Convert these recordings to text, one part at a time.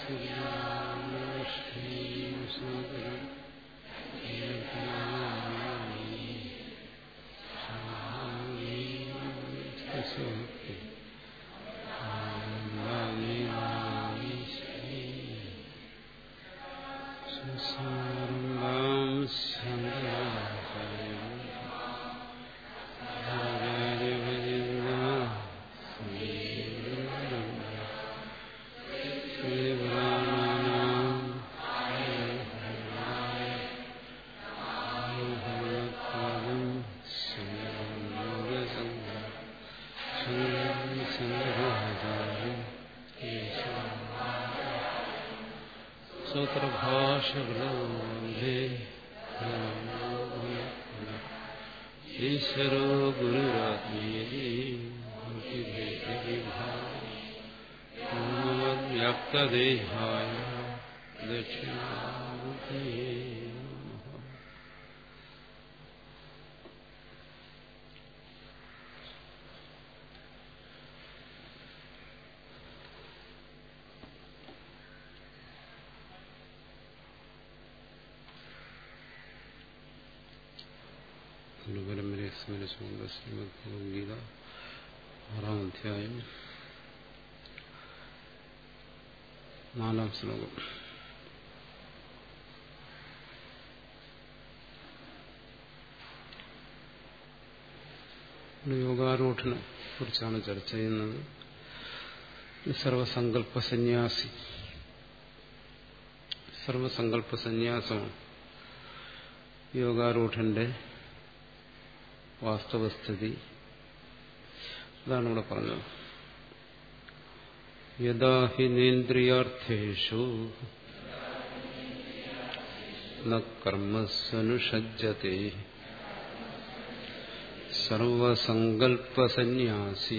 സൂത്രഭാഷകളേ ഈശ്വരോ ഗുരുരാത്മീയതി വ്യാപ്തദേഹായ ദക്ഷിണാമൂർത്തേ ഗുരുപരമ്പരയെ സ്മരിച്ചുകൊണ്ട് ശ്രീമദ് ഭഗവത്ഗീത ആറാം അധ്യായം നാലാം ശ്ലോകം യോഗാരൂഢനെ കുറിച്ചാണ് ചർച്ച ചെയ്യുന്നത് സർവസങ്കല്പ സന്യാസി സർവസങ്കല്പ സന്യാസമാണ് യോഗാരൂഢന്റെ വാസ്തവസ്ഥിതി അതാണ് ഇവിടെ പറഞ്ഞത് യഥാ ഹി നേന്ദ്രിയാർത്ഥേഷു കർമ്മസ്വനുഷജ്ജത്തെ സർവസങ്കൽപ്പസന്യാസി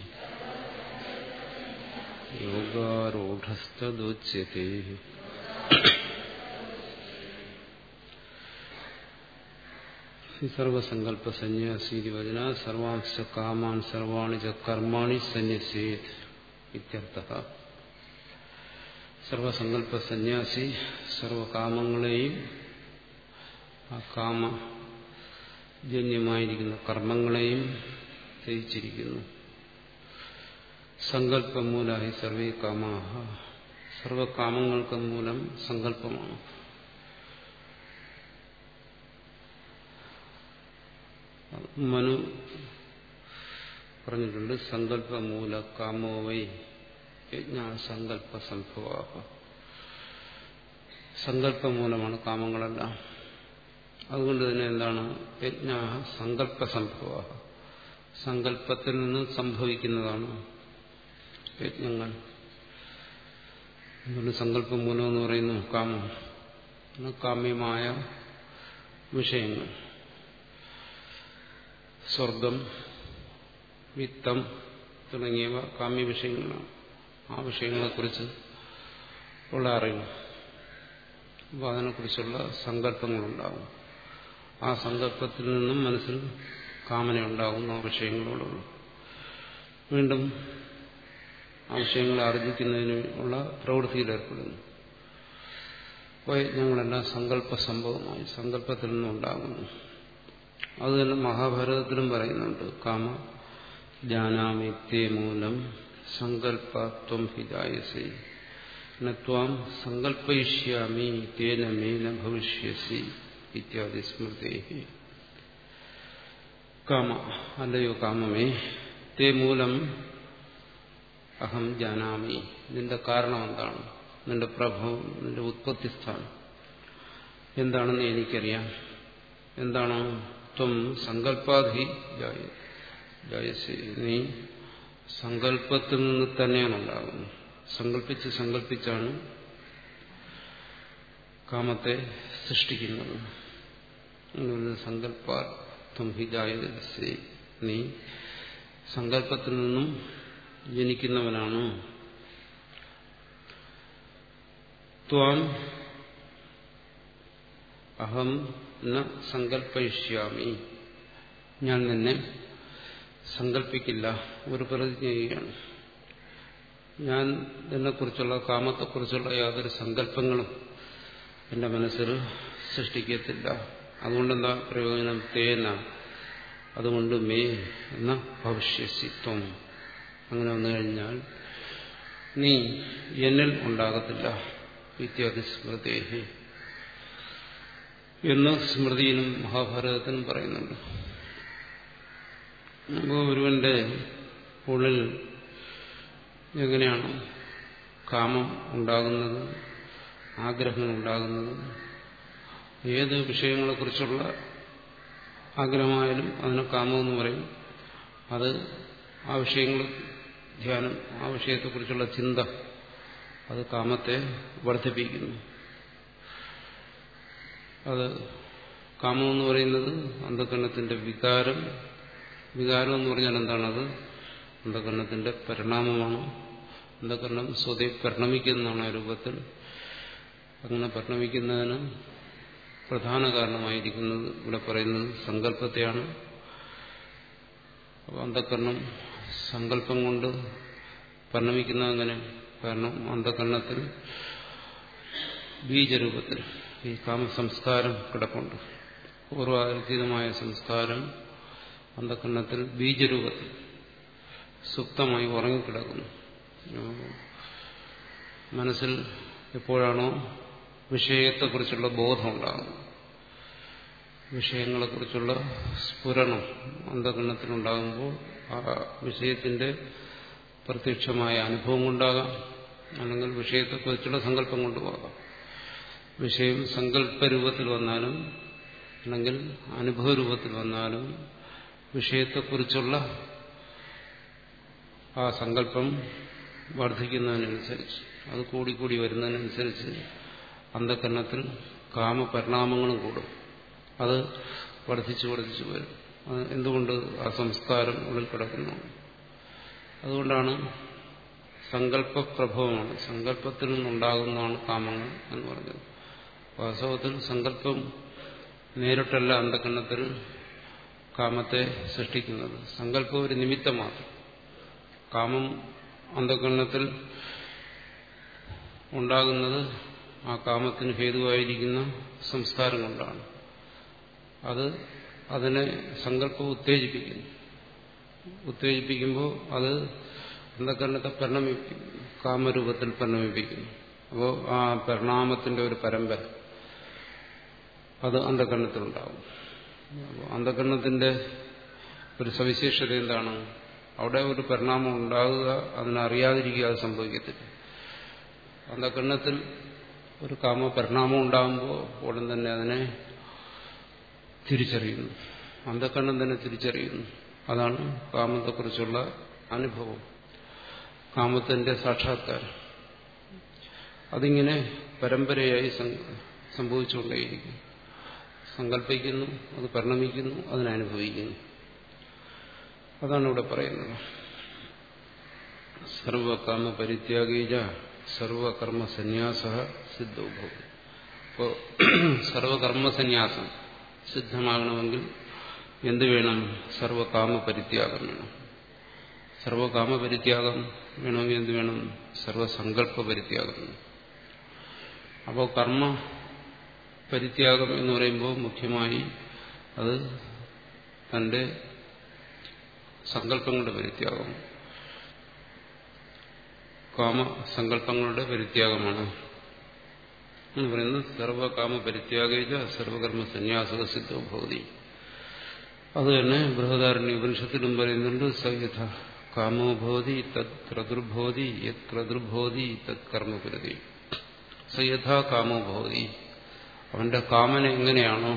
യോഗാരൂഢസ്തദോച്യത്തെ സർവസങ്കല്പ സന്യാസീതി വചന സർവാംശ കാമാൻ സർവാണി ച കർമാണി സന്യസേത് ഇത്യർത്ഥ സർവസങ്കല്പ സന്യാസി സർവകാമങ്ങളെയും ആ കാമജന്യമായിരിക്കുന്ന കർമ്മങ്ങളെയും ത്യജിച്ചിരിക്കുന്നു സങ്കല്പമൂലായി സർവേ കാമാഹ സർവകാമങ്ങൾക്ക് മൂലം സങ്കല്പമാണ് മനു പറഞ്ഞിട്ടുണ്ട് സങ്കല്പമൂല കാമോവൈ യജ്ഞാസങ്കല്പ സംഭവ സങ്കല്പമൂലമാണ് കാമങ്ങളെല്ലാം അതുകൊണ്ട് തന്നെ എന്താണ് യജ്ഞ സങ്കല്പ സംഭവ സങ്കല്പത്തിൽ നിന്ന് സംഭവിക്കുന്നതാണ് യജ്ഞങ്ങൾ അതുകൊണ്ട് സങ്കല്പമൂലം എന്ന് പറയുന്നു കാമം കാമ്യമായ വിഷയങ്ങൾ സ്വർഗം വിത്തം തുടങ്ങിയവ കാമ്യ വിഷയങ്ങളാണ് ആ വിഷയങ്ങളെക്കുറിച്ച് ഉള്ള അറിവ് അപ്പോൾ അതിനെക്കുറിച്ചുള്ള സങ്കല്പങ്ങളുണ്ടാകും ആ സങ്കല്പത്തിൽ നിന്നും മനസ്സിൽ കാമന ഉണ്ടാകുന്ന ആ വിഷയങ്ങളോടുള്ള വീണ്ടും ആ വിഷയങ്ങളെ ആർജിക്കുന്നതിന് ഉള്ള പ്രവൃത്തിയിലേർപ്പെടുന്നു അപ്പോൾ ഞങ്ങളെല്ലാം സങ്കല്പ സംഭവമായി സങ്കല്പത്തിൽ നിന്നുണ്ടാകുന്നു അത് തന്നെ മഹാഭാരതത്തിലും പറയുന്നുണ്ട് കാമ ജാനാമിത്യേ മൂലം സങ്കല്പത്വം ഹിജായസി നത്വാം സങ്കല്പയിഷ്യാമി തേന മേന ഭവിഷ്യസി ഇത്യാദി സ്മൃതി കാമ അല്ലയോ കാമമേ തേ മൂലം അഹം ജാനാമി നിന്റെ കാരണം എന്താണ് നിന്റെ പ്രഭവം നിന്റെ ഉത്പത്തിസ്ഥാനം എന്താണെന്ന് എനിക്കറിയാം എന്താണോ ത്വം സങ്കല്പാധി ജായസി നീ സങ്കല്പത്തിൽ നിന്ന് തന്നെയാണ് ഉണ്ടാകുന്നത് സങ്കല്പിച്ച് സങ്കല്പിച്ചാണ് കാമത്തെ സൃഷ്ടിക്കുന്നത് സങ്കല്പാത്വം ഹി ജായസി നീ സങ്കല്പത്തിൽ നിന്നും ജനിക്കുന്നവനാണ് ത്വാം അഹം ന സങ്കല്പയിഷ്യാമി ഞാൻ നിന്നെ സങ്കല്പിക്കില്ല ഒരു പ്രതിജ്ഞ ചെയ്യുകയാണ് ഞാൻ എന്നെക്കുറിച്ചുള്ള കാമത്തെക്കുറിച്ചുള്ള യാതൊരു സങ്കല്പങ്ങളും എന്റെ മനസ്സിൽ സൃഷ്ടിക്കത്തില്ല അതുകൊണ്ടെന്താ പ്രയോജനം തേന അതുകൊണ്ട് മേ എന്ന ഭവിഷ്യസിത്വം അങ്ങനെ വന്നു കഴിഞ്ഞാൽ നീ എന്നിൽ ഉണ്ടാകത്തില്ല ഇത്യാദി സ്മൃതേഹി എന്ന് സ്മൃതിയിലും മഹാഭാരതത്തിനും പറയുന്നുണ്ട് അപ്പോൾ ഒരുവന്റെ ഉള്ളിൽ എങ്ങനെയാണ് കാമം ഉണ്ടാകുന്നത് ആഗ്രഹങ്ങൾ ഉണ്ടാകുന്നത് ഏത് വിഷയങ്ങളെക്കുറിച്ചുള്ള ആഗ്രഹമായാലും അതിനെ കാമമെന്ന് പറയും അത് ആ വിഷയങ്ങൾ ധ്യാനം ആ വിഷയത്തെക്കുറിച്ചുള്ള ചിന്ത അത് കാമത്തെ വർദ്ധിപ്പിക്കുന്നു അത് കാമമെന്ന് പറയുന്നത് അന്ധകരണത്തിന്റെ വികാരം വികാരം എന്ന് പറഞ്ഞാൽ എന്താണത് അന്ധകരണത്തിന്റെ പരിണാമമാണ് അന്ധകരണം സ്വതേ പരിണമിക്കുന്നതാണ് ആ രൂപത്തിൽ അങ്ങനെ പരിണമിക്കുന്നതിന് പ്രധാന കാരണമായിരിക്കുന്നത് ഇവിടെ പറയുന്നത് സങ്കല്പത്തെയാണ് അപ്പോൾ അന്ധകരണം സങ്കല്പം കൊണ്ട് പരിണമിക്കുന്ന അങ്ങനെ കാരണം അന്ധകരണത്തിൽ ബീജരൂപത്തിൽ ഈ കാമസംസ്കാരം കിടപ്പുണ്ട് പൂർവാതീതമായ സംസ്കാരം അന്ധകരണത്തിൽ ബീജരൂപത്തിൽ സുപ്തമായി ഉറങ്ങിക്കിടക്കുന്നു മനസ്സിൽ എപ്പോഴാണോ വിഷയത്തെക്കുറിച്ചുള്ള ബോധം ഉണ്ടാകുന്നത് വിഷയങ്ങളെക്കുറിച്ചുള്ള സ്ഫുരണം അന്ധകരണത്തിനുണ്ടാകുമ്പോൾ ആ വിഷയത്തിന്റെ പ്രത്യക്ഷമായ അനുഭവം കൊണ്ടാകാം അല്ലെങ്കിൽ വിഷയത്തെക്കുറിച്ചുള്ള സങ്കല്പം കൊണ്ടുപോകാം വിഷയം സങ്കല്പരൂപത്തിൽ വന്നാലും അല്ലെങ്കിൽ അനുഭവരൂപത്തിൽ വന്നാലും വിഷയത്തെക്കുറിച്ചുള്ള ആ സങ്കല്പം വർദ്ധിക്കുന്നതിനനുസരിച്ച് അത് കൂടിക്കൂടി വരുന്നതിനനുസരിച്ച് അന്ധകരണത്തിൽ കാമപരിണാമങ്ങളും കൂടും അത് വർദ്ധിച്ചു വർദ്ധിച്ചു വരും അത് എന്തുകൊണ്ട് ആ സംസ്കാരം ഉള്ളിൽ കിടക്കുന്നു അതുകൊണ്ടാണ് സങ്കല്പപ്രഭവമാണ് സങ്കല്പത്തിൽ നിന്നുണ്ടാകുന്നതാണ് കാമങ്ങൾ എന്ന് പറഞ്ഞത് വാസ്തവത്തിൽ സങ്കല്പം നേരിട്ടല്ല അന്ധകരണത്തിൽ കാമത്തെ സൃഷ്ടിക്കുന്നത് സങ്കല്പം ഒരു നിമിത്തം മാത്രം കാമം അന്ധകരണത്തിൽ ഉണ്ടാകുന്നത് ആ കാമത്തിന് ഹേതുവായിരിക്കുന്ന സംസ്കാരം കൊണ്ടാണ് അത് അതിനെ സങ്കല്പം ഉത്തേജിപ്പിക്കുന്നു ഉത്തേജിപ്പിക്കുമ്പോൾ അത് അന്ധകരണത്തെ പരിണമിപ്പിക്കുന്നു കാമരൂപത്തിൽ പരിണമിപ്പിക്കുന്നു അപ്പോൾ ആ പരിണാമത്തിന്റെ ഒരു പരമ്പര അത് അന്ധകരണത്തിലുണ്ടാവും അപ്പോൾ അന്ധകരണത്തിന്റെ ഒരു സവിശേഷത എന്താണ് അവിടെ ഒരു പരിണാമം ഉണ്ടാകുക അതിനറിയാതിരിക്കുക അത് സംഭവിക്കത്തില്ല അന്ധകരണത്തിൽ ഒരു കാമ പരിണാമം ഉണ്ടാകുമ്പോൾ ഉടൻ തന്നെ അതിനെ തിരിച്ചറിയുന്നു അന്ധകരണം തന്നെ തിരിച്ചറിയുന്നു അതാണ് കാമത്തെക്കുറിച്ചുള്ള അനുഭവം കാമത്തിന്റെ സാക്ഷാത്കാരം അതിങ്ങനെ പരമ്പരയായി സംഭവിച്ചുകൊണ്ടേയിരിക്കും സങ്കല്പിക്കുന്നു അത് പരിണമിക്കുന്നു അതിനനുഭവിക്കുന്നു അതാണ് ഇവിടെ പറയുന്നത് സർവകാമ പരിത്യാഗീജ സർവകർമ്മ സന്യാസ സിദ്ധോഭവം അപ്പോൾ സർവകർമ്മസന്യാസം സിദ്ധമാകണമെങ്കിൽ എന്ത് വേണം സർവകാമ പരിത്യാഗം വേണം സർവകാമ പരിത്യാഗം വേണമെങ്കിൽ എന്ത് വേണം സർവസങ്കല്പ പരിത്യാഗം വേണം അപ്പോൾ കർമ്മ പരിത്യാഗം എന്ന് പറയുമ്പോൾ മുഖ്യമായി അത് തന്റെ സങ്കല്പങ്ങളുടെ പരിത്യാഗം കാമസങ്കല്പങ്ങളുടെ പരിത്യാഗമാണ് എന്ന് പറയുന്നത് സർവകാമ പരിത്യാഗേജ സർവകർമ്മ സന്യാസക സിദ്ധോ ഭവതി അത് തന്നെ ബൃഹദാരണ്യ ഉപനിഷത്തിലും പറയുന്നുണ്ട് സയഥ കാമോ ഭവതി തത് ക്രതുർഭവതി യത് ക്രതുർഭവതി തത് കർമ്മപുരതി സയഥാ കാമോ ഭവതി അവന്റെ കാമന എങ്ങനെയാണോ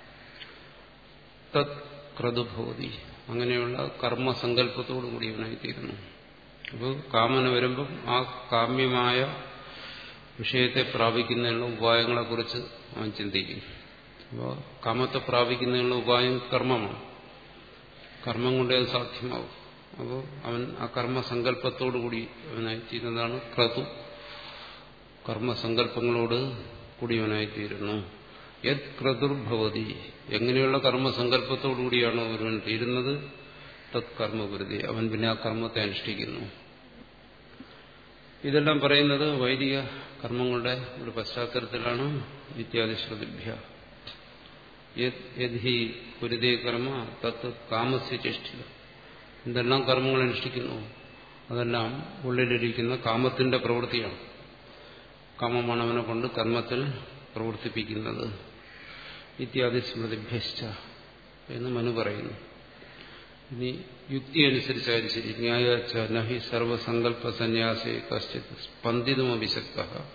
തത് ക്രതുഭവതി അങ്ങനെയുള്ള കർമ്മസങ്കല്പത്തോടു കൂടി ഇവനായിത്തീരുന്നു അപ്പോൾ കാമന വരുമ്പം ആ കാമ്യമായ വിഷയത്തെ പ്രാപിക്കുന്നതിനുള്ള ഉപായങ്ങളെക്കുറിച്ച് അവൻ ചിന്തിക്കും അപ്പോൾ കാമത്തെ പ്രാപിക്കുന്നതിനുള്ള ഉപായം കർമ്മമാണ് കർമ്മം കൊണ്ടേ അത് സാധ്യമാവും അപ്പോൾ അവൻ ആ കർമ്മസങ്കല്പത്തോടുകൂടി അവനായിത്തീരുന്നതാണ് ക്രതു കർമ്മസങ്കല്പങ്ങളോട് കൂടിയവനായിത്തീരുന്നു യത് ക്രതുർഭവതി എങ്ങനെയുള്ള കർമ്മസങ്കല്പത്തോടുകൂടിയാണോ ഒരുവൻ തീരുന്നത് തത് കർമ്മപുരതി അവൻ പിന്നെ ആ കർമ്മത്തെ അനുഷ്ഠിക്കുന്നു ഇതെല്ലാം പറയുന്നത് വൈദിക കർമ്മങ്ങളുടെ ഒരു പശ്ചാത്തലത്തിലാണ് വിദ്യാധിശ്രുതിഭ്യ യദ്ഹി കുരുതേ കർമ്മ തത്ത് കാമസ്യ ചേഷ്ടിക എന്തെല്ലാം കർമ്മങ്ങൾ അനുഷ്ഠിക്കുന്നു അതെല്ലാം ഉള്ളിലിരിക്കുന്ന കാമത്തിന്റെ പ്രവൃത്തിയാണ് കാമമാണ് അവനെ കൊണ്ട് കർമ്മത്തിൽ പ്രവർത്തിപ്പിക്കുന്നത് ഇത്യാദി സ്മൃതിഭ്യശ്ച എന്ന് മനു പറയുന്നു ഇനി യുക്തി അനുസരിച്ചായാലും ശരി ന്യായച്ച നഹി സർവസങ്കല്പ സന്യാസേ കശ്ചിത് സ്പന്ദിതമഭിശക്ത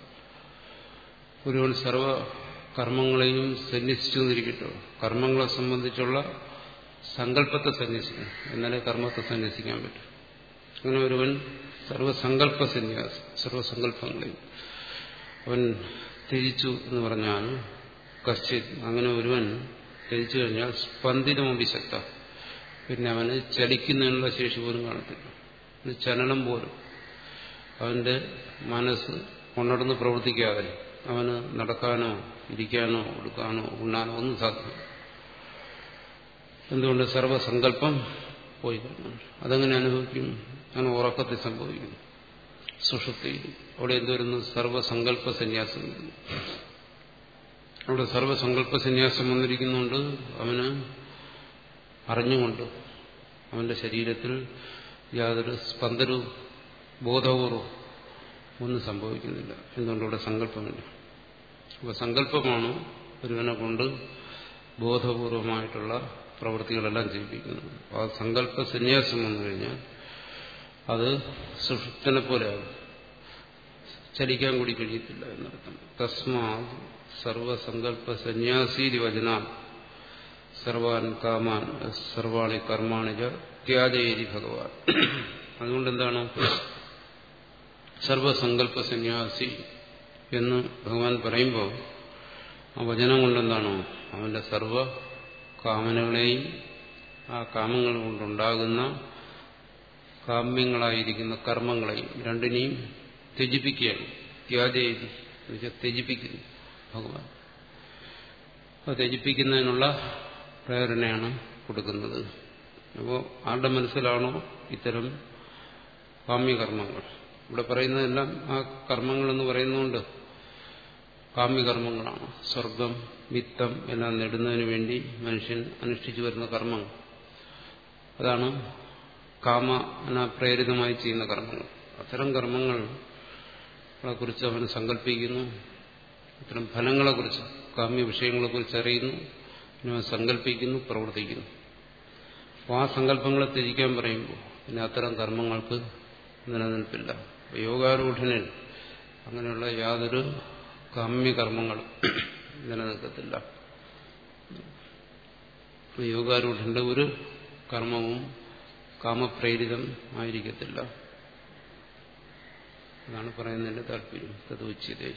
ഒരുവൻ സർവ കർമ്മങ്ങളെയും സന്യസിച്ചു എന്നിരിക്കട്ടോ കർമ്മങ്ങളെ സംബന്ധിച്ചുള്ള സങ്കല്പത്തെ സന്യസിക്കണം എന്നാലേ കർമ്മത്തെ സന്യസിക്കാൻ പറ്റും അങ്ങനെ ഒരുവൻ സർവസങ്കല്പ സന്യാസം സർവസങ്കല്പങ്ങളെയും അവൻ ത്യജിച്ചു എന്ന് പറഞ്ഞാൽ കശ്ചിത് അങ്ങനെ ഒരുവൻ ത്യജിച്ചു കഴിഞ്ഞാൽ സ്പന്ദിതമഭിശക്ത പിന്നെ അവന് ചലിക്കുന്നതിനുള്ള ശേഷി പോലും കാണത്തില്ല ചലനം പോലും അവന്റെ മനസ്സ് ഉണർന്ന് പ്രവർത്തിക്കാതെ അവന് നടക്കാനോ ഇരിക്കാനോ എടുക്കാനോ ഉണ്ണാനോ ഒന്നും സാധ്യമല്ല എന്തുകൊണ്ട് സർവസങ്കല്പം പോയി കഴിഞ്ഞു അതങ്ങനെ അനുഭവിക്കും അങ്ങനെ ഉറക്കത്തിൽ സംഭവിക്കുന്നു സുഷുപ്തിയിൽ അവിടെ എന്തുവരുന്നു സർവസങ്കല്പ സന്യാസം വരുന്നു അവിടെ സർവസങ്കല്പ സന്യാസം വന്നിരിക്കുന്നുണ്ട് അവന് അറിഞ്ഞുകൊണ്ട് അവന്റെ ശരീരത്തിൽ യാതൊരു സ്പന്ദനവും ബോധപൂർവം ഒന്നും സംഭവിക്കുന്നില്ല എന്തുകൊണ്ട് ഇവിടെ സങ്കല്പമില്ല അപ്പോൾ സങ്കല്പമാണ് ഒരുവനെ കൊണ്ട് ബോധപൂർവമായിട്ടുള്ള പ്രവൃത്തികളെല്ലാം ചെയ്യിപ്പിക്കുന്നത് ആ സങ്കല്പ സന്യാസം വന്നു കഴിഞ്ഞാൽ അത് സുഷുപ്തനെ പോലെയാകും ചലിക്കാൻ കൂടി കഴിയത്തില്ല എന്നർത്ഥം തസ്മാ സർവസങ്കല്പ സന്യാസീതി വചന സർവാൻ കാമാൻ സർവാണി കർമാണി ത്യാജയേരി ഭഗവാൻ അതുകൊണ്ട് എന്താണ് സർവസങ്കല്പ സന്യാസി എന്ന് ഭഗവാൻ പറയുമ്പോൾ ആ വചനം കൊണ്ടെന്താണോ അവന്റെ സർവ കാമനകളെയും ആ കാമങ്ങൾ കൊണ്ടുണ്ടാകുന്ന കാമ്യങ്ങളായിരിക്കുന്ന കർമ്മങ്ങളെയും രണ്ടിനെയും ത്യജിപ്പിക്കുകയാണ് ത്യാജേതി എന്നുവെച്ചാൽ ത്യജിപ്പിക്കുന്നു ഭഗവാൻ അപ്പോൾ ത്യജിപ്പിക്കുന്നതിനുള്ള പ്രേരണയാണ് കൊടുക്കുന്നത് അപ്പോൾ ആരുടെ മനസ്സിലാണോ ഇത്തരം കാമ്യകർമ്മങ്ങൾ ഇവിടെ പറയുന്നതെല്ലാം ആ കർമ്മങ്ങളെന്ന് പറയുന്നതുകൊണ്ട് കാമ്യകർമ്മങ്ങളാണ് സ്വർഗം വിത്തം എല്ലാം നേടുന്നതിന് വേണ്ടി മനുഷ്യൻ അനുഷ്ഠിച്ചു വരുന്ന കർമ്മങ്ങൾ അതാണ് കാമന പ്രേരിതമായി ചെയ്യുന്ന കർമ്മങ്ങൾ അത്തരം കർമ്മങ്ങളെ കുറിച്ച് അവൻ സങ്കല്പിക്കുന്നു അത്തരം ഫലങ്ങളെക്കുറിച്ച് കാമ്യ വിഷയങ്ങളെക്കുറിച്ച് അറിയുന്നു പിന്നെ അവൻ സങ്കല്പിക്കുന്നു പ്രവർത്തിക്കുന്നു അപ്പോൾ ആ സങ്കല്പങ്ങളെ ത്യജിക്കാൻ പറയുമ്പോൾ പിന്നെ അത്തരം കർമ്മങ്ങൾക്ക് നിലനിൽപ്പില്ല യോഗാരൂഢനിൽ അങ്ങനെയുള്ള യാതൊരു കാമ്യകർമ്മങ്ങളും നിലനിൽക്കത്തില്ല യോഗാരൂഢന്റെ ഒരു കർമ്മവും കാമപ്രേരിതം ആയിരിക്കത്തില്ല അതാണ് പറയുന്നതിന്റെ താല്പര്യം തതുച്യതേ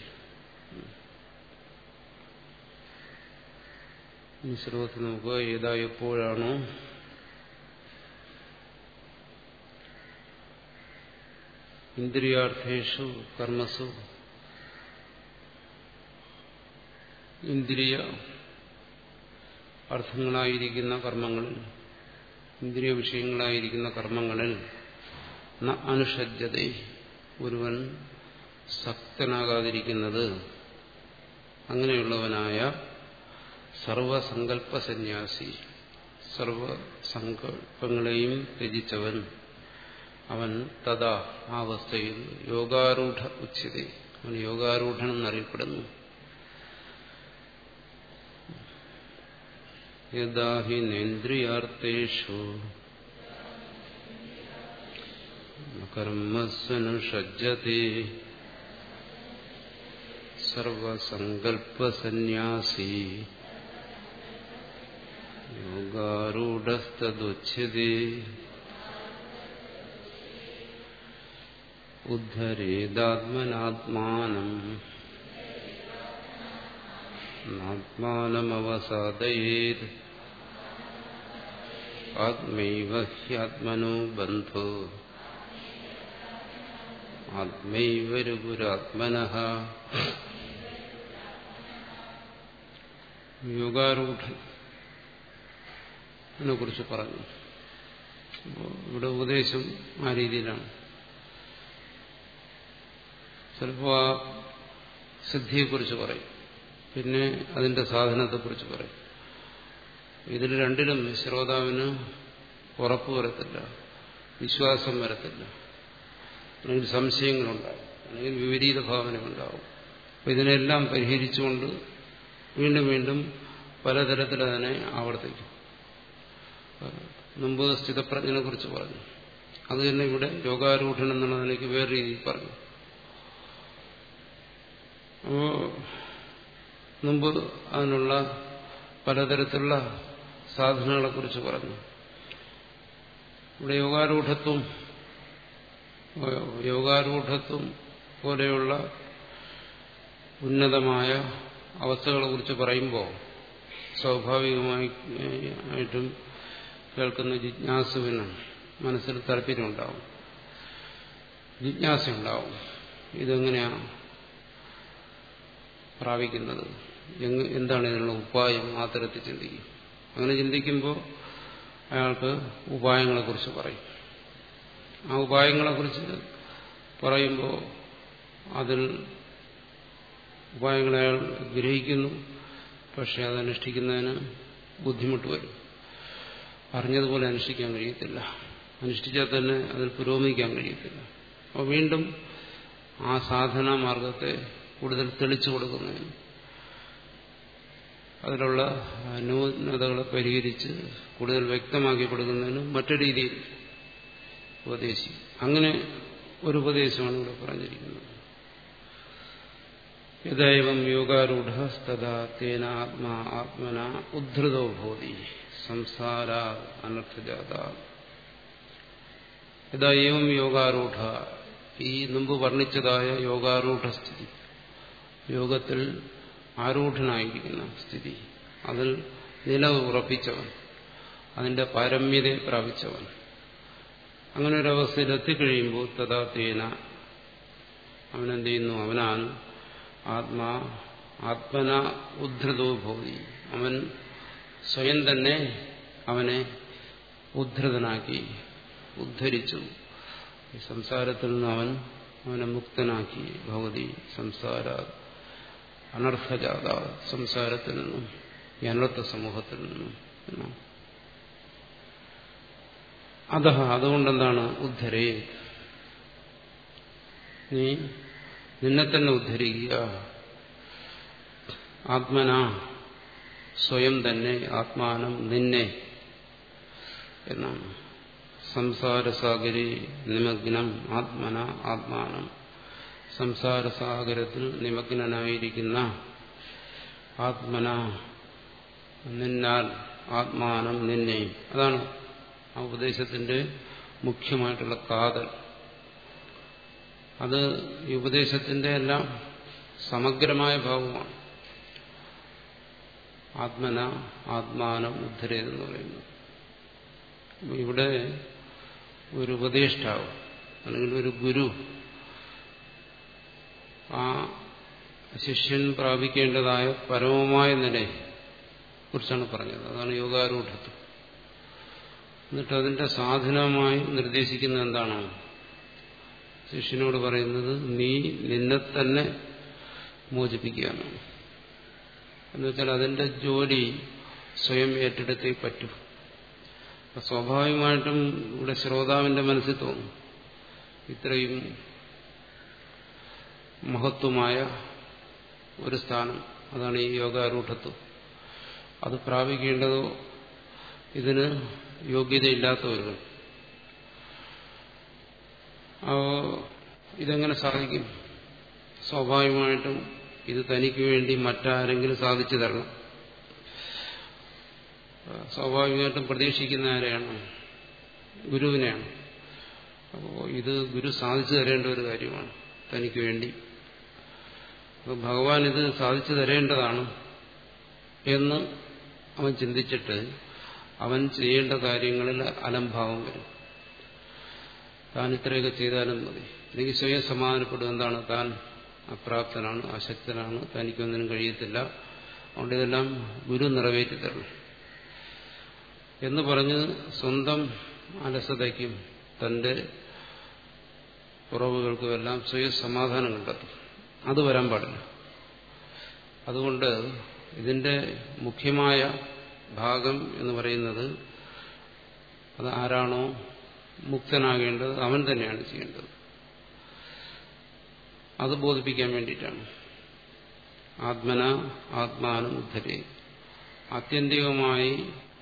ഈ ശ്ലോകത്തിൽ നമുക്ക് ഏതാ എപ്പോഴാണോ ഇന്ദ്രിയാർത്ഥേഷു കർമ്മസു ഇന്ദ്രിയ അർത്ഥങ്ങളായിരിക്കുന്ന കർമ്മങ്ങളിൽ ഇന്ദ്രിയ വിഷയങ്ങളായിരിക്കുന്ന കർമ്മങ്ങളിൽ ന അനുഷജ്ജത ഒരുവൻ സക്തനാകാതിരിക്കുന്നത് അങ്ങനെയുള്ളവനായ സർവസങ്കല്പ സന്യാസി സർവസങ്കല്പങ്ങളെയും ത്യജിച്ചവൻ അവൻ തഥാ ആ അവസ്ഥയിൽ യോഗാരൂഢ ഉച്ചത അവൻ യോഗാരൂഢൻ എന്നറിയപ്പെടുന്നു യഥാ ഹി നേന്ദ്രിയാർത്ഥേഷു കർമ്മസ്വനുഷജ്ജത്തെ സർവസങ്കല്പസന്യാസി യോഗാരൂഢസ്തദുച്യത്തെ ഉദ്ധരേതാത്മനാത്മാനം ആത്മാനമവസാദയേത് ആത്മൈവ ഹ്യാത്മനോ ബന്ധോ ആത്മൈവ രഘുരാത്മന യോഗാരൂഢനെ കുറിച്ച് പറഞ്ഞു ഇവിടെ ഉപദേശം ആ രീതിയിലാണ് ചിലപ്പോൾ ആ സിദ്ധിയെക്കുറിച്ച് പറയും പിന്നെ അതിന്റെ സാധനത്തെക്കുറിച്ച് പറയും ഇതിൽ രണ്ടിലും ശ്രോതാവിന് ഉറപ്പ് വരത്തില്ല വിശ്വാസം വരത്തില്ല അല്ലെങ്കിൽ സംശയങ്ങളുണ്ടാവും അല്ലെങ്കിൽ വിപരീത ഭാവനകളുണ്ടാവും അപ്പം ഇതിനെല്ലാം പരിഹരിച്ചുകൊണ്ട് വീണ്ടും വീണ്ടും പലതരത്തിൽ അതിനെ ആവർത്തിക്കും മുമ്പ് സ്ഥിതപ്രജ്ഞനെ കുറിച്ച് പറഞ്ഞു അത് തന്നെ ഇവിടെ യോഗാരൂഢൻ എന്നുള്ളതിലേക്ക് വേറെ രീതിയിൽ പറഞ്ഞു അപ്പോ മുമ്പ് അതിനുള്ള പലതരത്തിലുള്ള സാധനങ്ങളെ കുറിച്ച് പറഞ്ഞു ഇവിടെ യോഗാരൂഢത്വം യോഗാരൂഢത്വം പോലെയുള്ള ഉന്നതമായ അവസ്ഥകളെ കുറിച്ച് പറയുമ്പോൾ സ്വാഭാവികമായി ആയിട്ടും കേൾക്കുന്ന ജിജ്ഞാസുവിന് മനസ്സിൽ താല്പര്യമുണ്ടാവും ജിജ്ഞാസയുണ്ടാവും ഇതെങ്ങനെയാണ് പ്രാപിക്കുന്നത് എന്താണ് ഇതിനുള്ള ഉപായം ആ തരത്തിൽ ചിന്തിക്കും അങ്ങനെ ചിന്തിക്കുമ്പോൾ അയാൾക്ക് ഉപായങ്ങളെക്കുറിച്ച് പറയും ആ ഉപായങ്ങളെക്കുറിച്ച് പറയുമ്പോൾ അതിൽ ഉപായങ്ങളെ അയാൾ ഗ്രഹിക്കുന്നു പക്ഷെ അത് അനുഷ്ഠിക്കുന്നതിന് ബുദ്ധിമുട്ട് വരും അറിഞ്ഞതുപോലെ അനുഷ്ഠിക്കാൻ കഴിയത്തില്ല അനുഷ്ഠിച്ചാൽ തന്നെ അതിൽ പുരോഗമിക്കാൻ കഴിയത്തില്ല അപ്പോൾ വീണ്ടും ആ സാധനാ മാർഗത്തെ കൂടുതൽ തെളിച്ചു കൊടുക്കുന്നതിന് അതിലുള്ള ന്യൂനതകളെ പരിഹരിച്ച് കൂടുതൽ വ്യക്തമാക്കി കൊടുക്കുന്നതിന് മറ്റു രീതിയിൽ ഉപദേശിക്കും അങ്ങനെ ഒരു ഉപദേശമാണ് ഇവിടെ പറഞ്ഞിരിക്കുന്നത് യഥൈവം യോഗാരൂഢ തഥാ തേന ആത്മാ ആത്മന ഉദ്ധൃതോ ഭൂതി സംസാര അനർത്ഥജാത യഥാ ഏവം യോഗാരൂഢ ഈ മുമ്പ് വർണ്ണിച്ചതായ യോഗാരൂഢ സ്ഥിതി യോഗത്തിൽ ആരൂഢനായിരിക്കുന്ന സ്ഥിതി അതിൽ നില ഉറപ്പിച്ചവൻ അതിന്റെ പാരമ്യതയെ പ്രാപിച്ചവൻ അങ്ങനെ ഒരവസ്ഥയിൽ എത്തിക്കഴിയുമ്പോൾ തഥാ തേന അവനെന്ത് ചെയ്യുന്നു അവനാൻ ആത്മാ ആത്മന ഉദ്ധൃതോ ഭൂതി അവൻ സ്വയം തന്നെ അവനെ ഉദ്ധൃതനാക്കി ഉദ്ധരിച്ചു സംസാരത്തിൽ നിന്ന് അവൻ അവനെ മുക്തനാക്കി ഭഗവതി സംസാര അനർത്ഥജാത സംസാരത്തിൽ നിന്നും ഈ അനർത്ഥ സമൂഹത്തിൽ നിന്നും എന്നാണ് അത അതുകൊണ്ടെന്താണ് ഉദ്ധരേ നീ നിന്നെ തന്നെ ഉദ്ധരിക്കുക ആത്മന സ്വയം തന്നെ ആത്മാനം നിന്നെ എന്നാണ് സംസാരസാഗരി നിമഗ്നം ആത്മന ആത്മാനം സംസാരസാഗരത്തിൽ നിമഗ്നനായിരിക്കുന്ന ആത്മന നിന്നാൽ ആത്മാനം നിന്നെ അതാണ് ആ ഉപദേശത്തിന്റെ മുഖ്യമായിട്ടുള്ള കാതൽ അത് ഈ ഉപദേശത്തിന്റെ എല്ലാം സമഗ്രമായ ഭാവമാണ് ആത്മന ആത്മാനം ഉദ്ധരേതെന്ന് പറയുന്നത് ഇവിടെ ഒരു ഉപദേഷ്ടാവ് അല്ലെങ്കിൽ ഒരു ഗുരു ആ ശിഷ്യൻ പ്രാപിക്കേണ്ടതായ പരമമായ നിലയെ കുറിച്ചാണ് പറഞ്ഞത് അതാണ് യോഗാരൂഢത്വം എന്നിട്ട് അതിന്റെ സാധനമായി നിർദ്ദേശിക്കുന്ന എന്താണ് ശിഷ്യനോട് പറയുന്നത് നീ നിന്നെ തന്നെ മോചിപ്പിക്കുകയാണ് എന്നുവെച്ചാൽ അതിന്റെ ജോലി സ്വയം ഏറ്റെടുത്തേ പറ്റൂ അപ്പൊ സ്വാഭാവികമായിട്ടും ഇവിടെ ശ്രോതാവിന്റെ മനസ്സിൽ തോന്നും ഇത്രയും മഹത്വമായ ഒരു സ്ഥാനം അതാണ് ഈ യോഗാരൂഢത്വം അത് പ്രാപിക്കേണ്ടതോ ഇതിന് യോഗ്യതയില്ലാത്തവരും ഇതെങ്ങനെ സാധിക്കും സ്വാഭാവികമായിട്ടും ഇത് തനിക്ക് വേണ്ടി മറ്റാരെങ്കിലും സാധിച്ചു തരണം സ്വാഭാവികമായിട്ടും പ്രതീക്ഷിക്കുന്ന ആരെയാണ് ഗുരുവിനെയാണ് അപ്പോൾ ഇത് ഗുരു സാധിച്ചു തരേണ്ട ഒരു കാര്യമാണ് തനിക്ക് വേണ്ടി അപ്പോൾ ഭഗവാൻ ഇത് സാധിച്ചു തരേണ്ടതാണ് എന്ന് അവൻ ചിന്തിച്ചിട്ട് അവൻ ചെയ്യേണ്ട കാര്യങ്ങളിൽ അലംഭാവം വരും താൻ ഇത്രയൊക്കെ ചെയ്താലും മതി എനിക്ക് സ്വയം സമാധാനപ്പെടും എന്താണ് താൻ അപ്രാപ്തനാണ് അശക്തനാണ് തനിക്കൊന്നിനും കഴിയത്തില്ല അതുകൊണ്ട് ഇതെല്ലാം ഗുരു നിറവേറ്റി തരണം എന്ന് പറഞ്ഞ് സ്വന്തം അലസതയ്ക്കും തന്റെ കുറവുകൾക്കും എല്ലാം സ്വയം സമാധാനം കണ്ടെത്തും അത് വരാൻ പാടില്ല അതുകൊണ്ട് ഇതിന്റെ മുഖ്യമായ ഭാഗം എന്ന് പറയുന്നത് അത് ആരാണോ മുക്തനാകേണ്ടത് അവൻ തന്നെയാണ് ചെയ്യേണ്ടത് അത് ബോധിപ്പിക്കാൻ വേണ്ടിയിട്ടാണ് ആത്മന ആത്മാനം ഉദ്ധരെ ആത്യന്തികമായി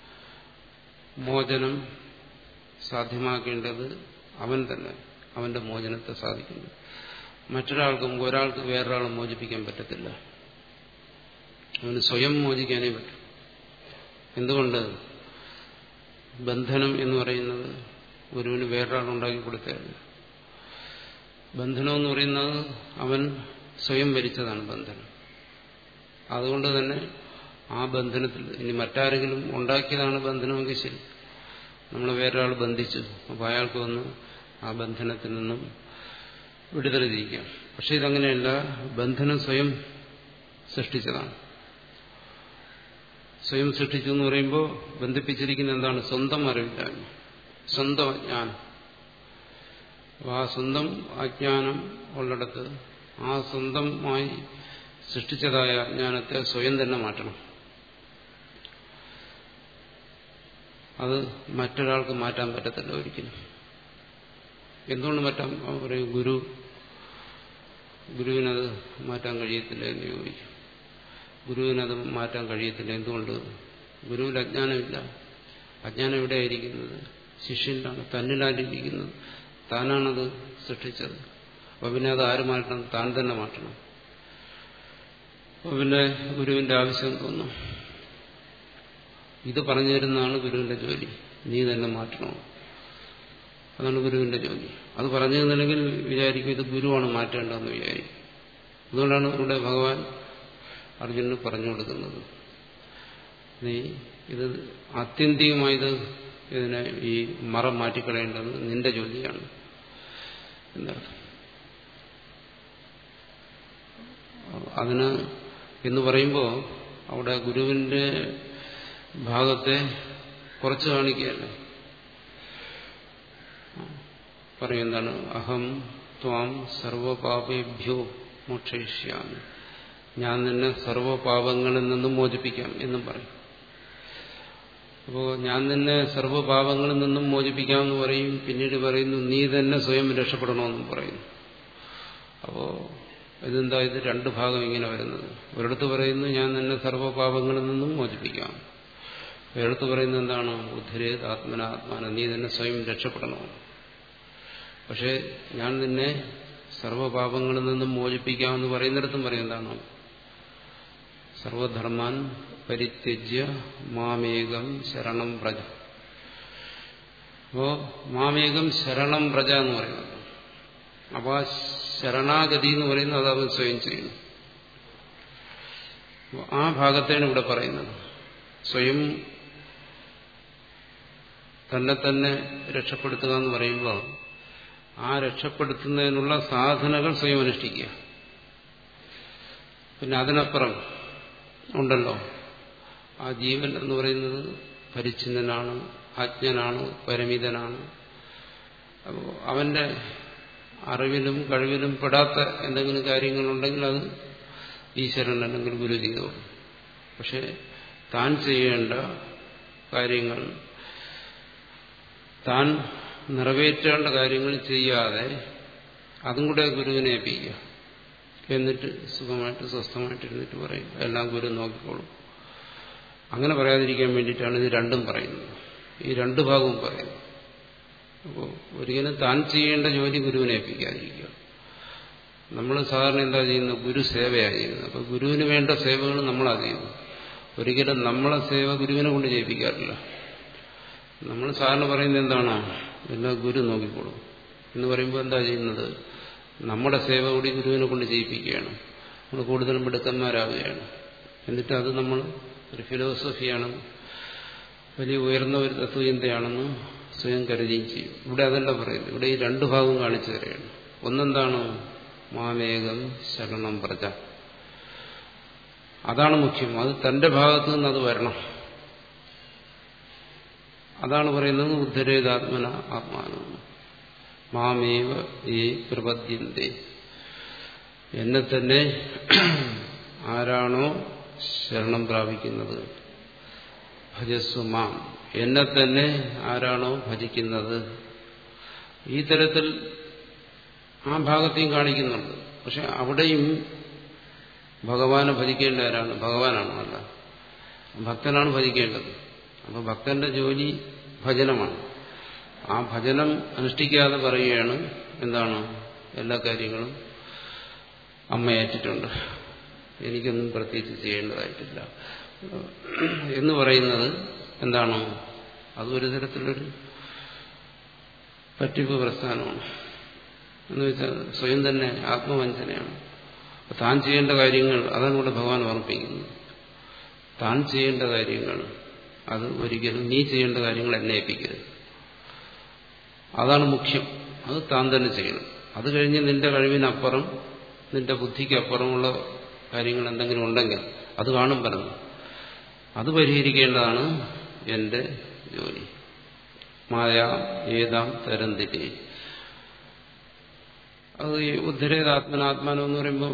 മോചനം സാധ്യമാക്കേണ്ടത് അവൻ തന്നെ അവന്റെ മോചനത്തെ സാധിക്കുന്നു മറ്റൊരാൾക്കും ഒരാൾക്ക് വേറൊരാളെ മോചിപ്പിക്കാൻ പറ്റത്തില്ല അവന് സ്വയം മോചിക്കാനേ പറ്റും എന്തുകൊണ്ട് ബന്ധനം എന്ന് പറയുന്നത് ഒരുവിന് വേറൊരാൾ ഉണ്ടാക്കി കൊടുത്തതല്ല ബന്ധനം എന്ന് പറയുന്നത് അവൻ സ്വയം ഭരിച്ചതാണ് ബന്ധനം അതുകൊണ്ട് തന്നെ ആ ബന്ധനത്തിൽ ഇനി മറ്റാരെങ്കിലും ഉണ്ടാക്കിയതാണ് ബന്ധനമെങ്കിൽ ശരി നമ്മൾ വേറൊരാൾ ബന്ധിച്ചു അപ്പോൾ അയാൾക്ക് വന്ന് ആ ബന്ധനത്തിൽ നിന്നും വിടുതല ചെയ്യിക്കാം പക്ഷെ ഇതങ്ങനെയല്ല ബന്ധനം സ്വയം സൃഷ്ടിച്ചതാണ് സ്വയം സൃഷ്ടിച്ചു എന്ന് പറയുമ്പോൾ ബന്ധിപ്പിച്ചിരിക്കുന്ന എന്താണ് സ്വന്തം അറിവില്ലായ്മ സ്വന്തം അജ്ഞാനം അപ്പോൾ ആ സ്വന്തം അജ്ഞാനം ഉള്ളിടത്ത് ആ സ്വന്തമായി സൃഷ്ടിച്ചതായ അജ്ഞാനത്തെ സ്വയം തന്നെ മാറ്റണം അത് മറ്റൊരാൾക്ക് മാറ്റാൻ പറ്റത്തില്ല ഒരിക്കലും എന്തുകൊണ്ട് മാറ്റാൻ പറയും ഗുരു ഗുരുവിനത് മാറ്റാൻ കഴിയത്തില്ല എന്ന് ചോദിക്കും ഗുരുവിനത് മാറ്റാൻ കഴിയത്തില്ല എന്തുകൊണ്ട് ഗുരുവിൽ അജ്ഞാനമില്ല അജ്ഞാനം എവിടെയായിരിക്കുന്നത് ശിഷ്യനിലാണ് തന്നിലായിരിക്കുന്നത് താനാണത് സൃഷ്ടിച്ചത് അപ്പൊ പിന്നെ അത് ആര് മാറ്റണം താൻ തന്നെ മാറ്റണം അപ്പൊ പിന്നെ ഗുരുവിന്റെ ആവശ്യം തോന്നും ഇത് പറഞ്ഞു തരുന്നതാണ് ഗുരുവിന്റെ ജോലി നീ തന്നെ മാറ്റണോ അതാണ് ഗുരുവിന്റെ ജോലി അത് പറഞ്ഞു തന്നില്ലെങ്കിൽ വിചാരിക്കും ഇത് ഗുരുവാണ് മാറ്റേണ്ടതെന്ന് വിചാരിക്കും അതുകൊണ്ടാണ് ഇവിടെ ഭഗവാൻ അർജുനന് പറഞ്ഞു കൊടുക്കുന്നത് നീ ഇത് ആത്യന്തികമായത് ഇതിനെ ഈ മറ മാറ്റിക്കളയേണ്ടത് നിന്റെ ജോലിയാണ് എന്നർത്ഥം അതിന് എന്ന് പറയുമ്പോൾ അവിടെ ഗുരുവിന്റെ ഭാഗത്തെ കുറച്ച് കാണിക്കുകയല്ല പറയും എന്താണ് അഹം ത്വാം സർവപാപേഭ്യോ മോക്ഷയിഷ്യാമി ഞാൻ നിന്നെ സർവപാപങ്ങളിൽ നിന്നും മോചിപ്പിക്കാം എന്നും പറയും അപ്പോൾ ഞാൻ നിന്നെ സർവപാപങ്ങളിൽ നിന്നും മോചിപ്പിക്കാമെന്ന് പറയും പിന്നീട് പറയുന്നു നീ തന്നെ സ്വയം രക്ഷപ്പെടണമെന്നും പറയുന്നു അപ്പോൾ ഇതെന്താ ഇത് രണ്ട് ഭാഗം ഇങ്ങനെ വരുന്നത് ഒരിടത്ത് പറയുന്നു ഞാൻ നിന്നെ സർവപാപങ്ങളിൽ നിന്നും മോചിപ്പിക്കാം ഒരിടത്ത് പറയുന്നത് എന്താണ് ഉദ്ധരേത് ആത്മനാത്മാന നീ തന്നെ സ്വയം രക്ഷപ്പെടണമെന്ന് പക്ഷെ ഞാൻ നിന്നെ സർവപാപങ്ങളിൽ നിന്നും മോചിപ്പിക്കാമെന്ന് പറയുന്നിടത്തും പറയുന്നതാണ് സർവധർമാൻ പരിത്യജ്യ മാമേകം ശരണം വ്രജ അപ്പോ മാമേകം ശരണം വ്രജ എന്ന് പറയുന്നത് അപ്പൊ ആ ശരണാഗതി എന്ന് പറയുന്നത് അത് അവൻ സ്വയം ചെയ്യുന്നു ആ ഭാഗത്തെയാണ് ഇവിടെ പറയുന്നത് സ്വയം തന്നെ തന്നെ രക്ഷപ്പെടുത്തുക എന്ന് പറയുമ്പോൾ ആ രക്ഷപ്പെടുത്തുന്നതിനുള്ള സാധനകൾ സ്വയം അനുഷ്ഠിക്കുക പിന്നെ അതിനപ്പുറം ഉണ്ടല്ലോ ആ ജീവൻ എന്ന് പറയുന്നത് പരിച്ഛിന്നനാണ് അജ്ഞനാണ് പരിമിതനാണ് അപ്പോൾ അവന്റെ അറിവിലും കഴിവിലും പെടാത്ത എന്തെങ്കിലും കാര്യങ്ങളുണ്ടെങ്കിൽ അത് ഈശ്വരൻ അല്ലെങ്കിൽ ഗുരു ചെയ്തു പക്ഷെ താൻ ചെയ്യേണ്ട കാര്യങ്ങൾ താൻ നിറവേറ്റേണ്ട കാര്യങ്ങൾ ചെയ്യാതെ അതും കൂടെ ഗുരുവിനെ ഏൽപ്പിക്കുക എന്നിട്ട് സുഖമായിട്ട് സ്വസ്ഥമായിട്ട് ഇരുന്നിട്ട് പറയും എല്ലാം ഗുരു നോക്കിക്കോളും അങ്ങനെ പറയാതിരിക്കാൻ വേണ്ടിയിട്ടാണ് ഇത് രണ്ടും പറയുന്നത് ഈ രണ്ട് ഭാഗവും പറയുന്നത് അപ്പോൾ ഒരിക്കലും താൻ ചെയ്യേണ്ട ജോലി ഗുരുവിനെ ഏൽപ്പിക്കാതിരിക്കുക നമ്മൾ സാധാരണ എന്താ ചെയ്യുന്നത് ഗുരു സേവയാണ് ചെയ്യുന്നത് അപ്പോൾ ഗുരുവിന് വേണ്ട സേവകൾ നമ്മളാണ് ചെയ്യുന്നത് ഒരിക്കലും നമ്മളെ സേവ ഗുരുവിനെ കൊണ്ട് ചെയ്യിപ്പിക്കാറില്ല നമ്മൾ സാധാരണ പറയുന്നത് എന്താണ് എല്ലാം ഗുരു നോക്കിക്കോളും എന്ന് പറയുമ്പോൾ എന്താ ചെയ്യുന്നത് നമ്മുടെ സേവ കൂടി ഗുരുവിനെ കൊണ്ട് ചെയ്യിപ്പിക്കുകയാണ് നമ്മൾ കൂടുതലും മിടുക്കന്മാരാവുകയാണ് എന്നിട്ട് അത് നമ്മൾ ഒരു ഫിലോസഫിയാണ് വലിയ ഉയർന്ന ഒരു തത്വചിന്തയാണെന്ന് സ്വയം കരുതുകയും ചെയ്യും ഇവിടെ അതല്ല പറയുന്നത് ഇവിടെ ഈ രണ്ട് ഭാഗവും കാണിച്ചു തരികയാണ് ഒന്നെന്താണ് മാമേകം ശരണം പ്രജ അതാണ് മുഖ്യം അത് തന്റെ ഭാഗത്തു നിന്ന് അത് വരണം അതാണ് പറയുന്നത് ഉദ്ധരേതാത്മന ആത്മാനം മാമേവ ഈ പ്രപദ്യന്തേ എന്നെ തന്നെ ആരാണോ ശരണം പ്രാപിക്കുന്നത് ഭജസ്വ മാം എന്നെ തന്നെ ആരാണോ ഭജിക്കുന്നത് ഈ തരത്തിൽ ആ ഭാഗത്തെയും കാണിക്കുന്നുണ്ട് പക്ഷെ അവിടെയും ഭഗവാനെ ഭജിക്കേണ്ട ആരാണ് ഭഗവാനാണ് അല്ല ഭക്തനാണ് ഭജിക്കേണ്ടത് അപ്പൊ ഭക്തന്റെ ജോലി ഭജനമാണ് ആ ഭജനം അനുഷ്ഠിക്കാതെ പറയുകയാണ് എന്താണ് എല്ലാ കാര്യങ്ങളും അമ്മ ഏറ്റിട്ടുണ്ട് എനിക്കൊന്നും പ്രത്യേകിച്ച് ചെയ്യേണ്ടതായിട്ടില്ല എന്ന് പറയുന്നത് എന്താണോ അത് ഒരു തരത്തിലൊരു പറ്റിപ്പ് പ്രസ്ഥാനമാണ് എന്ന് വെച്ചാൽ സ്വയം തന്നെ ആത്മവഞ്ചനയാണ് താൻ ചെയ്യേണ്ട കാര്യങ്ങൾ അതാണ് ഇവിടെ ഭഗവാൻ ഓർമ്മിപ്പിക്കുന്നത് താൻ ചെയ്യേണ്ട കാര്യങ്ങൾ അത് ഒരിക്കലും നീ ചെയ്യേണ്ട കാര്യങ്ങൾ എന്നെ ഏൽപ്പിക്കരുത് അതാണ് മുഖ്യം അത് താൻ തന്നെ ചെയ്യണം അത് കഴിഞ്ഞ് നിന്റെ കഴിവിനപ്പുറം നിന്റെ ബുദ്ധിക്ക് അപ്പുറമുള്ള കാര്യങ്ങൾ എന്തെങ്കിലും ഉണ്ടെങ്കിൽ അത് കാണും പറഞ്ഞു അത് പരിഹരിക്കേണ്ടതാണ് എന്റെ ജോലി മായ ഏതാം തരംതിരി അത് ഈ ഉദ്ധരേത് ആത്മനാത്മാനം എന്ന് പറയുമ്പോൾ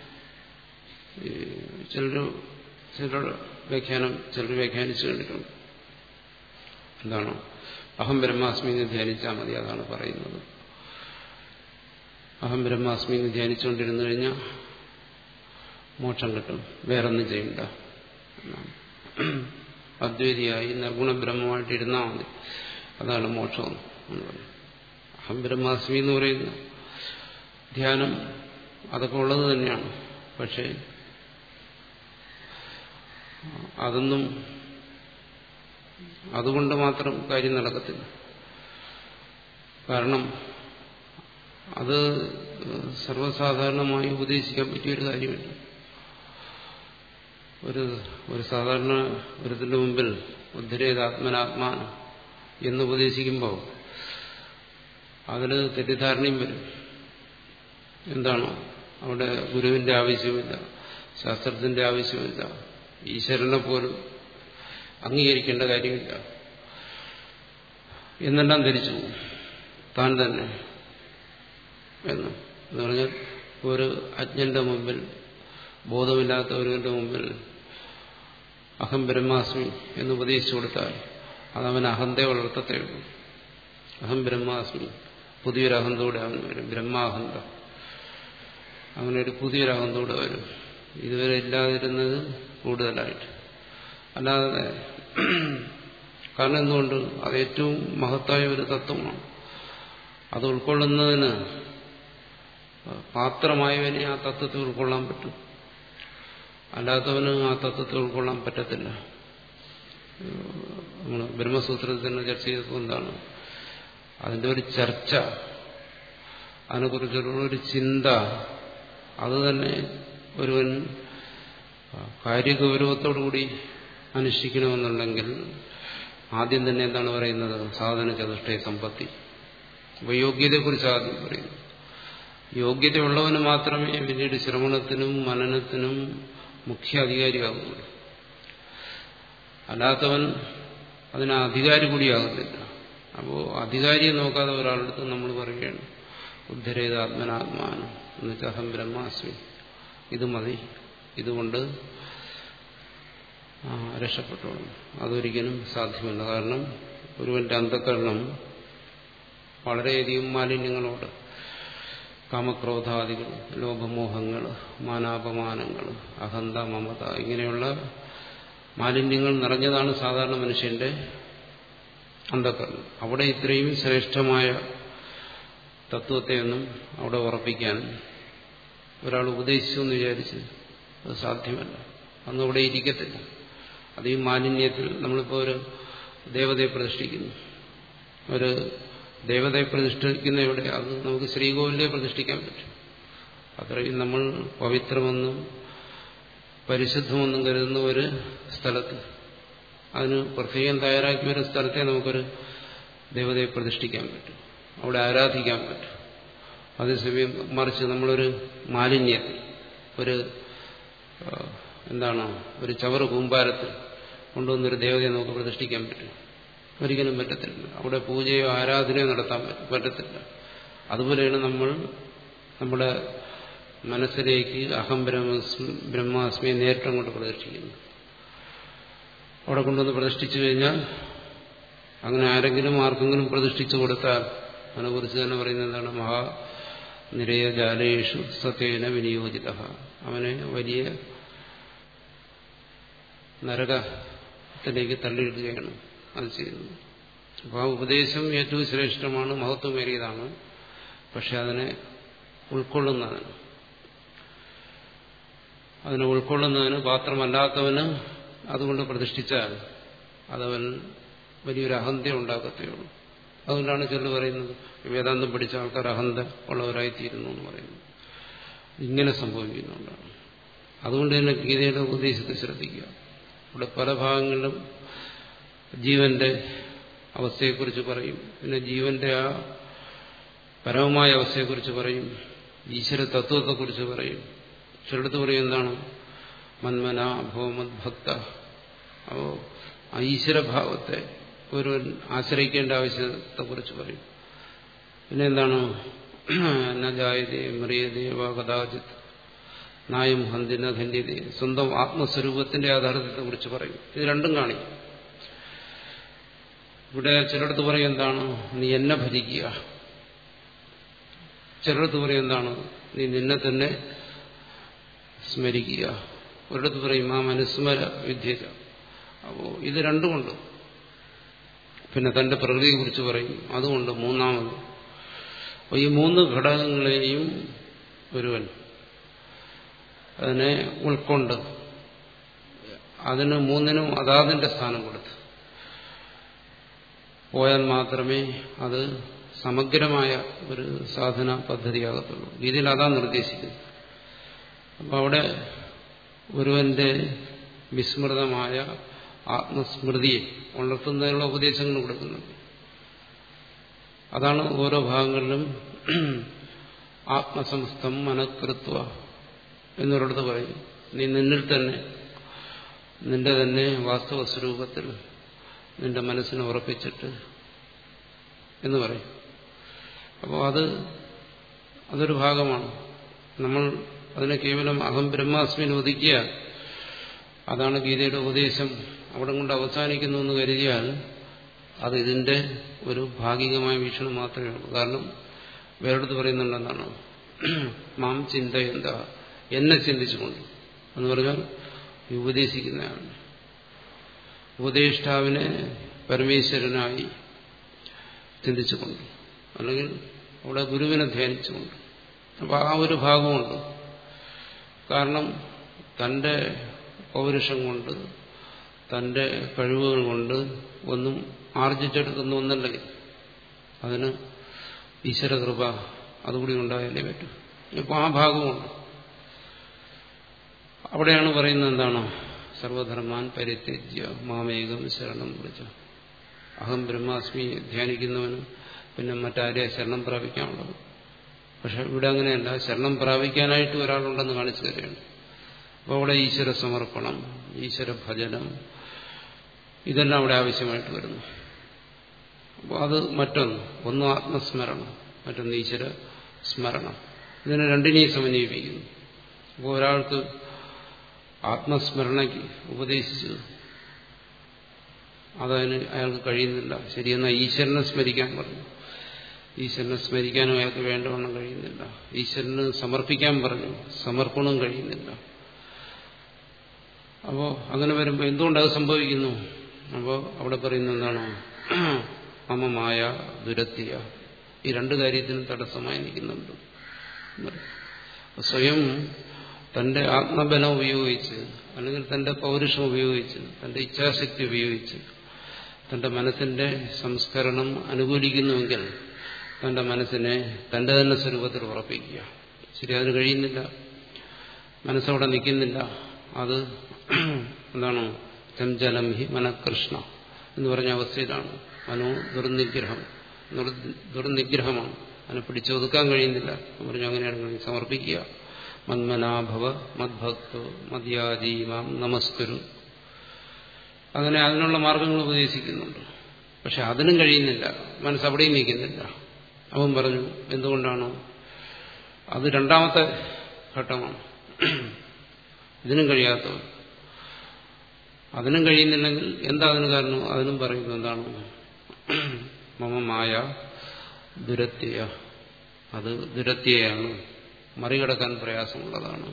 ചിലർ ചിലർ വ്യാഖ്യാനം ചിലർ വ്യാഖ്യാനിച്ചു കണ്ടിട്ടുണ്ട് എന്താണ് അഹം ബ്രഹ്മാസ്മി എന്ന് ധ്യാനിച്ചാൽ മതി അതാണ് പറയുന്നത് അഹം ബ്രഹ്മാസ്മി എന്ന് ധ്യാനിച്ചുകൊണ്ടിരുന്നു കഴിഞ്ഞാൽ മോക്ഷം കിട്ടും വേറൊന്നും ചെയ്യണ്ട എന്നാണ് അദ്വൈതിയായി നിർഗുണ ബ്രഹ്മമായിട്ട് ഇരുന്നാൽ മതി അതാണ് മോക്ഷം എന്ന് പറയുന്നത് അഹം ബ്രഹ്മാസ്മി എന്ന് പറയുന്ന ധ്യാനം അതൊക്കെ ഉള്ളത് തന്നെയാണ് പക്ഷേ അതൊന്നും അതുകൊണ്ട് മാത്രം കാര്യം നടക്കത്തില്ല കാരണം അത് സർവ്വസാധാരണമായി ഉപദേശിക്കാൻ പറ്റിയൊരു കാര്യമില്ല ഒരു ഒരു സാധാരണ ഒരുത്തിന്റെ മുമ്പിൽ ഉദ്ധരേത് ആത്മനാത്മാ എന്ന് ഉപദേശിക്കുമ്പോൾ അതിൽ തെറ്റിദ്ധാരണയും വരും എന്താണോ അവിടെ ഗുരുവിന്റെ ആവശ്യമില്ല ശാസ്ത്രത്തിന്റെ ആവശ്യമില്ല ഈശ്വരനെ പോലും അംഗീകരിക്കേണ്ട കാര്യമില്ല എന്നെല്ലാം ധരിച്ചു താൻ തന്നെ എന്ന് എന്ന് പറഞ്ഞാൽ ഒരു അജ്ഞന്റെ മുമ്പിൽ ബോധമില്ലാത്ത ഒരുവന്റെ മുമ്പിൽ അഹം ബ്രഹ്മാസ്മി എന്ന് ഉപദേശിച്ചു കൊടുത്താൽ അതവൻ അഹന്തയെ വളർത്തത്തേ ഉള്ളൂ അഹം ബ്രഹ്മാസ്മി പുതിയൊരു അഹന്തോടെ അവൻ വരും ബ്രഹ്മാഹന്ത അവനൊരു പുതിയൊരു അഹന്തോടെ വരും ഇതുവരെ ഇല്ലാതിരുന്നത് കൂടുതലായിട്ട് അല്ലാതെ കാരണം എന്തുകൊണ്ട് അത് ഏറ്റവും മഹത്തായ ഒരു തത്വമാണ് അത് ഉൾക്കൊള്ളുന്നതിന് പാത്രമായവനെ ആ തത്വത്തെ ഉൾക്കൊള്ളാൻ പറ്റും അല്ലാത്തവന് ആ തത്വത്തെ ഉൾക്കൊള്ളാൻ പറ്റത്തില്ല നമ്മൾ ബ്രഹ്മസൂത്രത്തിൽ തന്നെ ചർച്ച ചെയ്തപ്പോൾ എന്താണ് അതിന്റെ ഒരു ചർച്ച അതിനെക്കുറിച്ചുള്ള ഒരു ചിന്ത അത് തന്നെ ഒരുവൻ കാര്യഗൗരവത്തോടുകൂടി അനുഷ്ഠിക്കണമെന്നുണ്ടെങ്കിൽ ആദ്യം തന്നെ എന്താണ് പറയുന്നത് സാധന ചതുഷ്ടയ സമ്പത്തി അപ്പോൾ യോഗ്യതയെക്കുറിച്ച് ആദ്യം പറയുന്നു യോഗ്യതയുള്ളവന് മാത്രമേ പിന്നീട് ശ്രവണത്തിനും മനനത്തിനും മുഖ്യ അധികാരിയാകുന്നുള്ളൂ അല്ലാത്തവൻ അതിന് അധികാരി കൂടിയാകുന്നില്ല അപ്പോൾ അധികാരിയെ നോക്കാതെ ഒരാളടുത്ത് നമ്മൾ പറയുകയാണ് ഉദ്ധരേത് ആത്മനാത്മാനം എന്നുവെച്ചാൽ അഹം ബ്രഹ്മാസ്മി ഇത് മതി ഇതുകൊണ്ട് രക്ഷപ്പെട്ടോളും അതൊരിക്കലും സാധ്യമല്ല കാരണം ഒരുവന്റെ അന്ധകരണം വളരെയധികം മാലിന്യങ്ങളോട് കാമക്രോധാദികൾ ലോഭമോഹങ്ങൾ മാനാപമാനങ്ങൾ അഹന്ത മമത ഇങ്ങനെയുള്ള മാലിന്യങ്ങൾ നിറഞ്ഞതാണ് സാധാരണ മനുഷ്യന്റെ അന്ധകരണം അവിടെ ഇത്രയും ശ്രേഷ്ഠമായ തത്വത്തെയൊന്നും അവിടെ ഉറപ്പിക്കാൻ ഒരാൾ ഉപദേശിച്ചു എന്ന് വിചാരിച്ച് അത് സാധ്യമല്ല അന്ന് അവിടെ ഇരിക്കത്തില്ല അത് ഈ മാലിന്യത്തിൽ നമ്മളിപ്പോൾ ഒരു ദേവതയെ പ്രതിഷ്ഠിക്കുന്നു ഒരു ദേവതയെ പ്രതിഷ്ഠിക്കുന്ന എവിടെ അത് നമുക്ക് ശ്രീകോവിലെ പ്രതിഷ്ഠിക്കാൻ പറ്റും അത്രയും നമ്മൾ പവിത്രമെന്നും പരിശുദ്ധമെന്നും കരുതുന്ന ഒരു സ്ഥലത്ത് അതിന് പ്രത്യേകം തയ്യാറാക്കിയ ഒരു സ്ഥലത്തെ നമുക്കൊരു ദേവതയെ പ്രതിഷ്ഠിക്കാൻ പറ്റും അവിടെ ആരാധിക്കാൻ പറ്റും അതേസമയം മറിച്ച് നമ്മളൊരു മാലിന്യത്തിൽ ഒരു എന്താണ് ഒരു ചവറ് കൂമ്പാരത്തിൽ കൊണ്ടുവന്നൊരു ദേവതയെ നമുക്ക് പ്രതിഷ്ഠിക്കാൻ പറ്റും ഒരിക്കലും പറ്റത്തില്ല അവിടെ പൂജയോ ആരാധനയോ നടത്താൻ പറ്റത്തില്ല അതുപോലെയാണ് നമ്മൾ നമ്മുടെ മനസ്സിലേക്ക് അഹം ബ്രഹ്മസ്മി ബ്രഹ്മാസ്മിയെ നേരിട്ട് അങ്ങോട്ട് പ്രതിഷ്ഠിക്കുന്നത് അവിടെ കൊണ്ടുവന്ന് പ്രതിഷ്ഠിച്ചു കഴിഞ്ഞാൽ അങ്ങനെ ആരെങ്കിലും ആർക്കെങ്കിലും പ്രതിഷ്ഠിച്ചു കൊടുത്താൽ അതിനെക്കുറിച്ച് തന്നെ പറയുന്നത് എന്താണ് മഹാ നിരയ ജാലേഷു സത്യേന വിനിയോജിത അവനെ വലിയ നരകത്തിലേക്ക് തള്ളിയിടുകയാണ് അത് ചെയ്യുന്നത് അപ്പോൾ ആ ഉപദേശം ഏറ്റവും ശ്രേഷ്ഠമാണ് മഹത്വമേറിയതാണ് പക്ഷെ അതിനെ ഉൾക്കൊള്ളുന്നതിന് അതിനെ ഉൾക്കൊള്ളുന്നതിന് പാത്രമല്ലാത്തവന് അതുകൊണ്ട് പ്രതിഷ്ഠിച്ചാൽ അതവൻ വലിയൊരു അഹന്ത ഉണ്ടാക്കത്തേ ഉള്ളൂ അതുകൊണ്ടാണ് ചിലർ പറയുന്നത് വേദാന്തം പഠിച്ച ആൾക്കാർ അഹന്ത ഉള്ളവരായിത്തീരുന്നു എന്ന് പറയുന്നത് ഇങ്ങനെ സംഭവിക്കുന്നുണ്ടാണ് അതുകൊണ്ട് തന്നെ ഗീതയുടെ ഉപദേശത്തെ ശ്രദ്ധിക്കുക ഇവിടെ പല ഭാഗങ്ങളിലും ജീവന്റെ അവസ്ഥയെക്കുറിച്ച് പറയും പിന്നെ ജീവന്റെ ആ പരമമായ അവസ്ഥയെക്കുറിച്ച് പറയും ഈശ്വര തത്വത്തെക്കുറിച്ച് പറയും ചിലടത്ത് പറയും എന്താണ് മന്മന ഭവമത് ഭക്ത അപ്പോ ആ ഈശ്വരഭാവത്തെ ഒരുവൻ ആശ്രയിക്കേണ്ട ആവശ്യത്തെക്കുറിച്ച് പറയും പിന്നെ എന്താണ് നജായതേ മറിയതേവ കഥാചിത് നായം ഹന്തിന ധന്യതേ സ്വന്തം ആത്മസ്വരൂപത്തിന്റെ യാഥാർത്ഥ്യത്തെ കുറിച്ച് പറയും ഇത് രണ്ടും കാണിക്കും ഇവിടെ ചിലടത്ത് പറയും എന്താണ് നീ എന്നെ ഭജിക്കുക ചിലടത്ത് പറയും എന്താണ് നീ നിന്നെ തന്നെ സ്മരിക്കുക ഒരിടത്ത് പറയും ആ മനുസ്മര വിദ്യത അപ്പോ ഇത് രണ്ടുമുണ്ട് പിന്നെ തന്റെ പ്രകൃതിയെക്കുറിച്ച് പറയും അതുകൊണ്ട് മൂന്നാമത് അപ്പോൾ ഈ മൂന്ന് ഘടകങ്ങളെയും ഒരുവൻ അതിനെ ഉൾക്കൊണ്ട് അതിന് മൂന്നിനും അതാതിന്റെ സ്ഥാനം കൊടുത്ത് പോയാൽ മാത്രമേ അത് സമഗ്രമായ ഒരു സാധന പദ്ധതിയാകത്തുള്ളൂ ഇതിൽ അതാ നിർദ്ദേശിക്കുന്നത് അപ്പം അവിടെ ഒരുവന്റെ വിസ്മൃതമായ ആത്മസ്മൃതിയെ ഉണർത്തുന്നതിനുള്ള ഉപദേശങ്ങൾ കൊടുക്കുന്നുണ്ട് അതാണ് ഓരോ ഭാഗങ്ങളിലും ആത്മസംസ്ഥം മനക്കൃത്വ എന്നൊരിടത്ത് പറയും നീ നിന്നിൽ തന്നെ നിന്റെ തന്നെ വാസ്തവ സ്വരൂപത്തിൽ നിന്റെ മനസ്സിനെ ഉറപ്പിച്ചിട്ട് എന്ന് പറയും അപ്പോൾ അത് അതൊരു ഭാഗമാണ് നമ്മൾ അതിനെ കേവലം അഹം ബ്രഹ്മാസ്മിന് ഒതുക്കിയ അതാണ് ഗീതയുടെ ഉപദേശം അവിടെ കൊണ്ട് അവസാനിക്കുന്നു എന്ന് കരുതിയാൽ അത് ഇതിന്റെ ഒരു ഭാഗികമായ വീക്ഷണം മാത്രമേ ഉള്ളൂ കാരണം വേറെടുത്ത് പറയുന്നുണ്ടെന്നാണ് മാം ചിന്ത എന്താ എന്നെ ചിന്തിച്ചുകൊണ്ട് എന്ന് പറഞ്ഞാൽ ഉപദേശിക്കുന്നതാണ് ഉപദേഷ്ടാവിനെ പരമേശ്വരനായി ചിന്തിച്ചുകൊണ്ട് അല്ലെങ്കിൽ അവിടെ ഗുരുവിനെ ധ്യാനിച്ചുകൊണ്ട് അപ്പോൾ ആ ഒരു ഭാഗമുണ്ട് കാരണം തന്റെ പൗരുഷം കൊണ്ട് തന്റെ കഴിവുകൾ കൊണ്ട് ഒന്നും ആർജിച്ചെടുക്കുന്ന ഒന്നല്ല അതിന് ഈശ്വരകൃപ അതുകൂടി ഉണ്ടായാലേ പറ്റൂ ഇപ്പോൾ ആ ഭാഗമുണ്ട് അവിടെയാണ് പറയുന്നത് എന്താണ് സർവധർമാൻ പരിത്യജ്യ മാമേകം ശരണം വിളിച്ച അഹം ബ്രഹ്മാസ്മി ധ്യാനിക്കുന്നവന് പിന്നെ മറ്റാരെയാ ശരണം പ്രാപിക്കാനുള്ളത് പക്ഷെ ഇവിടെ അങ്ങനെയല്ല ശരണം പ്രാപിക്കാനായിട്ട് ഒരാളുണ്ടെന്ന് കാണിച്ചു തരികയാണ് അപ്പോൾ അവിടെ ഈശ്വര സമർപ്പണം ഈശ്വര ഭജനം ഇതെല്ലാം അവിടെ ആവശ്യമായിട്ട് വരുന്നു അപ്പോൾ അത് മറ്റൊന്ന് ഒന്ന് ആത്മസ്മരണം മറ്റൊന്ന് ഈശ്വര സ്മരണം ഇതിനെ രണ്ടിനെയും സമന്വയിപ്പിക്കുന്നു അപ്പോൾ ഒരാൾക്ക് ആത്മസ്മരണയ്ക്ക് ഉപദേശിച്ചു അതതിന് അയാൾക്ക് കഴിയുന്നില്ല ശരിയെന്നാൽ ഈശ്വരനെ സ്മരിക്കാൻ പറഞ്ഞു ഈശ്വരനെ സ്മരിക്കാനും അയാൾക്ക് വേണ്ടവണ്ണം കഴിയുന്നില്ല ഈശ്വരന് സമർപ്പിക്കാൻ പറഞ്ഞു സമർപ്പണവും കഴിയുന്നില്ല അപ്പോൾ അങ്ങനെ വരുമ്പോൾ എന്തുകൊണ്ടത് സംഭവിക്കുന്നു അപ്പോൾ അവിടെ പറയുന്ന എന്താണ് മമമായ ദുരത്തിയ ഈ രണ്ട് കാര്യത്തിനും തടസ്സമായി നിൽക്കുന്നുണ്ട് സ്വയം തന്റെ ആത്മബലം ഉപയോഗിച്ച് അല്ലെങ്കിൽ തന്റെ പൗരുഷം ഉപയോഗിച്ച് തന്റെ ഇച്ഛാശക്തി ഉപയോഗിച്ച് തന്റെ മനസ്സിന്റെ സംസ്കരണം അനുകൂലിക്കുന്നുവെങ്കിൽ തന്റെ മനസ്സിനെ തന്റെ തന്നെ സ്വരൂപത്തിൽ ഉറപ്പിക്കുക ശരി അതിന് കഴിയുന്നില്ല മനസ്സവിടെ നിൽക്കുന്നില്ല അത് എന്താണ് ചഞ്ചലം ഹി മനകൃഷ്ണ എന്ന് പറഞ്ഞ അവസ്ഥയിലാണ് മനോ ദുർനിഗ്രഹം ദുർനിഗ്രഹമാണ് അതിനെ പിടിച്ചൊതുക്കാൻ കഴിയുന്നില്ല പറഞ്ഞു അങ്ങനെയാണെങ്കിൽ സമർപ്പിക്കുക മന്മനാഭവ മദ്ഭക്തോ മദ്യാജീമാം നമസ്കരു അങ്ങനെ അതിനുള്ള മാർഗങ്ങൾ ഉപദേശിക്കുന്നുണ്ട് പക്ഷെ അതിനും കഴിയുന്നില്ല മനസ്സവിടെയും നിൽക്കുന്നില്ല അവൻ പറഞ്ഞു എന്തുകൊണ്ടാണ് അത് രണ്ടാമത്തെ ഘട്ടമാണ് ഇതിനും കഴിയാത്തവൻ അതിനും കഴിയുന്നില്ലെങ്കിൽ എന്താ അതിന് കാരണം അതിനും പറയുന്നത് എന്താണ് മമമായ ദുരത്യയ അത് ദുരത്യയാണ് മറികടക്കാൻ പ്രയാസമുള്ളതാണ്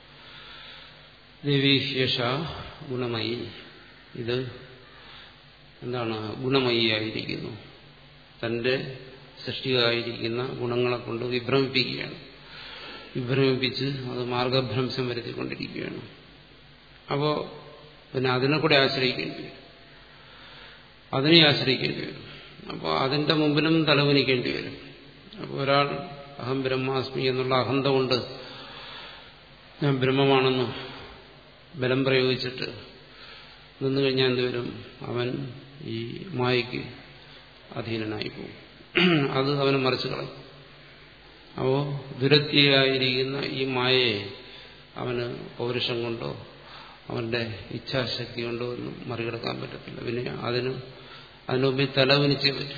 ദേവീശേഷ ഗുണമയി ഇത് എന്താണ് ഗുണമയിയായിരിക്കുന്നു തന്റെ സൃഷ്ടിയായിരിക്കുന്ന ഗുണങ്ങളെ കൊണ്ട് വിഭ്രമിപ്പിക്കുകയാണ് വിഭ്രമിപ്പിച്ച് അത് മാർഗഭ്രംശം വരുത്തിക്കൊണ്ടിരിക്കുകയാണ് അപ്പോൾ പിന്നെ അതിനെ കൂടെ ആശ്രയിക്കേണ്ടി വരും അതിനെ ആശ്രയിക്കേണ്ടി വരും അപ്പോൾ അതിന്റെ മുമ്പിലും തലവനിക്കേണ്ടി വരും അപ്പോൾ ഒരാൾ അഹം ബ്രഹ്മാസ്മി എന്നുള്ള അഹന്ത കൊണ്ട് ഞാൻ ബ്രഹ്മമാണെന്ന് ബലം പ്രയോഗിച്ചിട്ട് നിന്നു കഴിഞ്ഞാൽ എന്തുവരും അവൻ ഈ മായയ്ക്ക് അധീനനായി പോകും അത് അവനെ മറിച്ചു കളയും അപ്പോ ദുരത്തിയായിരിക്കുന്ന ഈ മായയെ അവന് പൗരുഷം കൊണ്ടോ അവന്റെ ഇച്ഛാശക്തി കൊണ്ടോ ഒന്നും മറികടക്കാൻ പറ്റത്തില്ല പിന്നെ അതിന് അതിനു മുമ്പിൽ തലവനിച്ചേ പറ്റൂ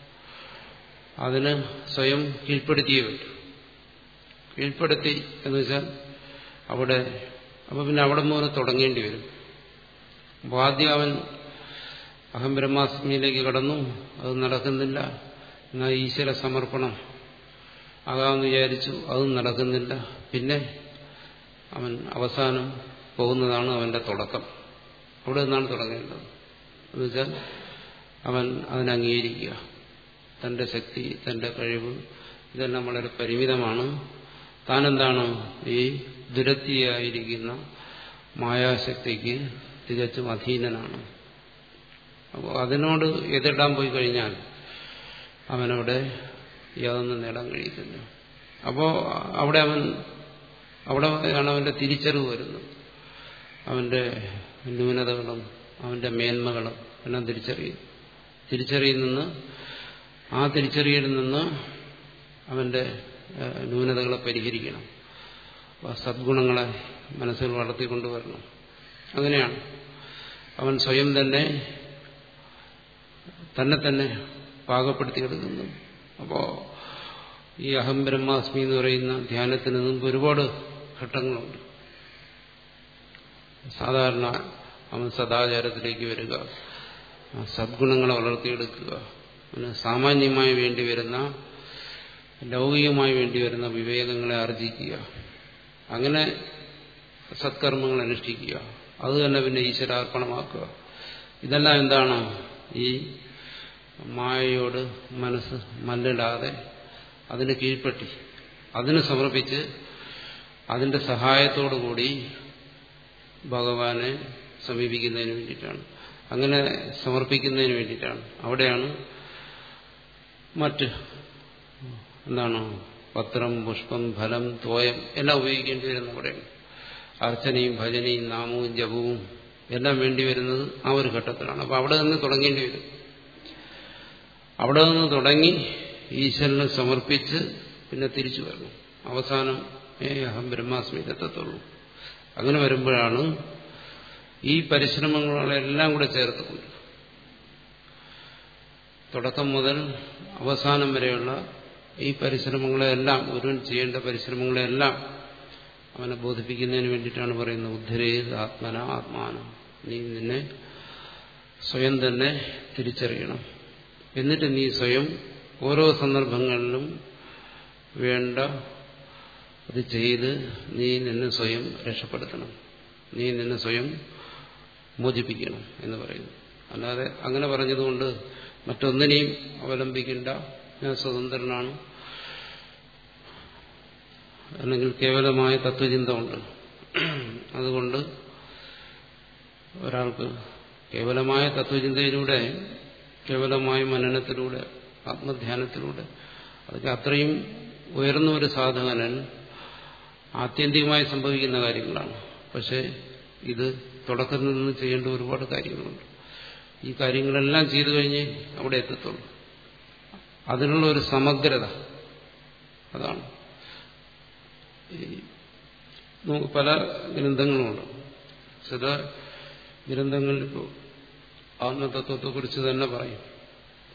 അതിന് സ്വയം കീഴ്പ്പെടുത്തിയേ പറ്റൂ കീഴ്പ്പെടുത്തി എന്ന് വെച്ചാൽ അവിടെ അപ്പൊ പിന്നെ അവിടെ മുതൽ തുടങ്ങേണ്ടി വരും അപ്പോൾ ആദ്യം അവൻ അഹം ബ്രഹ്മാസ്മിയിലേക്ക് കടന്നു അത് നടക്കുന്നില്ല എന്നാൽ ഈശ്വര സമർപ്പണം ആകാമെന്ന് വിചാരിച്ചു അതും നടക്കുന്നില്ല പിന്നെ അവൻ അവസാനം പോകുന്നതാണ് അവന്റെ തുടക്കം അവിടെ നിന്നാണ് തുടങ്ങേണ്ടത് എന്നുവെച്ചാൽ അവൻ അതിനെ അംഗീകരിക്കുക തന്റെ ശക്തി തന്റെ കഴിവ് ഇതെല്ലാം വളരെ പരിമിതമാണ് താനെന്താണ് ഈ ദുരത്തിയായിരിക്കുന്ന മായാശക്തിക്ക് തികച്ചും അധീനനാണ് അപ്പോൾ അതിനോട് എതിരിടാൻ പോയി കഴിഞ്ഞാൽ അവനവിടെ യാതൊന്നും നേടാൻ കഴിയത്തില്ല അപ്പോൾ അവിടെ അവൻ അവിടെയാണ് അവന്റെ തിരിച്ചറിവ് വരുന്നത് അവന്റെ ന്യൂനതകളും അവന്റെ മേന്മകളും എല്ലാം തിരിച്ചറിയും തിരിച്ചറിയിൽ നിന്ന് ആ തിരിച്ചറിയിൽ നിന്ന് അവന്റെ ന്യൂനതകളെ പരിഹരിക്കണം സദ്ഗുണങ്ങളെ മനസ്സിൽ വളർത്തിക്കൊണ്ടുവരണം അങ്ങനെയാണ് അവൻ സ്വയം തന്നെ തന്നെ തന്നെ പാകപ്പെടുത്തിയെടുക്കുന്നു അപ്പോ ഈ അഹം ബ്രഹ്മാസ്മി എന്ന് പറയുന്ന ധ്യാനത്തിന് മുമ്പ് ഒരുപാട് ഘട്ടങ്ങളുണ്ട് സാധാരണ അവൻ സദാചാരത്തിലേക്ക് വരിക സദ്ഗുണങ്ങളെ വളർത്തിയെടുക്കുക അവന് സാമാന്യമായി വേണ്ടി വരുന്ന ലൗകികമായി വേണ്ടി വരുന്ന വിവേകങ്ങളെ ആർജിക്കുക അങ്ങനെ സത്കർമ്മങ്ങൾ അനുഷ്ഠിക്കുക അത് തന്നെ പിന്നെ ഈശ്വരാർപ്പണമാക്കുക ഇതെല്ലാം എന്താണ് ഈ മായയോട് മനസ്സ് മല്ലിടാതെ അതിന് കീഴ്പ്പെട്ടി അതിന് സമർപ്പിച്ച് അതിന്റെ സഹായത്തോടുകൂടി ഭഗവാനെ സമീപിക്കുന്നതിന് വേണ്ടിയിട്ടാണ് അങ്ങനെ സമർപ്പിക്കുന്നതിന് വേണ്ടിയിട്ടാണ് അവിടെയാണ് മറ്റ് എന്താണ് പത്രം പുഷ്പം ഫലം തോയം എല്ലാം ഉപയോഗിക്കേണ്ടി വരുന്നത് അവിടെയാണ് അർച്ചനയും ഭജനയും നാമവും ജപവും എല്ലാം വേണ്ടി വരുന്നത് ആ ഒരു ഘട്ടത്തിലാണ് അപ്പൊ അവിടെ നിന്ന് തുടങ്ങേണ്ടി വരും അവിടെ നിന്ന് തുടങ്ങി ഈശ്വരനെ സമർപ്പിച്ച് പിന്നെ തിരിച്ചു വരണം അവസാനം ഏ അഹം ബ്രഹ്മാസ്മിയിലെത്തത്തുള്ളൂ അങ്ങനെ വരുമ്പോഴാണ് ഈ പരിശ്രമങ്ങളെല്ലാം കൂടെ ചേർത്തുകൊണ്ട് തുടക്കം മുതൽ അവസാനം വരെയുള്ള ഈ പരിശ്രമങ്ങളെല്ലാം ഒരുവൻ ചെയ്യേണ്ട പരിശ്രമങ്ങളെല്ലാം അവനെ ബോധിപ്പിക്കുന്നതിന് വേണ്ടിയിട്ടാണ് പറയുന്നത് ഉദ്ധരേത് ആത്മന ആത്മാനം നീ നിന്നെ സ്വയം തന്നെ തിരിച്ചറിയണം എന്നിട്ട് നീ സ്വയം ഓരോ സന്ദർഭങ്ങളിലും വേണ്ട അത് ചെയ്ത് നീ നിന്നെ സ്വയം രക്ഷപ്പെടുത്തണം നീ നിന്നെ സ്വയം മോചിപ്പിക്കണം എന്ന് പറയുന്നു അല്ലാതെ അങ്ങനെ പറഞ്ഞതുകൊണ്ട് മറ്റൊന്നിനെയും അവലംബിക്കേണ്ട ഞാൻ സ്വതന്ത്രനാണ് അല്ലെങ്കിൽ കേവലമായ തത്വചിന്ത ഉണ്ട് അതുകൊണ്ട് ഒരാൾക്ക് കേവലമായ തത്വചിന്തയിലൂടെ കേവലമായ മനനത്തിലൂടെ ആത്മധ്യാനത്തിലൂടെ അതൊക്കെ അത്രയും ഉയർന്ന ഒരു സാധകനൻ ആത്യന്തികമായി സംഭവിക്കുന്ന കാര്യങ്ങളാണ് പക്ഷെ ഇത് തുടക്കത്തിൽ നിന്ന് ചെയ്യേണ്ട ഒരുപാട് കാര്യങ്ങളുണ്ട് ഈ കാര്യങ്ങളെല്ലാം ചെയ്തു കഴിഞ്ഞ് അവിടെ എത്തത്തുള്ളൂ അതിനുള്ള ഒരു സമഗ്രത അതാണ് നമുക്ക് പല ഗ്രന്ഥങ്ങളുമുണ്ട് ചില ഗ്രന്ഥങ്ങളിൽ ഇപ്പോൾ ആത്മതത്വത്തെക്കുറിച്ച് തന്നെ പറയും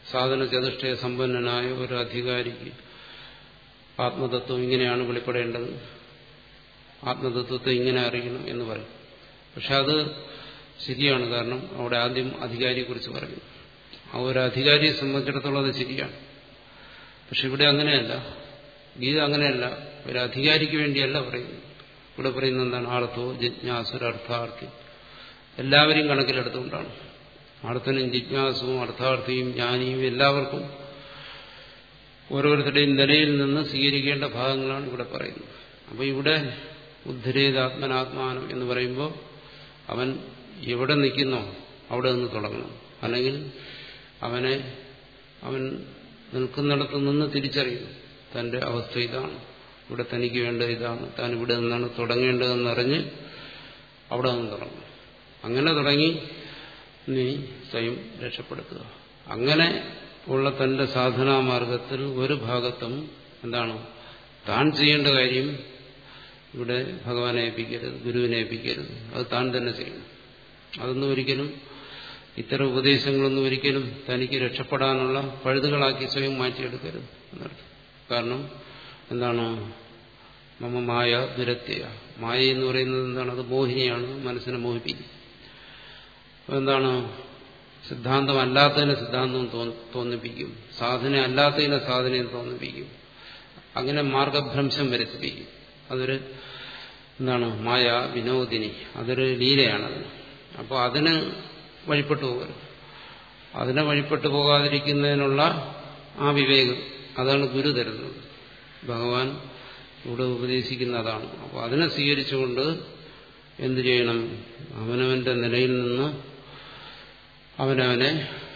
സാധന ചതുഷ്ടയ സമ്പന്നനായ ഒരു അധികാരിക്ക് ആത്മതത്വം ഇങ്ങനെയാണ് വെളിപ്പെടേണ്ടത് ആത്മതത്വത്തെ ഇങ്ങനെ അറിയണം എന്ന് പറയും പക്ഷെ അത് ശരിയാണ് കാരണം അവിടെ ആദ്യം അധികാരിയെക്കുറിച്ച് പറഞ്ഞു ആ ഒരു അധികാരിയെ സംബന്ധിച്ചിടത്തോളം അത് ശരിയാണ് പക്ഷെ ഇവിടെ അങ്ങനെയല്ല ഗീത അങ്ങനെയല്ല ഒരു അധികാരിക്ക് വേണ്ടിയല്ല പറയുന്നത് ഇവിടെ പറയുന്നത് എന്താണ് ആർത്തോ ജിജ്ഞാസുരർത്ഥാർത്ഥി എല്ലാവരെയും കണക്കിലെടുത്തുകൊണ്ടാണ് ആർത്തനും ജിജ്ഞാസുവും അർത്ഥാർത്ഥിയും ജ്ഞാനിയും എല്ലാവർക്കും ഓരോരുത്തരുടെയും നിലയിൽ നിന്ന് സ്വീകരിക്കേണ്ട ഭാഗങ്ങളാണ് ഇവിടെ പറയുന്നത് അപ്പോൾ ഇവിടെ ഉദ്ധരേതാത്മനാത്മാനം എന്ന് പറയുമ്പോൾ അവൻ എവിടെ നിൽക്കുന്നോ അവിടെ നിന്ന് തുടങ്ങണം അല്ലെങ്കിൽ അവനെ അവൻ നിൽക്കുന്നിടത്ത് നിന്ന് തിരിച്ചറിയുന്നു തന്റെ അവസ്ഥ ഇതാണ് ഇവിടെ തനിക്ക് വേണ്ടത് ഇതാണ് താൻ ഇവിടെ നിന്നാണ് തുടങ്ങേണ്ടതെന്നറിഞ്ഞ് അവിടെ നിന്ന് തുടങ്ങും അങ്ങനെ തുടങ്ങി നീ സ്വയം രക്ഷപ്പെടുത്തുക അങ്ങനെ ഉള്ള തന്റെ സാധനാമാർഗത്തിൽ ഒരു ഭാഗത്തും എന്താണ് താൻ ചെയ്യേണ്ട കാര്യം ഇവിടെ ഭഗവാനെ ഏൽപ്പിക്കരുത് ഗുരുവിനെ ഏൽപ്പിക്കരുത് അത് താൻ തന്നെ ചെയ്യണം അതൊന്നും ഒരിക്കലും ഇത്തരം ഉപദേശങ്ങളൊന്നും ഒരിക്കലും തനിക്ക് രക്ഷപ്പെടാനുള്ള പഴുതുകളാക്കി സ്വയം മാറ്റിയെടുക്കരുത് എന്നർത്ഥം കാരണം എന്താണ് മമ മായ ദുരത്യ മായ എന്ന് പറയുന്നത് എന്താണ് അത് മോഹിനിയാണ് മനസ്സിനെ മോഹിപ്പിക്കും എന്താണ് സിദ്ധാന്തം അല്ലാത്തതിനെ സിദ്ധാന്തം തോന്നിപ്പിക്കും സാധന അല്ലാത്തതിനെ സാധനയും തോന്നിപ്പിക്കും അങ്ങനെ മാർഗഭ്രംശം വരുത്തിപ്പിക്കും അതൊരു എന്താണ് മായ വിനോദിനി അതൊരു ലീലയാണത് അപ്പോൾ അതിന് വഴിപ്പെട്ടു പോകരുത് അതിനെ വഴിപ്പെട്ടു പോകാതിരിക്കുന്നതിനുള്ള ആ വിവേകം അതാണ് ഗുരു തരുന്നത് ഭഗവാൻ ഇവിടെ ഉപദേശിക്കുന്ന അതാണ് അപ്പോൾ അതിനെ സ്വീകരിച്ചുകൊണ്ട് എന്തു ചെയ്യണം അവനവന്റെ നിലയിൽ നിന്ന് അവനവനെ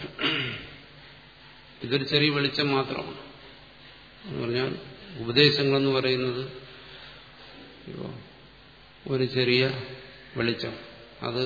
ഇതൊരു ചെറിയ വെളിച്ചം മാത്രമാണ് എന്ന് പറഞ്ഞാൽ ഉപദേശങ്ങളെന്ന് പറയുന്നത് ഒരു ചെറിയ വെളിച്ചം അത്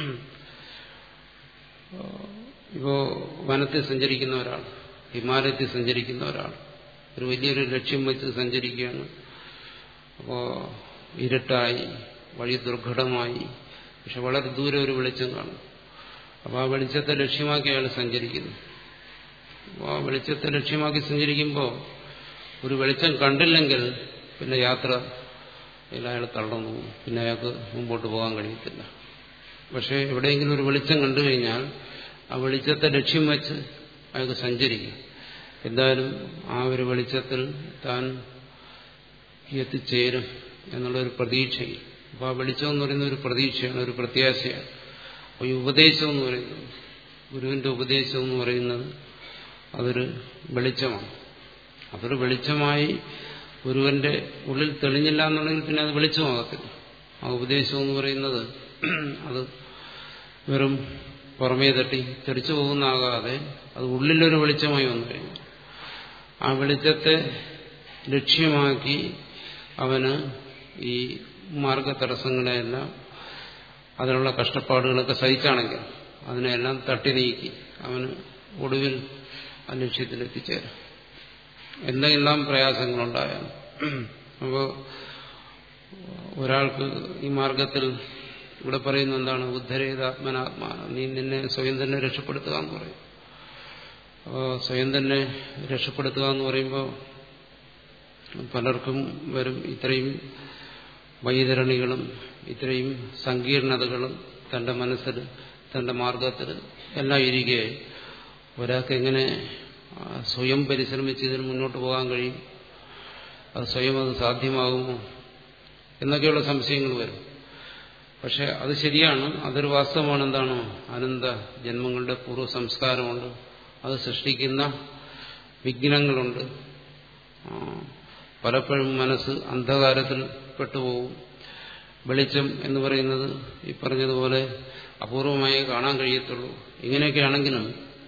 ഇപ്പോ വനത്തിൽ സഞ്ചരിക്കുന്ന ഒരാൾ ഹിമാലയത്തിൽ സഞ്ചരിക്കുന്ന ഒരാൾ ഒരു വലിയൊരു ലക്ഷ്യം വെച്ച് സഞ്ചരിക്കുകയാണ് അപ്പോ ഇരുട്ടായി വഴി ദുർഘടമായി പക്ഷെ വളരെ ദൂരെ ഒരു വെളിച്ചം കാണും അപ്പോൾ ആ വെളിച്ചത്തെ ലക്ഷ്യമാക്കി അയാൾ സഞ്ചരിക്കുന്നു അപ്പോൾ ആ വെളിച്ചത്തെ ലക്ഷ്യമാക്കി സഞ്ചരിക്കുമ്പോൾ ഒരു വെളിച്ചം കണ്ടില്ലെങ്കിൽ പിന്നെ യാത്ര അയാൾ തളർന്നു പോകും പിന്നെ അയാൾക്ക് മുമ്പോട്ട് പോകാൻ കഴിയത്തില്ല പക്ഷേ എവിടെയെങ്കിലും ഒരു വെളിച്ചം കണ്ടു കഴിഞ്ഞാൽ ആ വെളിച്ചത്തെ ലക്ഷ്യം വെച്ച് അയാൾക്ക് സഞ്ചരിക്കും എന്തായാലും ആ ഒരു വെളിച്ചത്തിൽ താൻ എത്തിച്ചേരും എന്നുള്ളൊരു പ്രതീക്ഷയിൽ അപ്പോൾ ആ വെളിച്ചം എന്ന് പറയുന്ന ഒരു പ്രതീക്ഷയാണ് ഒരു പ്രത്യാശയാണ് അപ്പോൾ ഈ ഉപദേശം എന്ന് പറയുന്നത് ഗുരുവിന്റെ ഉപദേശം എന്ന് പറയുന്നത് അതൊരു വെളിച്ചമാണ് അതൊരു വെളിച്ചമായി ഒരുവന്റെ ഉള്ളിൽ തെളിഞ്ഞില്ല എന്നുണ്ടെങ്കിൽ പിന്നെ അത് വെളിച്ചമാകത്തില്ല ആ ഉപദേശം എന്ന് പറയുന്നത് അത് വെറും പുറമേ തട്ടി തെറിച്ചു പോകുന്നാകാതെ അത് ഉള്ളിലൊരു വെളിച്ചമായി വന്നു കഴിഞ്ഞു ആ വെളിച്ചത്തെ ലക്ഷ്യമാക്കി അവന് ഈ മാർഗ തടസ്സങ്ങളെയെല്ലാം അതിനുള്ള കഷ്ടപ്പാടുകളൊക്കെ സഹിച്ചാണെങ്കിൽ അതിനെല്ലാം തട്ടി നീക്കി അവന് ഒടുവിൽ ആ ലക്ഷ്യത്തിലെത്തിച്ചേരും എന്തെല്ലാം പ്രയാസങ്ങളുണ്ടായാലും അപ്പോൾ ഒരാൾക്ക് ഈ മാർഗത്തിൽ ഇവിടെ പറയുന്ന എന്താണ് ഉദ്ധരേത് ആത്മനാത്മാന നീ നിന്നെ സ്വയം തന്നെ രക്ഷപ്പെടുത്തുക എന്ന് പറയും അപ്പോൾ സ്വയം തന്നെ രക്ഷപ്പെടുത്തുക എന്ന് പറയുമ്പോൾ പലർക്കും വരും ഇത്രയും വൈതരണികളും ഇത്രയും സങ്കീർണതകളും തന്റെ മനസ്സിൽ തന്റെ മാർഗത്തിൽ എല്ലാം ഇരിക്കെ ഒരാൾക്ക് എങ്ങനെ സ്വയം പരിശ്രമിച്ച് ഇതിന് മുന്നോട്ട് പോകാൻ കഴിയും അത് സ്വയം അത് സാധ്യമാകുമോ എന്നൊക്കെയുള്ള സംശയങ്ങൾ വരും പക്ഷെ അത് ശരിയാണ് അതൊരു വാസ്തവമാണ് എന്താണ് അനന്ത ജന്മങ്ങളുടെ പൂർവ്വ സംസ്കാരമുണ്ട് അത് സൃഷ്ടിക്കുന്ന വിഘ്നങ്ങളുണ്ട് പലപ്പോഴും മനസ്സ് അന്ധകാരത്തിൽ പെട്ടുപോകും വെളിച്ചം എന്ന് പറയുന്നത് ഈ പറഞ്ഞതുപോലെ അപൂർവമായി കാണാൻ കഴിയത്തുള്ളൂ ഇങ്ങനെയൊക്കെയാണെങ്കിലും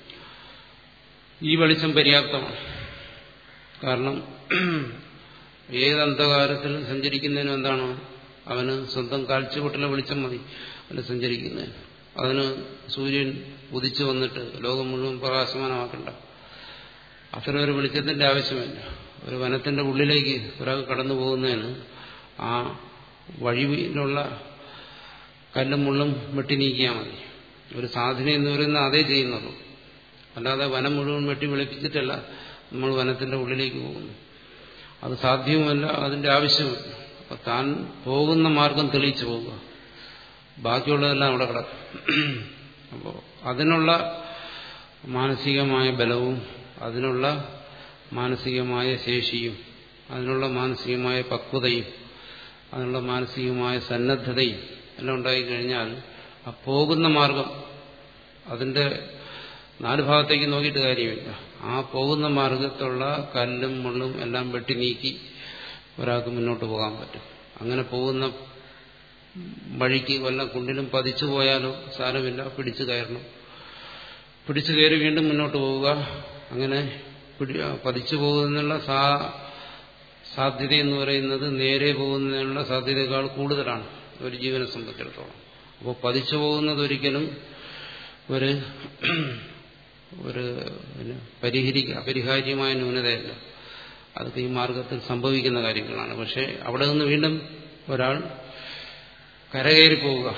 ഈ വെളിച്ചം പര്യാപ്തമാണ് കാരണം ഏത് അന്ധകാരത്തിൽ സഞ്ചരിക്കുന്നതിനും എന്താണ് അവന് സ്വന്തം കാഴ്ചവട്ടിലെ വെളിച്ചം മതി അവന് സഞ്ചരിക്കുന്നതിന് അതിന് സൂര്യൻ ഉദിച്ചു വന്നിട്ട് ലോകം മുഴുവൻ പ്രകാശമാനമാക്കണ്ട അത്തരം ഒരു വെളിച്ചത്തിന്റെ ആവശ്യമില്ല ഒരു വനത്തിന്റെ ഉള്ളിലേക്ക് ഒരാൾ കടന്നു പോകുന്നതിന് ആ വഴിയിലുള്ള കല്ലും മുള്ളും വെട്ടി നീക്കിയാൽ മതി ഒരു സാധന എന്ന് പറയുന്ന അതേ ചെയ്യുന്നുള്ളൂ അല്ലാതെ വനം മുഴുവൻ വെട്ടി വെളുപ്പിച്ചിട്ടല്ല നമ്മൾ വനത്തിന്റെ ഉള്ളിലേക്ക് പോകുന്നു അത് സാധ്യവുമല്ല അതിന്റെ ആവശ്യവുമില്ല അപ്പൊ താൻ പോകുന്ന മാർഗം തെളിയിച്ചു പോവുക ബാക്കിയുള്ളതെല്ലാം അവിടെ കിടക്കും അപ്പോൾ അതിനുള്ള മാനസികമായ ബലവും അതിനുള്ള മാനസികമായ ശേഷിയും അതിനുള്ള മാനസികമായ പക്വതയും അതിനുള്ള മാനസികമായ സന്നദ്ധതയും എല്ലാം ഉണ്ടായിക്കഴിഞ്ഞാൽ ആ പോകുന്ന മാർഗം അതിന്റെ നാല് ഭാഗത്തേക്ക് നോക്കിയിട്ട് കാര്യമില്ല ആ പോകുന്ന മാർഗത്തുള്ള കല്ലും മുള്ളും എല്ലാം വെട്ടി നീക്കി ഒരാൾക്ക് മുന്നോട്ട് പോകാൻ പറ്റും അങ്ങനെ പോകുന്ന വഴിക്ക് വല്ല കുണ്ടിലും പതിച്ചു പോയാലോ സാരമില്ല പിടിച്ചു കയറണം പിടിച്ചു കയറി വീണ്ടും മുന്നോട്ട് പോവുക അങ്ങനെ പതിച്ചു പോകുന്നതിനുള്ള സാ സാധ്യത എന്ന് പറയുന്നത് നേരെ പോകുന്നതിനുള്ള സാധ്യതയേക്കാൾ കൂടുതലാണ് ഒരു ജീവനെ സംബന്ധിച്ചിടത്തോളം അപ്പോൾ പതിച്ചു പോകുന്നത് ഒരിക്കലും ഒരു ഒരു പരിഹരിക്ക അപരിഹാര്യമായ ന്യൂനതയല്ല അതൊക്കെ ഈ മാർഗത്തിൽ സംഭവിക്കുന്ന കാര്യങ്ങളാണ് പക്ഷെ അവിടെ നിന്ന് വീണ്ടും ഒരാൾ കരകയറി പോവുക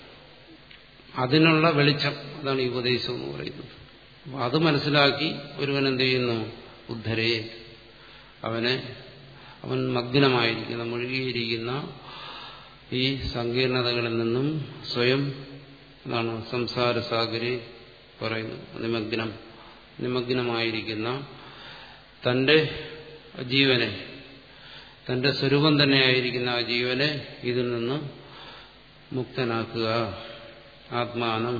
അതിനുള്ള വെളിച്ചം അതാണ് ഈ ഉപദേശം എന്ന് പറയുന്നത് അപ്പൊ അത് മനസ്സിലാക്കി ഒരുവൻ എന്ത് ചെയ്യുന്നു ഉദ്ധരേ അവനെ അവൻ മഗ്നമായിരിക്കുന്ന മുഴുകിയിരിക്കുന്ന ഈ സങ്കീർണതകളിൽ നിന്നും സ്വയം എന്താണ് സംസാരസാഗരി പറയുന്നു നിമഗ്നം നിമഗ്നമായിരിക്കുന്ന തന്റെ ജീവനെ തന്റെ സ്വരൂപം തന്നെയായിരിക്കുന്ന ആ ജീവനെ ഇതിൽ നിന്ന് മുക്തനാക്കുക ആത്മാനം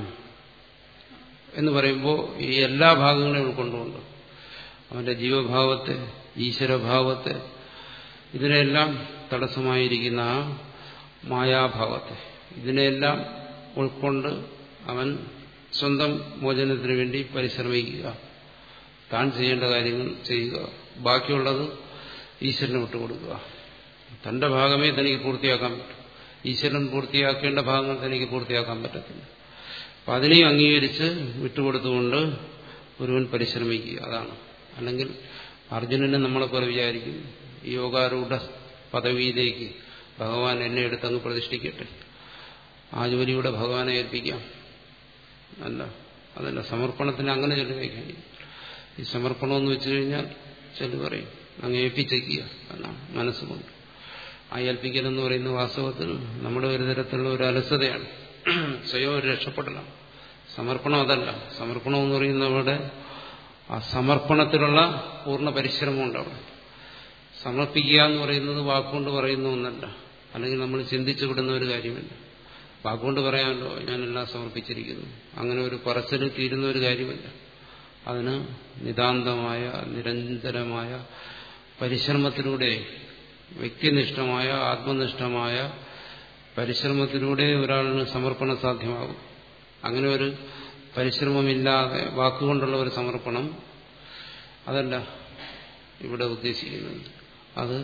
എന്ന് പറയുമ്പോൾ ഈ എല്ലാ ഭാഗങ്ങളെയും ഉൾക്കൊണ്ടുകൊണ്ട് അവന്റെ ജീവഭാവത്തെ ഈശ്വരഭാവത്തെ ഇതിനെല്ലാം തടസ്സമായിരിക്കുന്ന ആ മായാഭാവത്തെ ഇതിനെല്ലാം ഉൾക്കൊണ്ട് അവൻ സ്വന്തം മോചനത്തിന് വേണ്ടി പരിശ്രമിക്കുക താൻ ചെയ്യേണ്ട കാര്യങ്ങൾ ചെയ്യുക ബാക്കിയുള്ളത് ഈശ്വരന് വിട്ടുകൊടുക്കുക തന്റെ ഭാഗമേ തനിക്ക് പൂർത്തിയാക്കാൻ പറ്റും ഈശ്വരൻ പൂർത്തിയാക്കേണ്ട ഭാഗങ്ങൾ തനിക്ക് പൂർത്തിയാക്കാൻ പറ്റത്തില്ല അപ്പം അതിനെയും അംഗീകരിച്ച് വിട്ടുകൊടുത്തുകൊണ്ട് ഒരുവൻ പരിശ്രമിക്കുക അതാണ് അല്ലെങ്കിൽ അർജുനനെ നമ്മളെപ്പോലെ വിചാരിക്കും ഈ യോഗാരൂഢ പദവിയിലേക്ക് ഭഗവാൻ എന്നെ എടുത്തങ്ങ് പ്രതിഷ്ഠിക്കട്ടെ ആ ജോലിയുടെ ഭഗവാനെ ഏൽപ്പിക്കാം അല്ല അതല്ല സമർപ്പണത്തിന് അങ്ങനെ ചൊല്ലി കഴിയും ഈ സമർപ്പണമെന്ന് വെച്ചു കഴിഞ്ഞാൽ ചൊല്ലി പറയും അങ്ങ് ഏൽപ്പിച്ചേക്കുക എന്നാണ് മനസ്സുകൊണ്ട് ആ ഏൽപ്പിക്കൽ എന്ന് പറയുന്ന വാസ്തവത്തിൽ നമ്മുടെ ഒരു തരത്തിലുള്ള ഒരു അലസതയാണ് സ്വയം ഒരു രക്ഷപ്പെടലാണ് സമർപ്പണം അതല്ല സമർപ്പണം എന്ന് പറയുന്നവിടെ ആ സമർപ്പണത്തിലുള്ള പൂർണ്ണ പരിശ്രമമുണ്ട് അവിടെ സമർപ്പിക്കുക എന്ന് പറയുന്നത് വാക്കുകൊണ്ട് പറയുന്ന ഒന്നല്ല അല്ലെങ്കിൽ നമ്മൾ ചിന്തിച്ചു വിടുന്ന ഒരു കാര്യമല്ല വാക്കുകൊണ്ട് പറയാമല്ലോ ഞാനെല്ലാം സമർപ്പിച്ചിരിക്കുന്നു അങ്ങനെ ഒരു പറച്ചിൽ തീരുന്ന ഒരു കാര്യമല്ല അതിന് നിതാന്തമായ നിരന്തരമായ പരിശ്രമത്തിലൂടെ വ്യക്തിനിഷ്ഠമായ ആത്മനിഷ്ഠമായ പരിശ്രമത്തിലൂടെ ഒരാളിന് സമർപ്പണം സാധ്യമാകും അങ്ങനെ ഒരു പരിശ്രമമില്ലാതെ വാക്കുകൊണ്ടുള്ള ഒരു സമർപ്പണം അതല്ല ഇവിടെ ഉദ്ദേശിക്കുന്നത് അത്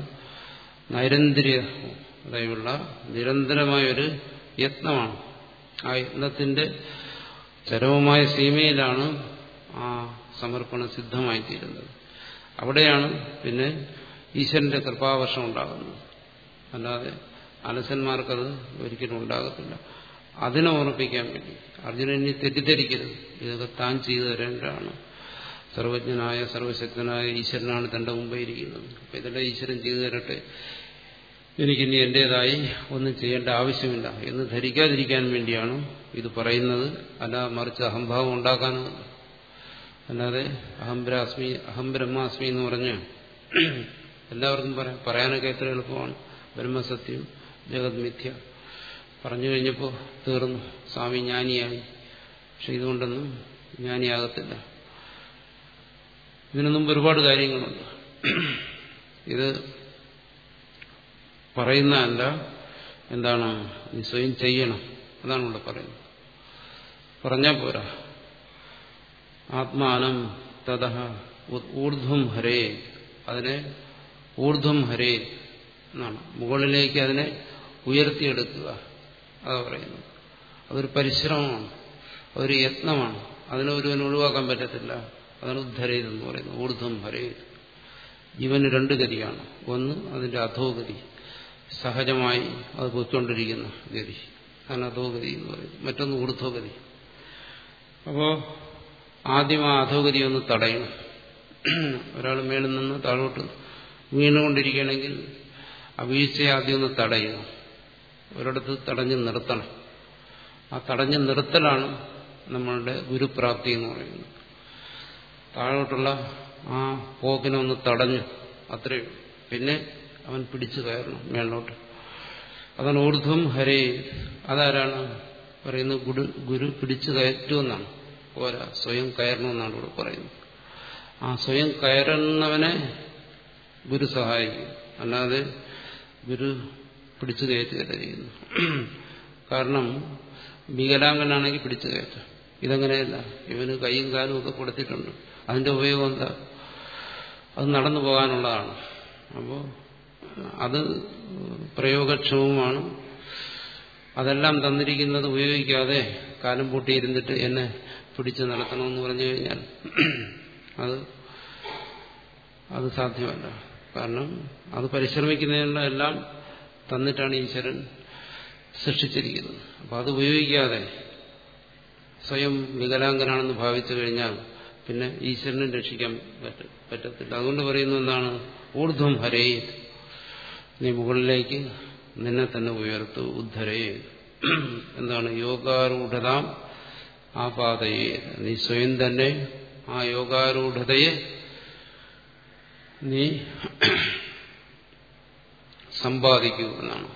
നൈരന്തര്യതയുള്ള നിരന്തരമായൊരു യത്നമാണ് ആ യത്നത്തിന്റെ ചരമമായ സീമയിലാണ് ആ സമർപ്പണം സിദ്ധമായി തീരുന്നത് അവിടെയാണ് പിന്നെ ഈശ്വരന്റെ കൃപാവർഷം ഉണ്ടാകുന്നത് അല്ലാതെ അലസന്മാർക്കത് ഒരിക്കലും ഉണ്ടാകത്തില്ല അതിനെ ഓർമ്മിപ്പിക്കാൻ വേണ്ടി അർജുനൻ ഇനി തെറ്റിദ്ധരിക്കരുത് ഇതൊക്കെ താൻ ചെയ്തു തരേണ്ടതാണ് സർവജ്ഞനായ സർവശക്തനായ ഈശ്വരനാണ് തന്റെ മുമ്പേ ഇരിക്കുന്നത് അപ്പൊ ഇതെല്ലാം ഈശ്വരൻ ചെയ്തു തരട്ടെ എനിക്കിനി എന്റേതായി ഒന്നും ചെയ്യേണ്ട ആവശ്യമില്ല എന്ന് ധരിക്കാതിരിക്കാൻ വേണ്ടിയാണ് ഇത് പറയുന്നത് അല്ല മറിച്ച് അഹംഭാവം ഉണ്ടാക്കാനല്ല അല്ലാതെ അഹംബ്രാസ്മി അഹം ബ്രഹ്മാസ്മി എന്ന് പറഞ്ഞ് എല്ലാവർക്കും പറയാം പറയാനൊക്കെ എത്ര എളുപ്പമാണ് ബ്രഹ്മസത്യം ജഗത് മിഥ്യ പറഞ്ഞു കഴിഞ്ഞപ്പോൾ തീർന്നു സ്വാമി ജ്ഞാനിയായി പക്ഷെ ഇതുകൊണ്ടൊന്നും ജ്ഞാനിയാകത്തില്ല ഇതിനു മുമ്പ് ഒരുപാട് കാര്യങ്ങളുണ്ട് ഇത് പറയുന്നതല്ല എന്താണ് നീ സ്വയം ചെയ്യണം അതാണ് ഇവിടെ പറയുന്നത് പറഞ്ഞാൽ പോരാ ആത്മാനം തഥ ഊർധ്വം ഹരേ അതിനെ ഊർധ്വം ഹരേ എന്നാണ് മുകളിലേക്ക് അതിനെ ഉയർത്തിയെടുക്കുക അതാ പറയുന്നത് അതൊരു പരിശ്രമമാണ് അതൊരു യത്നമാണ് അതിനെ ഒരുവന് ഒഴിവാക്കാൻ പറ്റത്തില്ല അതാണ് ഉദ്ധരേതെന്ന് പറയുന്നത് ഊർധ്വം ഹരേത് ജീവന് രണ്ട് ഗതിയാണ് ഒന്ന് അതിന്റെ അധോഗതി സഹജമായി അത് പോയിക്കൊണ്ടിരിക്കുന്ന ഗതി അതാണ് അധോഗതി എന്ന് പറയുന്നത് മറ്റൊന്ന് ഊർധ്വഗതി അപ്പോ ആദ്യം ആ അധോഗതി ഒന്ന് തടയണം ഒരാൾ മേളിൽ നിന്ന് താഴോട്ട് വീണുകൊണ്ടിരിക്കുകയാണെങ്കിൽ ആ വീഴ്ചയെ ആദ്യം ഒന്ന് തടയണം ഒരിടത്ത് തടഞ്ഞു നിർത്തണം ആ തടഞ്ഞു നിർത്തലാണ് നമ്മളുടെ ഗുരുപ്രാപ്തി എന്ന് പറയുന്നത് താഴോട്ടുള്ള ആ പോക്കിനെ ഒന്ന് തടഞ്ഞു അത്രയും പിന്നെ അവൻ പിടിച്ചു കയറണം മേളിലോട്ട് അതാണ് ഊർധ്വം ഹരേ അതാരാണ് പറയുന്നത് ഗുരു ഗുരു പിടിച്ചു കയറ്റുമെന്നാണ് പോരാ സ്വയം കയറണമെന്നാണ് ഇവിടെ പറയുന്നത് ആ സ്വയം കയറുന്നവനെ ഗുരു സഹായിക്കും അല്ലാതെ ഗുരു പിടിച്ചു കയറ്റുകയല്ല ചെയ്യുന്നു കാരണം വികലാംഗനാണെങ്കിൽ പിടിച്ചു കയറ്റാം ഇതങ്ങനെയല്ല ഇവന് കൈയും കാലും ഒക്കെ കൊടുത്തിട്ടുണ്ട് അതിന്റെ ഉപയോഗം എന്താ അത് നടന്നു പോകാനുള്ളതാണ് അപ്പോൾ അത് പ്രയോഗക്ഷമവുമാണ് അതെല്ലാം തന്നിരിക്കുന്നത് ഉപയോഗിക്കാതെ കാലം പൂട്ടിയിരുന്നിട്ട് എന്നെ പിടിച്ചു നടത്തണമെന്ന് പറഞ്ഞു കഴിഞ്ഞാൽ അത് അത് സാധ്യമല്ല കാരണം അത് പരിശ്രമിക്കുന്നതിനുള്ള എല്ലാം തന്നിട്ടാണ് ഈശ്വരൻ സൃഷ്ടിച്ചിരിക്കുന്നത് അപ്പം അത് ഉപയോഗിക്കാതെ സ്വയം വികലാംഗനാണെന്ന് ഭാവിച്ചു കഴിഞ്ഞാൽ പിന്നെ ഈശ്വരനെ രക്ഷിക്കാൻ പറ്റത്തില്ല അതുകൊണ്ട് പറയുന്നു എന്താണ് ഊർധ്വം ഹരേ നീ മുകളിലേക്ക് നിന്നെ തന്നെ ഉയർത്തു ഉദ്ധരേ എന്താണ് യോഗാരൂഢതാം ആ പാതയെ നീ സ്വയം തന്നെ ആ യോഗാരൂഢതയെ നീ സമ്പാദിക്കൂ എന്നാണ്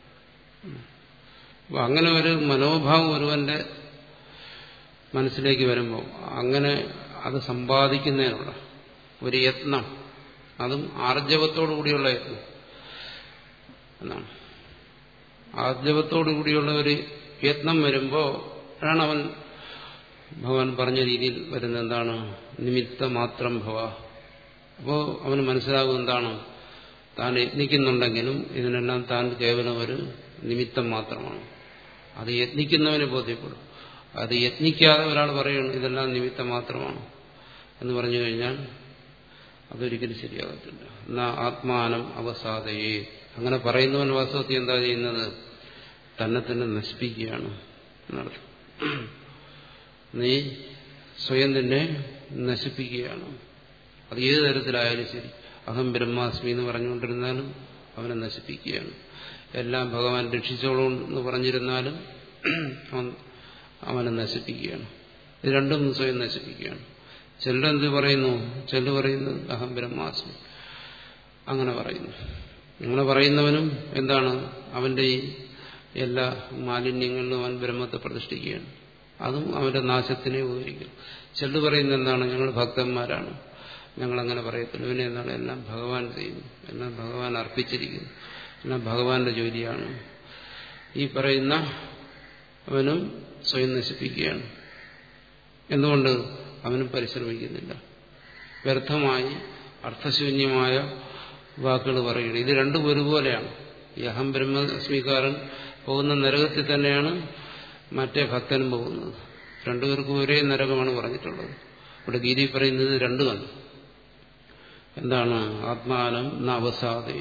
അപ്പൊ അങ്ങനെ ഒരു മനോഭാവം ഒരുവന്റെ മനസ്സിലേക്ക് വരുമ്പോൾ അങ്ങനെ അത് സമ്പാദിക്കുന്നതിനുള്ള ഒരു യത്നം അതും ആർജവത്തോടു കൂടിയുള്ള യത്നം എന്നാണ് ആർജവത്തോടു കൂടിയുള്ള ഒരു യത്നം വരുമ്പോൾ ആണ് അവൻ ഭഗവാൻ പറഞ്ഞ രീതിയിൽ വരുന്ന എന്താണ് നിമിത്ത മാത്രം ഭവ അപ്പോൾ അവന് മനസ്സിലാകും എന്താണ് താൻ യത്നിക്കുന്നുണ്ടെങ്കിലും ഇതിനെല്ലാം താൻ കേവലം ഒരു നിമിത്തം മാത്രമാണ് അത് യത്നിക്കുന്നവന് ബോധ്യപ്പെടും അത് യത്നിക്കാതെ ഒരാൾ പറയുന്നു ഇതെല്ലാം നിമിത്തം മാത്രമാണ് എന്ന് പറഞ്ഞു കഴിഞ്ഞാൽ അതൊരിക്കലും ശരിയാകത്തില്ല എന്നാ ആത്മാനം അവസാദയെ അങ്ങനെ പറയുന്നവൻ വാസ്തവത്തിൽ എന്താ ചെയ്യുന്നത് തന്നെ തന്നെ നശിപ്പിക്കുകയാണ് എന്നർത്ഥം നീ സ്വയം തന്നെ നശിപ്പിക്കുകയാണ് അത് ഏത് തരത്തിലായാലും ശരി അഹം ബ്രഹ്മാസ്മി എന്ന് പറഞ്ഞുകൊണ്ടിരുന്നാലും അവനെ നശിപ്പിക്കുകയാണ് എല്ലാം ഭഗവാൻ രക്ഷിച്ചോളൂ എന്ന് പറഞ്ഞിരുന്നാലും അവൻ അവനെ നശിപ്പിക്കുകയാണ് ഇത് രണ്ടും സ്വയം നശിപ്പിക്കുകയാണ് ചിലരെന്ത് പറയുന്നു ചിലർ പറയുന്നത് അഹം ബ്രഹ്മാസ്മി അങ്ങനെ പറയുന്നു അങ്ങനെ പറയുന്നവനും എന്താണ് അവന്റെ ഈ എല്ലാ മാലിന്യങ്ങളിലും അവൻ ബ്രഹ്മത്തെ പ്രതിഷ്ഠിക്കുകയാണ് അതും അവന്റെ നാശത്തിനെ ഉപകരിക്കും ചിലർ പറയുന്നത് എന്താണ് ഞങ്ങൾ ഭക്തന്മാരാണ് ഞങ്ങളങ്ങനെ പറയത്തില്ല ഇവനെ എന്താണ് എല്ലാം ഭഗവാൻ ചെയ്യുന്നു എല്ലാം ഭഗവാൻ അർപ്പിച്ചിരിക്കുന്നു എല്ലാം ഭഗവാന്റെ ജോലിയാണ് ഈ പറയുന്ന അവനും സ്വയം നശിപ്പിക്കുകയാണ് എന്തുകൊണ്ട് അവനും പരിശ്രമിക്കുന്നില്ല വ്യർത്ഥമായി അർത്ഥശൂന്യമായ വാക്കുകൾ പറയുന്നത് ഇത് രണ്ടും ഒരുപോലെയാണ് ഈ അഹം ബ്രഹ്മസ്മികാരൻ പോകുന്ന നരകത്തിൽ തന്നെയാണ് മറ്റേ ഭക്തനും പോകുന്നത് രണ്ടുപേർക്കും ഒരേ നരകമാണ് പറഞ്ഞിട്ടുള്ളത് ഇവിടെ ഗീതി പറയുന്നത് രണ്ടുമാണ് എന്താണ് ആത്മാനം നവസാദേ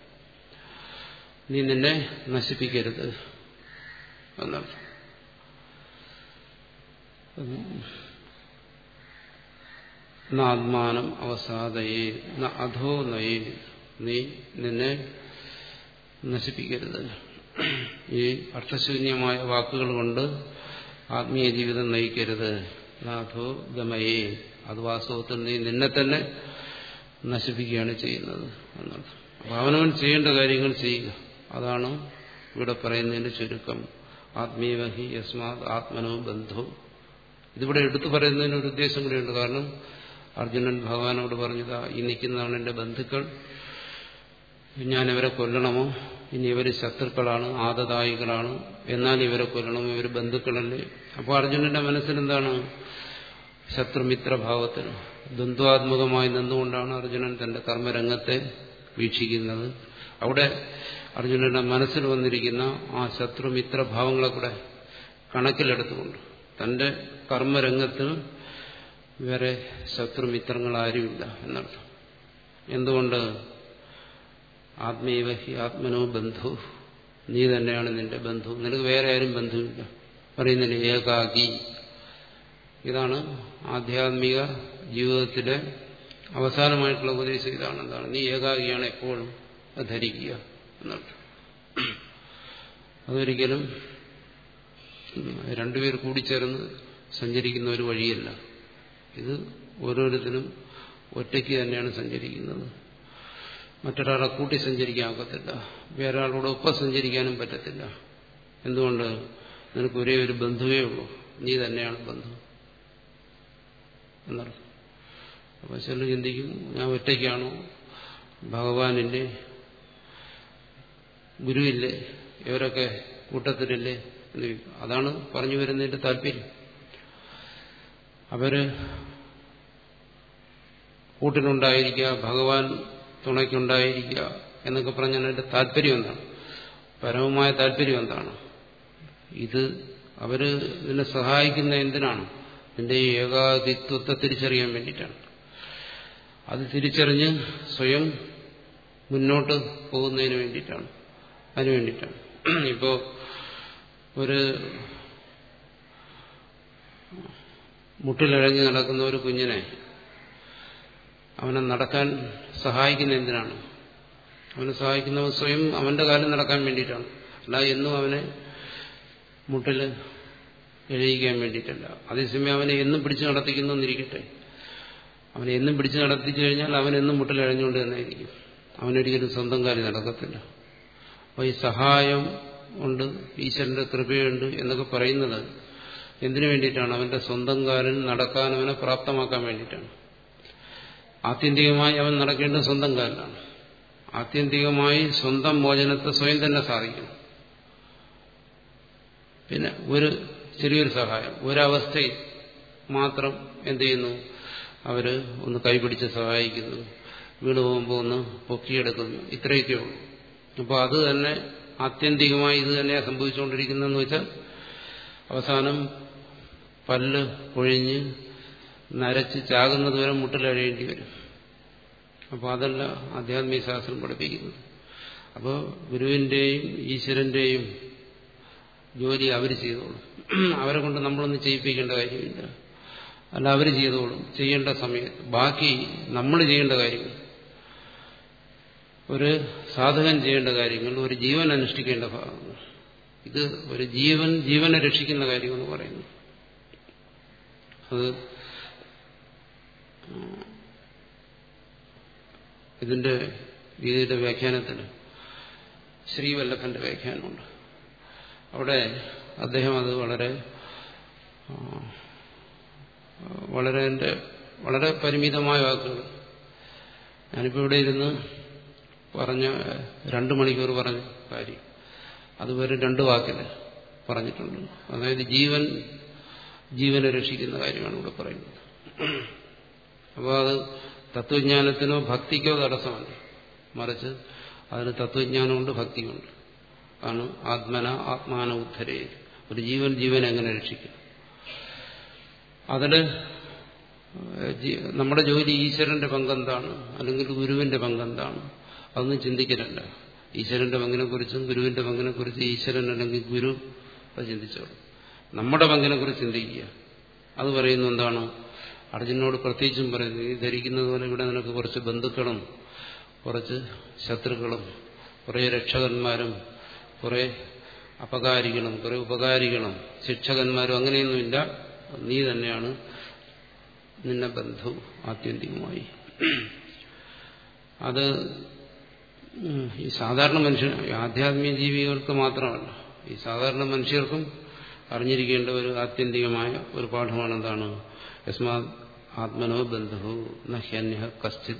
നീ നിന്നെ നശിപ്പിക്കരുത് എന്നാണ് ആത്മാനം അവസാദയെ അധോ നയേ നീ നിന്നെ നശിപ്പിക്കരുത് ഈ അർത്ഥശൂന്യമായ വാക്കുകൾ കൊണ്ട് ആത്മീയ ജീവിതം നയിക്കരുത് നാഥോ ഗമയേ അത് വാസ്തവത്തിൽ നീ നിന്നെ തന്നെ നശിപ്പിക്കുകയാണ് ചെയ്യുന്നത് എന്നാണ് അപ്പൊ അവനവൻ ചെയ്യേണ്ട കാര്യങ്ങൾ ചെയ്യുക അതാണ് ഇവിടെ പറയുന്നതിന്റെ ചുരുക്കം ആത്മീയഹി യസ്മാത് ആത്മനോ ബന്ധു ഇതിവിടെ എടുത്തു പറയുന്നതിന് ഒരു ഉദ്ദേശം കൂടിയുണ്ട് കാരണം അർജുനൻ ഭഗവാനോട് പറഞ്ഞതാ ഈ നിൽക്കുന്നതാണ് എന്റെ ബന്ധുക്കൾ ഞാൻ ഇവരെ കൊല്ലണമോ ഇനി ഇവർ ശത്രുക്കളാണ് ആദതായികളാണ് എന്നാൽ ഇവരെ കൊല്ലണമോ ഇവർ ബന്ധുക്കളല്ലേ അപ്പോൾ അർജുനന്റെ മനസ്സിലെന്താണ് ശത്രുമിത്രഭാവത്തിൽ ദ്വന്ദ്വാത്മകമായി നിന്നുകൊണ്ടാണ് അർജുനൻ തന്റെ കർമ്മരംഗത്തെ വീക്ഷിക്കുന്നത് അവിടെ അർജുനന്റെ മനസ്സിൽ വന്നിരിക്കുന്ന ആ ശത്രുമിത്രഭാവങ്ങളെ കൂടെ കണക്കിലെടുത്തുകൊണ്ട് തന്റെ കർമ്മരംഗത്തിൽ വേറെ ശത്രുമിത്രങ്ങൾ ആരുമില്ല എന്നർത്ഥം എന്തുകൊണ്ട് ആത്മീവ ഹി ആത്മനോ ബന്ധു നീ തന്നെയാണ് നിന്റെ ബന്ധു നിനക്ക് വേറെ ആരും ബന്ധുവില്ല പറയുന്നില്ല ഏകാഗി ഇതാണ് ആധ്യാത്മിക ജീവിതത്തിലെ അവസാനമായിട്ടുള്ള ഉപദേശം ഇതാണ് എന്താണ് നീ ഏകാഗിയാണ് എപ്പോഴും അത് ധരിക്കുക എന്നർത്ഥം അതൊരിക്കലും രണ്ടുപേർ കൂടിച്ചേർന്ന് സഞ്ചരിക്കുന്ന ഒരു വഴിയല്ല ഇത് ഓരോരുത്തരും ഒറ്റയ്ക്ക് തന്നെയാണ് സഞ്ചരിക്കുന്നത് മറ്റൊരാളെ കൂട്ടി സഞ്ചരിക്കാൻ ഒക്കത്തില്ല വേറെ ആളോട് ഒപ്പം സഞ്ചരിക്കാനും പറ്റത്തില്ല എന്തുകൊണ്ട് നിനക്ക് ഒരേ ഒരു ബന്ധുവേ ഉള്ളൂ നീ തന്നെയാണ് ബന്ധു എന്നർത്ഥം അപ്പൊ ചിലർ ചിന്തിക്കും ഞാൻ ഒറ്റയ്ക്കാണോ ഭഗവാനില്ലേ ഗുരുവില്ലേ ഇവരൊക്കെ കൂട്ടത്തിലില്ലേ എന്ന് ചോദിക്കും. അതാണ് പറഞ്ഞു വരുന്നതിന്റെ താല്പര്യം അവര് കൂട്ടിനുണ്ടായിരിക്കുക ഭഗവാൻ തുണയ്ക്കുണ്ടായിരിക്കുക എന്നൊക്കെ പറഞ്ഞാൽ അതിന്റെ താല്പര്യം എന്താണ് പരമമായ താല്പര്യം എന്താണ് ഇത് അവര് നിന്നെ സഹായിക്കുന്ന എന്തിനാണ് നിന്റെ ഈ ഏകാധിത്വത്തെ തിരിച്ചറിയാൻ വേണ്ടിയിട്ടാണ് അത് തിരിച്ചറിഞ്ഞ് സ്വയം മുന്നോട്ട് പോകുന്നതിന് വേണ്ടിയിട്ടാണ് അതിനു വേണ്ടിയിട്ടാണ് ഇപ്പോ ഒരു മുട്ടിലിഴഞ്ഞ് നടക്കുന്ന ഒരു കുഞ്ഞിനെ അവനെ നടക്കാൻ സഹായിക്കുന്ന എന്തിനാണ് അവനെ സഹായിക്കുന്നവൻ സ്വയം അവന്റെ കാലം നടക്കാൻ വേണ്ടിയിട്ടാണ് അല്ല എന്നും അവനെ മുട്ടിൽ എഴുതിക്കാൻ വേണ്ടിയിട്ടല്ല അതേസമയം അവനെ എന്നും പിടിച്ചു നടത്തിക്കുന്നു എന്നിരിക്കട്ടെ അവനെ എന്നും പിടിച്ചു നടത്തിച്ചു കഴിഞ്ഞാൽ അവൻ എന്നും മുട്ടിൽ എഴഞ്ഞുകൊണ്ട് തന്നെ ഇരിക്കും അവനൊരിക്കലും സ്വന്തം കാര്യം നടക്കത്തില്ല അപ്പോൾ ഈ സഹായം ഉണ്ട് ഈശ്വരന്റെ കൃപയുണ്ട് എന്നൊക്കെ പറയുന്നത് എന്തിനു വേണ്ടിയിട്ടാണ് അവന്റെ സ്വന്തം കാലിൽ നടക്കാൻ അവനെ പ്രാപ്തമാക്കാൻ വേണ്ടിയിട്ടാണ് ആത്യന്തികമായി അവൻ നടക്കേണ്ടത് സ്വന്തം കാലിലാണ് ആത്യന്തികമായി സ്വന്തം മോചനത്തെ സ്വയം തന്നെ സാധിക്കണം പിന്നെ ഒരു ചെറിയൊരു സഹായം ഒരവസ്ഥയിൽ മാത്രം എന്ത് ചെയ്യുന്നു അവര് ഒന്ന് കൈപിടിച്ച് സഹായിക്കുന്നു വീണ് പോകുമ്പോൾ ഒന്ന് പൊക്കിയെടുക്കുന്നു ഇത്രയൊക്കെ ഉള്ളൂ അപ്പോൾ അത് തന്നെ ആത്യന്തികമായി ഇത് തന്നെയാണ് സംഭവിച്ചുകൊണ്ടിരിക്കുന്നതെന്ന് വെച്ചാൽ അവസാനം പല്ല് പൊഴിഞ്ഞ് നരച്ച് ചാകുന്നത് വരെ മുട്ടിലഴിയേണ്ടി വരും അപ്പോൾ അതല്ല ആധ്യാത്മിക ശാസ്ത്രം പഠിപ്പിക്കുന്നത് അപ്പോൾ ഗുരുവിന്റെയും ഈശ്വരന്റെയും ജോലി അവർ ചെയ്തോളും അവരെ കൊണ്ട് നമ്മളൊന്നും ചെയ്യിപ്പിക്കേണ്ട കാര്യമില്ല അല്ല അവർ ചെയ്തോളും ചെയ്യേണ്ട സമയത്ത് ബാക്കി നമ്മൾ ചെയ്യേണ്ട കാര്യങ്ങൾ ഒരു സാധകൻ ചെയ്യേണ്ട കാര്യങ്ങൾ ഒരു ജീവൻ അനുഷ്ഠിക്കേണ്ട ഭാഗങ്ങൾ ഇത് ഒരു ജീവൻ ജീവനെ രക്ഷിക്കുന്ന കാര്യമെന്ന് പറയുന്നു അത് ഇതിന്റെ ഗീതയുടെ വ്യാഖ്യാനത്തിൽ ശ്രീവല്ലഭന്റെ വ്യാഖ്യാനമുണ്ട് അവിടെ അദ്ദേഹം അത് വളരെ വളരെ എൻ്റെ വളരെ പരിമിതമായ വാക്കുകൾ ഞാനിപ്പോൾ ഇവിടെ ഇരുന്ന് പറഞ്ഞ രണ്ടു മണിക്കൂർ പറഞ്ഞ കാര്യം അതുവരെ രണ്ട് വാക്കിൽ പറഞ്ഞിട്ടുണ്ട് അതായത് ജീവൻ ജീവനെ രക്ഷിക്കുന്ന കാര്യമാണ് ഇവിടെ പറയുന്നത് അപ്പോൾ അത് തത്വജ്ഞാനത്തിനോ ഭക്തിക്കോ തടസ്സമല്ല മറിച്ച് അതിന് തത്വജ്ഞാനമുണ്ട് ഭക്തിയുണ്ട് ആണ് ആത്മന ആത്മാന ഉദ്ധരേ ഒരു ജീവൻ ജീവനെ എങ്ങനെ രക്ഷിക്കും അതില് നമ്മുടെ ജോലി ഈശ്വരന്റെ പങ്കെന്താണ് അല്ലെങ്കിൽ ഗുരുവിന്റെ പങ്കെന്താണ് അതൊന്നും ചിന്തിക്കലല്ല ഈശ്വരന്റെ പങ്കിനെ കുറിച്ചും ഗുരുവിന്റെ പങ്കിനെ കുറിച്ച് ഈശ്വരൻ അല്ലെങ്കിൽ ഗുരു അത് ചിന്തിച്ചോളൂ നമ്മുടെ പങ്കിനെ കുറിച്ച് ചിന്തിക്കുക അത് പറയുന്ന എന്താണ് അർജുനോട് പ്രത്യേകിച്ചും പറയുന്നത് ഈ ധരിക്കുന്നത് പോലെ ഇവിടെ നിനക്ക് കുറച്ച് ബന്ധുക്കളും കുറച്ച് ശത്രുക്കളും കുറേ രക്ഷകന്മാരും കുറെ അപകാരികളും കുറെ ഉപകാരികളും ശിക്ഷകന്മാരും അങ്ങനെയൊന്നുമില്ല നീ തന്നെയാണ് നിന്നെ ബന്ധു ആത്യന്തികമായി അത് ഈ സാധാരണ മനുഷ്യൻ ആധ്യാത്മിക ജീവികൾക്ക് മാത്രമല്ല ഈ സാധാരണ മനുഷ്യർക്കും അറിഞ്ഞിരിക്കേണ്ട ഒരു ആത്യന്തികമായ ഒരു പാഠമാണ് എന്താണ് യസ്മാ ആത്മനോ ബന്ധു നഹ്യന്യ കശ്ചിത്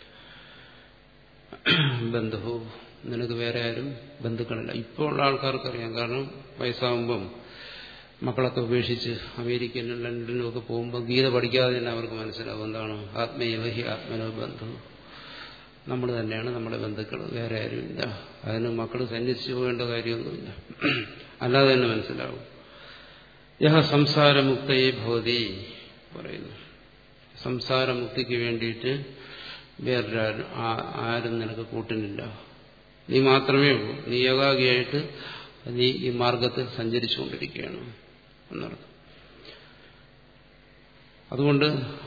ബന്ധു നിനക്ക് വേറെ ആരും ബന്ധുക്കളില്ല ഇപ്പോൾ ഉള്ള ആൾക്കാർക്കറിയാം കാരണം വയസ്സാകുമ്പം മക്കളൊക്കെ ഉപേക്ഷിച്ച് അമേരിക്കയിലും ലണ്ടനിലും ഒക്കെ പോകുമ്പോൾ ഗീത പഠിക്കാതെ തന്നെ അവർക്ക് മനസ്സിലാവും എന്താണ് ആത്മീയവഹി ആത്മനോ ബന്ധു നമ്മൾ തന്നെയാണ് നമ്മുടെ ബന്ധുക്കൾ വേറെ ആരുമില്ല അതിന് മക്കൾ സന്യസിച്ചു പോകേണ്ട കാര്യമൊന്നുമില്ല അല്ലാതെ തന്നെ മനസ്സിലാവും യഹ സംസാരമുക്തയെ ഭവതി പറയുന്നു സംസാരമുക്തിക്ക് വേണ്ടിയിട്ട് വേറൊരാരും ആരും നിനക്ക് കൂട്ടിനില്ല നീ മാത്രമേ ഉള്ളൂ നീ ഏകാഗിയായിട്ട് നീ ഈ മാർഗത്തിൽ സഞ്ചരിച്ചുകൊണ്ടിരിക്കുകയാണ് എന്നർത്ഥം അതുകൊണ്ട്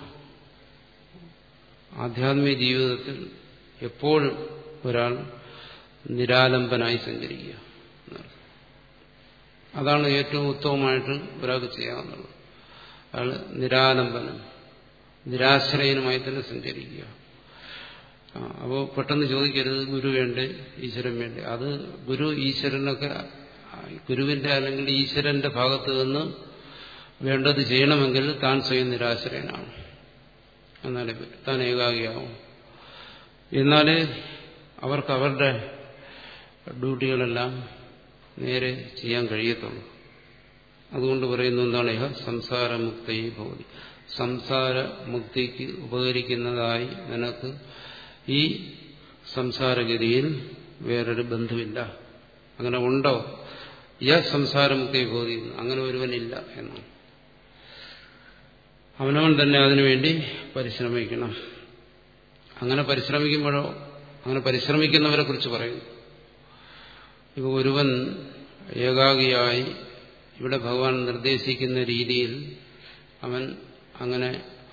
ആധ്യാത്മിക ജീവിതത്തിൽ എപ്പോഴും ഒരാൾ നിരാലംബനായി സഞ്ചരിക്കുക അതാണ് ഏറ്റവും ഉത്തമമായിട്ട് ഒരാൾക്ക് ചെയ്യാവുന്നത് അയാൾ നിരാലംബനം നിരാശ്രയനുമായി തന്നെ സഞ്ചരിക്കുക അപ്പോൾ പെട്ടെന്ന് ചോദിക്കരുത് ഗുരു വേണ്ടേ ഈശ്വരൻ വേണ്ടേ അത് ഗുരു ഈശ്വരനൊക്കെ ഗുരുവിന്റെ അല്ലെങ്കിൽ ഈശ്വരന്റെ ഭാഗത്ത് നിന്ന് വേണ്ടത് ചെയ്യണമെങ്കിൽ താൻ സ്വയം നിരാശ്രയനാണ് എന്നാലേ താൻ ഏകാഗിയാവും എന്നാലേ അവർക്ക് അവരുടെ ഡ്യൂട്ടികളെല്ലാം നേരെ ചെയ്യാൻ കഴിയത്തുള്ളൂ അതുകൊണ്ട് പറയുന്ന എന്താണ് ഇഹ സംസാരമുക്തയി ഭവതി സംസാരമുക്തിക്ക് ഉപകരിക്കുന്നതായി നിനക്ക് ഈ സംസാരഗതിയിൽ വേറൊരു ബന്ധുവില്ല അങ്ങനെ ഉണ്ടോ യ സംസാരമുക്തി ഭവതി അങ്ങനെ ഒരുവനില്ല എന്നാണ് അവനവൻ തന്നെ അതിനുവേണ്ടി പരിശ്രമിക്കണം അങ്ങനെ പരിശ്രമിക്കുമ്പോഴോ അങ്ങനെ പരിശ്രമിക്കുന്നവരെ കുറിച്ച് പറയുന്നു ഇപ്പൊ ഒരുവൻ ഏകാഗിയായി ഇവിടെ ഭഗവാൻ നിർദ്ദേശിക്കുന്ന രീതിയിൽ അവൻ അങ്ങനെ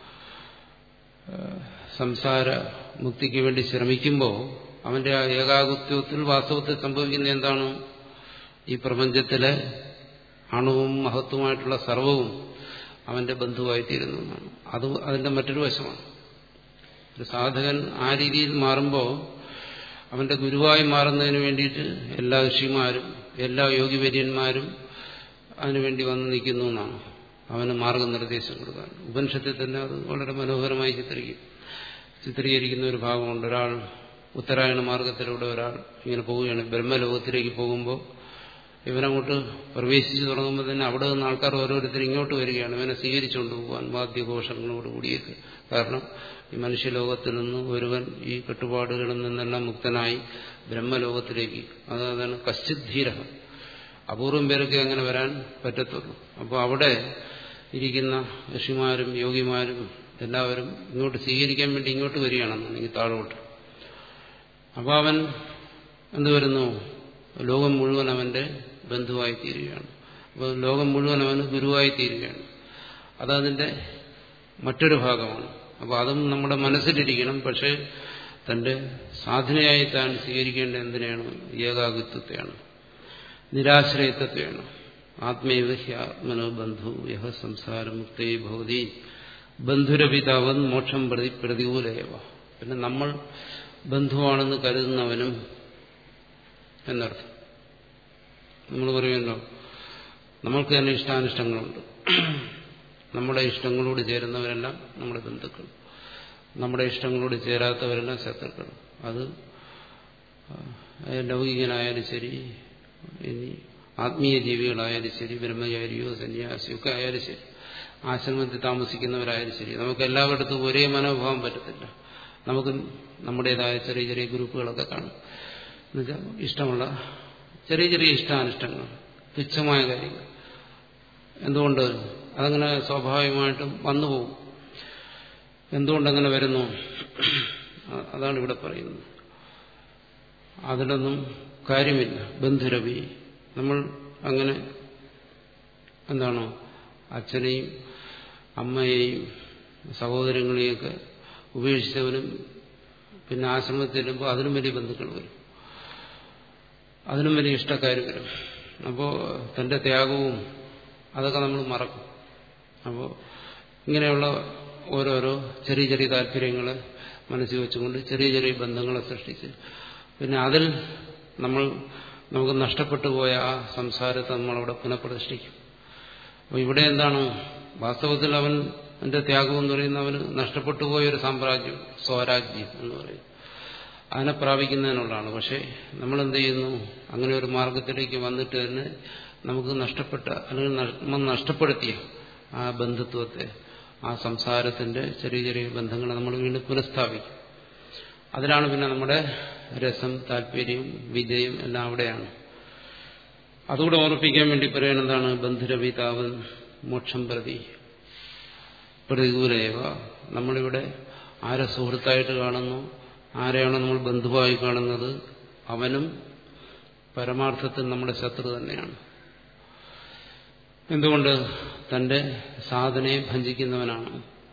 സംസാര മുക്തിക്ക് വേണ്ടി ശ്രമിക്കുമ്പോൾ അവന്റെ ആ ഏകാകുത്വത്തിൽ വാസ്തവത്തിൽ സംഭവിക്കുന്ന എന്താണ് ഈ പ്രപഞ്ചത്തിലെ അണുവും മഹത്വമായിട്ടുള്ള സർവവും അവന്റെ ബന്ധുവായിത്തീരുന്നു എന്നാണ് അത് അതിന്റെ മറ്റൊരു വശമാണ് ഒരു സാധകൻ ആ രീതിയിൽ മാറുമ്പോൾ അവന്റെ ഗുരുവായി മാറുന്നതിന് വേണ്ടിയിട്ട് എല്ലാ ഋഷിമാരും എല്ലാ യോഗിവര്യന്മാരും അതിനുവേണ്ടി വന്ന് നിൽക്കുന്നു എന്നാണ് അവന് മാർഗനിർദ്ദേശം കൊടുക്കാൻ ഉപനിഷത്തിൽ തന്നെ അത് വളരെ മനോഹരമായി ചിത്രീകരിക്കും ചിത്രീകരിക്കുന്ന ഒരു ഭാഗമുണ്ട് ഒരാൾ ഉത്തരായണ മാർഗത്തിലൂടെ ഒരാൾ ഇങ്ങനെ പോവുകയാണ് ബ്രഹ്മലോകത്തിലേക്ക് പോകുമ്പോൾ ഇവനങ്ങോട്ട് പ്രവേശിച്ചു തുടങ്ങുമ്പോൾ തന്നെ അവിടെ നിന്ന് ആൾക്കാർ ഓരോരുത്തർ ഇങ്ങോട്ട് വരികയാണ് ഇവനെ സ്വീകരിച്ചുകൊണ്ട് പോകാൻ വാദ്യഘോഷങ്ങളോട് കൂടിയേക്ക് കാരണം ഈ മനുഷ്യലോകത്തിൽ നിന്ന് ഒരുവൻ ഈ കെട്ടുപാടുകളിൽ നിന്നെല്ലാം മുക്തനായി ബ്രഹ്മലോകത്തിലേക്ക് അതാണ് കശ്ചിദ്ധീര അപൂർവം പേരൊക്കെ അങ്ങനെ വരാൻ പറ്റത്തുള്ളൂ അപ്പോൾ അവിടെ ഇരിക്കുന്ന ഋഷിമാരും യോഗിമാരും എല്ലാവരും ഇങ്ങോട്ട് സ്വീകരിക്കാൻ വേണ്ടി ഇങ്ങോട്ട് വരികയാണെന്നുണ്ടെങ്കിൽ താഴോട്ട് അപ്പോൾ അവൻ എന്ത് വരുന്നു ലോകം മുഴുവൻ അവന്റെ ബന്ധുവായി തീരുകയാണ് അപ്പോൾ ലോകം മുഴുവൻ അവന് ഗുരുവായി തീരുകയാണ് അതതിന്റെ മറ്റൊരു ഭാഗമാണ് അപ്പോൾ അതും നമ്മുടെ മനസ്സിലിരിക്കണം പക്ഷേ തന്റെ സാധനയായി താൻ സ്വീകരിക്കേണ്ട എന്തിനാണ് ഏകാകിത്വത്തെയാണ് നിരാശ്രയത്വത്തെയാണ് ആത്മൈവ ഹ്യാത്മനോ ബന്ധു യഹ സംസാരമുക്തേ ഭവതി ബന്ധുരപിതാവൻ മോക്ഷം പ്രതി പ്രതികൂലയവ പിന്നെ നമ്മൾ ബന്ധുവാണെന്ന് കരുതുന്നവനും എന്നർത്ഥം നമ്മൾ പറയുമല്ലോ നമ്മൾക്ക് തന്നെ ഇഷ്ടാനിഷ്ടങ്ങളുണ്ട് നമ്മുടെ ഇഷ്ടങ്ങളോട് ചേരുന്നവരെല്ലാം നമ്മുടെ ബന്ധുക്കൾ നമ്മുടെ ഇഷ്ടങ്ങളോട് ചേരാത്തവരെല്ലാം ശത്രുക്കൾ അത് ലൗകികനായാലും ശരി ഇനി ആത്മീയ ജീവികളായാലും ശരി ബ്രഹ്മചാരിയോ സന്യാസിയോ ഒക്കെ ആയാലും ശരി ആശ്രമത്തിൽ താമസിക്കുന്നവരായാലും ശരി നമുക്ക് എല്ലാവരിടത്തും ഒരേ മനോഭാവം പറ്റത്തില്ല നമുക്ക് നമ്മുടേതായ ചെറിയ ചെറിയ ഗ്രൂപ്പുകളൊക്കെ കാണും എന്നുവെച്ചാൽ ഇഷ്ടമുള്ള ചെറിയ ചെറിയ ഇഷ്ടാനിഷ്ടങ്ങൾ തുച്ഛമായ കാര്യങ്ങൾ എന്തുകൊണ്ട് അതങ്ങനെ സ്വാഭാവികമായിട്ടും വന്നുപോകും എന്തുകൊണ്ടങ്ങനെ വരുന്നു അതാണ് ഇവിടെ പറയുന്നത് അതിലൊന്നും കാര്യമില്ല ബന്ധുരവി നമ്മൾ അങ്ങനെ എന്താണോ അച്ഛനെയും അമ്മയെയും സഹോദരങ്ങളെയൊക്കെ ഉപേക്ഷിച്ചവനും പിന്നെ ആശ്രമത്തിൽ ചെല്ലുമ്പോൾ അതിനും വലിയ ബന്ധുക്കൾ വരും അതിനും വലിയ ഇഷ്ടക്കാർ വരും അപ്പോൾ തന്റെ ത്യാഗവും അതൊക്കെ നമ്മൾ മറക്കും അപ്പോൾ ഇങ്ങനെയുള്ള ഓരോരോ ചെറിയ ചെറിയ താല്പര്യങ്ങളെ മനസ്സിൽ വെച്ചുകൊണ്ട് ചെറിയ ചെറിയ ബന്ധങ്ങളെ സൃഷ്ടിച്ച് പിന്നെ അതിൽ നമ്മൾ നമുക്ക് നഷ്ടപ്പെട്ടു പോയ ആ സംസാരത്തെ നമ്മളവിടെ പുനഃപ്രതിഷ്ഠിക്കും അപ്പോൾ ഇവിടെ എന്താണ് വാസ്തവത്തിൽ അവൻ എന്റെ ത്യാഗം എന്ന് പറയുന്ന അവന് നഷ്ടപ്പെട്ടു പോയ ഒരു സാമ്രാജ്യം സ്വരാജ്യം എന്ന് പറയും അതിനെ പ്രാപിക്കുന്നതിനുള്ളതാണ് പക്ഷേ നമ്മൾ എന്ത് ചെയ്യുന്നു അങ്ങനെ ഒരു മാർഗത്തിലേക്ക് വന്നിട്ട് തന്നെ നമുക്ക് നഷ്ടപ്പെട്ട അല്ലെങ്കിൽ നമ്മൾ നഷ്ടപ്പെടുത്തിയ ആ ബന്ധുത്വത്തെ ആ സംസാരത്തിന്റെ ചെറിയ ചെറിയ ബന്ധങ്ങളെ നമ്മൾ വീണ്ടും പുനഃസ്ഥാപിക്കും അതിലാണ് പിന്നെ നമ്മുടെ രസം താല്പര്യം വിജയം എല്ലാം അവിടെയാണ് അതുകൂടെ ഓർപ്പിക്കാൻ വേണ്ടി പറയുന്നത് എന്താണ് ബന്ധുരവിതാവൻ മോക്ഷം പ്രതി പ്രതികൂലയവ നമ്മളിവിടെ ആരെ സുഹൃത്തായിട്ട് കാണുന്നു ആരെയാണോ നമ്മൾ ബന്ധുവായി കാണുന്നത് അവനും പരമാർത്ഥത്തിൽ നമ്മുടെ ശത്രു തന്നെയാണ് എന്തുകൊണ്ട് തന്റെ സാധനയെ ഭഞ്ചിക്കുന്നവനാണ്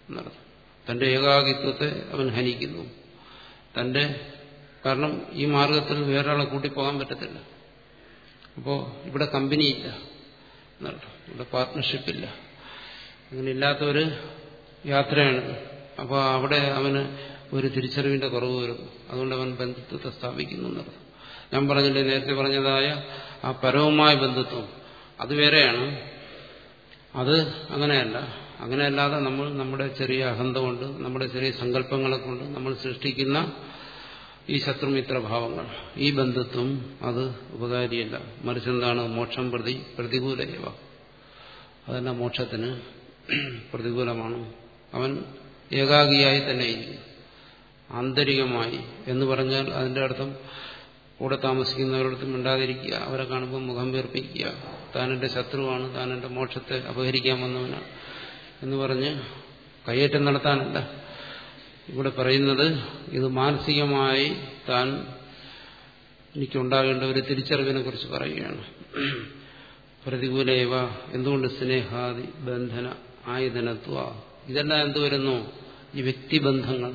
എന്നർത്ഥം തന്റെ ഏകാകിത്വത്തെ അവൻ ഹനിക്കുന്നു തന്റെ കാരണം ഈ മാർഗത്തിൽ വേറൊരാളെ കൂട്ടിപ്പോകാൻ പറ്റത്തില്ല അപ്പോൾ ഇവിടെ കമ്പനിയില്ല എന്നർത്ഥം ഇവിടെ പാർട്ട്ണർഷിപ്പില്ല അങ്ങനെ ഇല്ലാത്ത ഒരു യാത്രയാണ് അപ്പോൾ അവിടെ അവന് ഒരു തിരിച്ചറിവിന്റെ കുറവ് വരുന്നു അതുകൊണ്ട് അവൻ ബന്ധുത്വത്തെ സ്ഥാപിക്കുന്നു എന്നർത്ഥം ഞാൻ പറഞ്ഞില്ലേ നേരത്തെ പറഞ്ഞതായ ആ പരവുമായ ബന്ധുത്വം അത് വേറെയാണ് അത് അങ്ങനെയല്ല അങ്ങനെയല്ലാതെ നമ്മൾ നമ്മുടെ ചെറിയ അഹന്ത കൊണ്ട് നമ്മുടെ ചെറിയ സങ്കല്പങ്ങളെ കൊണ്ട് നമ്മൾ സൃഷ്ടിക്കുന്ന ഈ ശത്രുമിത്ര ഭാവങ്ങൾ ഈ ബന്ധുത്വം അത് ഉപകാരിയല്ല മറിച്ച് എന്താണ് മോക്ഷം പ്രതി പ്രതികൂലയവ അതല്ല മോക്ഷത്തിന് പ്രതികൂലമാണ് അവൻ ഏകാഗിയായി തന്നെ ഇരിക്കും ആന്തരികമായി എന്ന് പറഞ്ഞാൽ അതിന്റെ അർത്ഥം കൂടെ താമസിക്കുന്നവരടുത്ത് മിണ്ടാതിരിക്കുക അവരെ കാണുമ്പോൾ മുഖം വീർപ്പിക്കുക താൻ എന്റെ ശത്രുവാണ് താൻ എന്റെ മോക്ഷത്തെ അപഹരിക്കാൻ വന്നവനാണ് എന്ന് പറഞ്ഞ് കയ്യേറ്റം നടത്താനല്ല ഇവിടെ പറയുന്നത് ഇത് മാനസികമായി താൻ എനിക്കുണ്ടാകേണ്ട ഒരു തിരിച്ചറിവിനെ കുറിച്ച് പറയുകയാണ് പ്രതികൂലയവ എന്തുകൊണ്ട് സ്നേഹാദി ബന്ധന ആയുധനത്വ ഇതെല്ലാം എന്ത് വരുന്നു ഈ വ്യക്തിബന്ധങ്ങൾ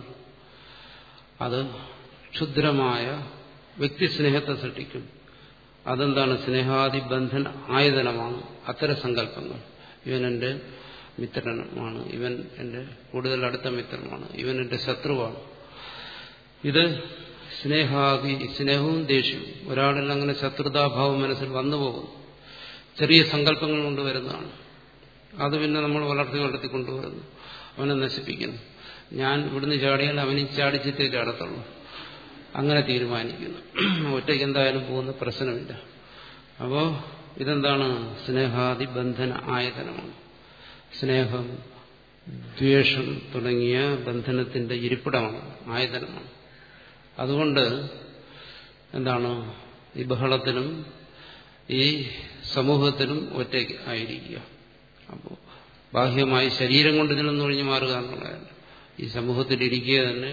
അത് ക്ഷുദ്രമായ വ്യക്തിസ്നേഹത്തെ സൃഷ്ടിക്കും അതെന്താണ് സ്നേഹാദി ബന്ധന ആയുധനമാണ് അത്തരം സങ്കല്പങ്ങൾ ഇവൻ എൻ്റെ മിത്രമാണ് ഇവൻ എൻ്റെ കൂടുതൽ അടുത്ത മിത്രമാണ് ഇവൻ എൻ്റെ ശത്രുവാണ് ഇത് സ്നേഹാദി സ്നേഹവും ദേഷ്യവും ഒരാളിൽ അങ്ങനെ ശത്രുതാഭാവം മനസ്സിൽ വന്നു പോകും ചെറിയ സങ്കല്പങ്ങൾ കൊണ്ടുവരുന്നതാണ് അത് പിന്നെ നമ്മൾ വളർത്തി വളർത്തി കൊണ്ടുവരുന്നു അവനെ നശിപ്പിക്കുന്നു ഞാൻ ഇവിടുന്ന് ചാടിയാൽ അവനും ചാടിച്ചിട്ടേ ചാടത്തുള്ളൂ അങ്ങനെ തീരുമാനിക്കുന്നു ഒറ്റയ്ക്ക് എന്തായാലും പോകുന്ന പ്രശ്നമില്ല അപ്പോ ഇതെന്താണ് സ്നേഹാദി ബന്ധന ആയതനമാണ് സ്നേഹം ദ്വേഷം തുടങ്ങിയ ബന്ധനത്തിന്റെ ഇരിപ്പിടമാണ് ആയതനമാണ് അതുകൊണ്ട് എന്താണ് ഈ ബഹളത്തിലും ഈ സമൂഹത്തിലും ഒറ്റയ്ക്ക് ആയിരിക്കുക അപ്പോൾ ബാഹ്യമായി ശരീരം കൊണ്ട് ഇതിലൊന്നും ഒഴിഞ്ഞു മാറുക എന്നുള്ളതല്ല ഈ സമൂഹത്തിൽ ഇരിക്കുക തന്നെ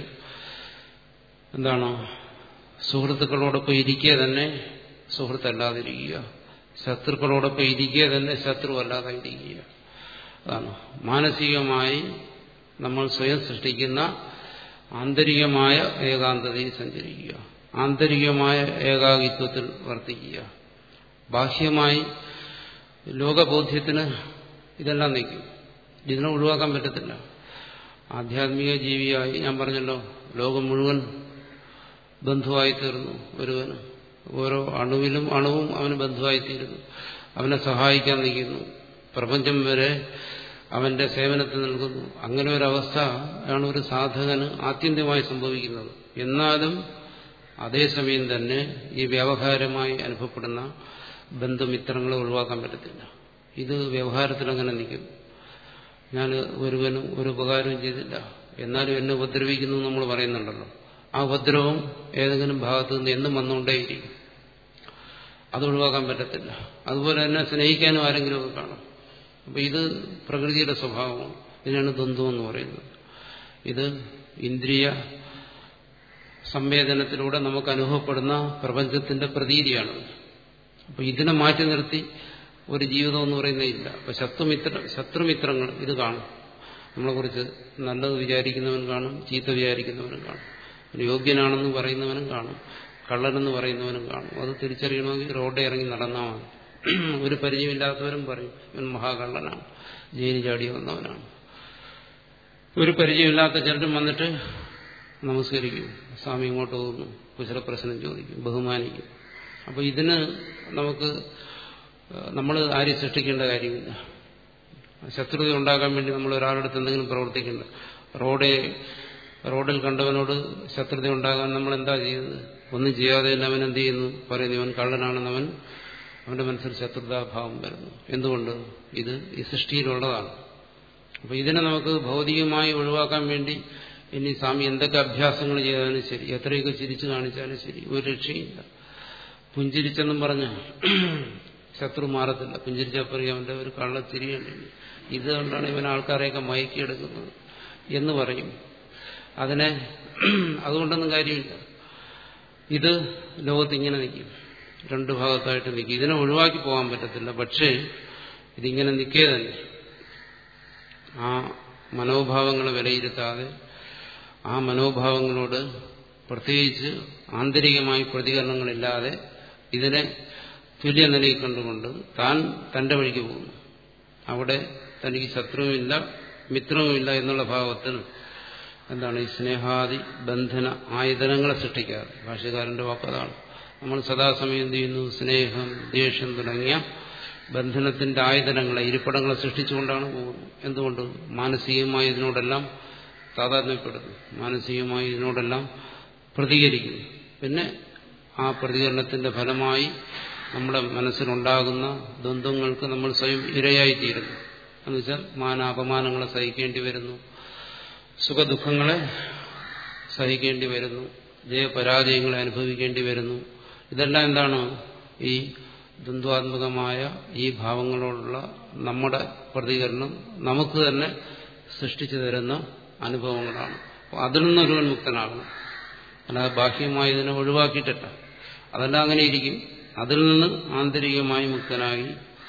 എന്താണ് സുഹൃത്തുക്കളോടൊപ്പം ഇരിക്കുക തന്നെ സുഹൃത്തല്ലാതിരിക്കുക ശത്രുക്കളോടൊപ്പം ഇരിക്കുക തന്നെ ശത്രു അല്ലാതെ ഇരിക്കുക അതാണ് മാനസികമായി നമ്മൾ സ്വയം സൃഷ്ടിക്കുന്ന ആന്തരികമായ ഏകാന്തതയിൽ സഞ്ചരിക്കുക ആന്തരികമായ ഏകാകിത്വത്തിൽ വർത്തിക്കുക ബാഹ്യമായി ലോകബോധ്യത്തിന് ഇതെല്ലാം നിൽക്കും ഇതിനെ ഒഴിവാക്കാൻ പറ്റത്തില്ല ആധ്യാത്മിക ജീവിയായി ഞാൻ പറഞ്ഞല്ലോ ലോകം മുഴുവൻ ബന്ധുവായി തീർന്നു ഒരുവന് ഓരോ അണുവിലും അണുവും അവന് ബന്ധുവായിത്തീരുന്നു അവനെ സഹായിക്കാൻ നിൽക്കുന്നു പ്രപഞ്ചം വരെ അവന്റെ സേവനത്തിൽ നൽകുന്നു അങ്ങനെ ഒരവസ്ഥ ആണ് ഒരു സാധകന് ആത്യന്തികമായി സംഭവിക്കുന്നത് എന്നാലും അതേസമയം തന്നെ ഈ വ്യവഹാരമായി അനുഭവപ്പെടുന്ന ബന്ധുമിത്രങ്ങളെ ഒഴിവാക്കാൻ പറ്റത്തില്ല ഇത് വ്യവഹാരത്തിൽ അങ്ങനെ നിൽക്കും ഞാൻ ഒരുവനും ഒരു ഉപകാരവും ചെയ്തില്ല എന്നാലും എന്നെ ഉപദ്രവിക്കുന്നു നമ്മൾ പറയുന്നുണ്ടല്ലോ ആ ഉപദ്രവം ഏതെങ്കിലും ഭാഗത്തു നിന്ന് എന്നും വന്നുകൊണ്ടേയിരിക്കും അത് ഒഴിവാക്കാൻ പറ്റത്തില്ല അതുപോലെ തന്നെ സ്നേഹിക്കാനും ആരെങ്കിലും ഒക്കെ കാണും അപ്പൊ ഇത് പ്രകൃതിയുടെ സ്വഭാവമാണ് ഇതിനാണ് ദ്വന്ദ്വം എന്ന് പറയുന്നത് ഇത് ഇന്ദ്രിയ സംവേദനത്തിലൂടെ നമുക്ക് അനുഭവപ്പെടുന്ന പ്രപഞ്ചത്തിന്റെ പ്രതീതിയാണ് അപ്പൊ ഇതിനെ മാറ്റി നിർത്തി ഒരു ജീവിതം എന്ന് പറയുന്നത് ഇല്ല അപ്പൊ ശത്രുമിത്ര ശത്രുമിത്രങ്ങൾ ഇത് കാണും നമ്മളെക്കുറിച്ച് നല്ലത് വിചാരിക്കുന്നവൻ കാണും ചീത്ത വിചാരിക്കുന്നവനും കാണും യോഗ്യനാണെന്ന് പറയുന്നവനും കാണും കള്ളനെന്ന് പറയുന്നവനും കാണും അത് തിരിച്ചറിയണമെങ്കിൽ റോഡിൽ ഇറങ്ങി നടന്നാൽ മതി ഒരു പരിചയമില്ലാത്തവരും പറയും ഇവൻ മഹാകള്ളനാണ് ജയിലിൽ ചാടി വന്നവനാണ് ഒരു പരിചയമില്ലാത്ത ചിലരും വന്നിട്ട് നമസ്കരിക്കും സ്വാമി ഇങ്ങോട്ട് പോകുന്നു കുശലപ്രശ്നം ചോദിക്കും ബഹുമാനിക്കും അപ്പൊ ഇതിന് നമുക്ക് നമ്മൾ ആരെയും സൃഷ്ടിക്കേണ്ട കാര്യമില്ല ശത്രുത ഉണ്ടാക്കാൻ വേണ്ടി നമ്മൾ ഒരാളടുത്ത് എന്തെങ്കിലും പ്രവർത്തിക്കേണ്ട റോഡെ റോഡിൽ കണ്ടവനോട് ശത്രുത ഉണ്ടാകാൻ നമ്മൾ എന്താ ചെയ്യുന്നത് ഒന്നും ചെയ്യാതെ തന്നെ അവൻ എന്ത് ചെയ്യുന്നു പറയുന്നു ഇവൻ കള്ളനാണെന്ന് അവൻ അവന്റെ മനസ്സിൽ ശത്രുതാഭാവം വരുന്നു എന്തുകൊണ്ട് ഇത് ഈ സൃഷ്ടിയിലുള്ളതാണ് അപ്പൊ ഇതിനെ നമുക്ക് ഭൗതികമായി ഒഴിവാക്കാൻ വേണ്ടി ഇനി സ്വാമി എന്തൊക്കെ അഭ്യാസങ്ങൾ ചെയ്താലും ശരി എത്രയൊക്കെ ചിരിച്ചു കാണിച്ചാലും ശരി ഒരു രക്ഷയില്ല പുഞ്ചിരിച്ചെന്നും പറഞ്ഞ ശത്രു മാറത്തില്ല പുഞ്ചിരിച്ചപ്പറിയ അവന്റെ ഒരു കള്ളച്ചിരിയുണ്ട് ഇതുകൊണ്ടാണ് ഇവൻ ആൾക്കാരെയൊക്കെ മയക്കിയെടുക്കുന്നത് എന്ന് പറയും അതിനെ അതുകൊണ്ടൊന്നും കാര്യമില്ല ഇത് ലോകത്ത് ഇങ്ങനെ നിൽക്കും രണ്ടു ഭാഗത്തായിട്ട് നിൽക്കും ഇതിനെ ഒഴിവാക്കി പോകാൻ പറ്റത്തില്ല പക്ഷേ ഇതിങ്ങനെ നിൽക്കേ തന്നെ ആ മനോഭാവങ്ങളെ വിലയിരുത്താതെ ആ മനോഭാവങ്ങളോട് പ്രത്യേകിച്ച് ആന്തരികമായി പ്രതികരണങ്ങളില്ലാതെ ഇതിനെ തുല്യ നിലയിൽ കണ്ടുകൊണ്ട് താൻ തന്റെ വഴിക്ക് പോകുന്നു അവിടെ തനിക്ക് ശത്രുവുമില്ല മിത്രവുമില്ല എന്നുള്ള ഭാവത്തിൽ എന്താണ് ഈ സ്നേഹാദി ബന്ധന ആയുധനങ്ങളെ സൃഷ്ടിക്കാതെ ഭാഷ്യകാരന്റെ വാക്കതാണ് നമ്മൾ സദാസമയം എന്ത് ചെയ്യുന്നു സ്നേഹം ദേഷ്യം തുടങ്ങിയ ബന്ധനത്തിന്റെ ആയുധനങ്ങളെ ഇരിപ്പിടങ്ങളെ സൃഷ്ടിച്ചുകൊണ്ടാണ് പോകുന്നത് എന്തുകൊണ്ട് മാനസികമായി ഇതിനോടെല്ലാം താതാത്മ്യപ്പെടുന്നു മാനസികമായി ഇതിനോടെല്ലാം പ്രതികരിക്കുന്നു പിന്നെ ആ പ്രതികരണത്തിന്റെ ഫലമായി നമ്മുടെ മനസ്സിലുണ്ടാകുന്ന ദ്വന്ദ്ങ്ങൾക്ക് നമ്മൾ സ്വയം ഇരയായിത്തീരുന്നു എന്നുവെച്ചാൽ മാനാപമാനങ്ങളെ സഹിക്കേണ്ടി വരുന്നു സുഖദുഃഖങ്ങളെ സഹിക്കേണ്ടി വരുന്നു ജയപരാജയങ്ങളെ അനുഭവിക്കേണ്ടി വരുന്നു ഇതെല്ലാം എന്താണ് ഈ ദ്വന്ദ്വാത്മകമായ ഈ ഭാവങ്ങളോടുള്ള നമ്മുടെ പ്രതികരണം നമുക്ക് തന്നെ സൃഷ്ടിച്ചു തരുന്ന അനുഭവങ്ങളാണ് അപ്പോൾ അതിൽ നിന്നൊരുവൻ മുക്തനാകണം അല്ലാതെ ബാഹ്യമായി ഇതിനെ ഒഴിവാക്കിയിട്ടല്ല അതെല്ലാം അങ്ങനെ ഇരിക്കും അതിൽ നിന്ന് ആന്തരികമായി മുക്തനായി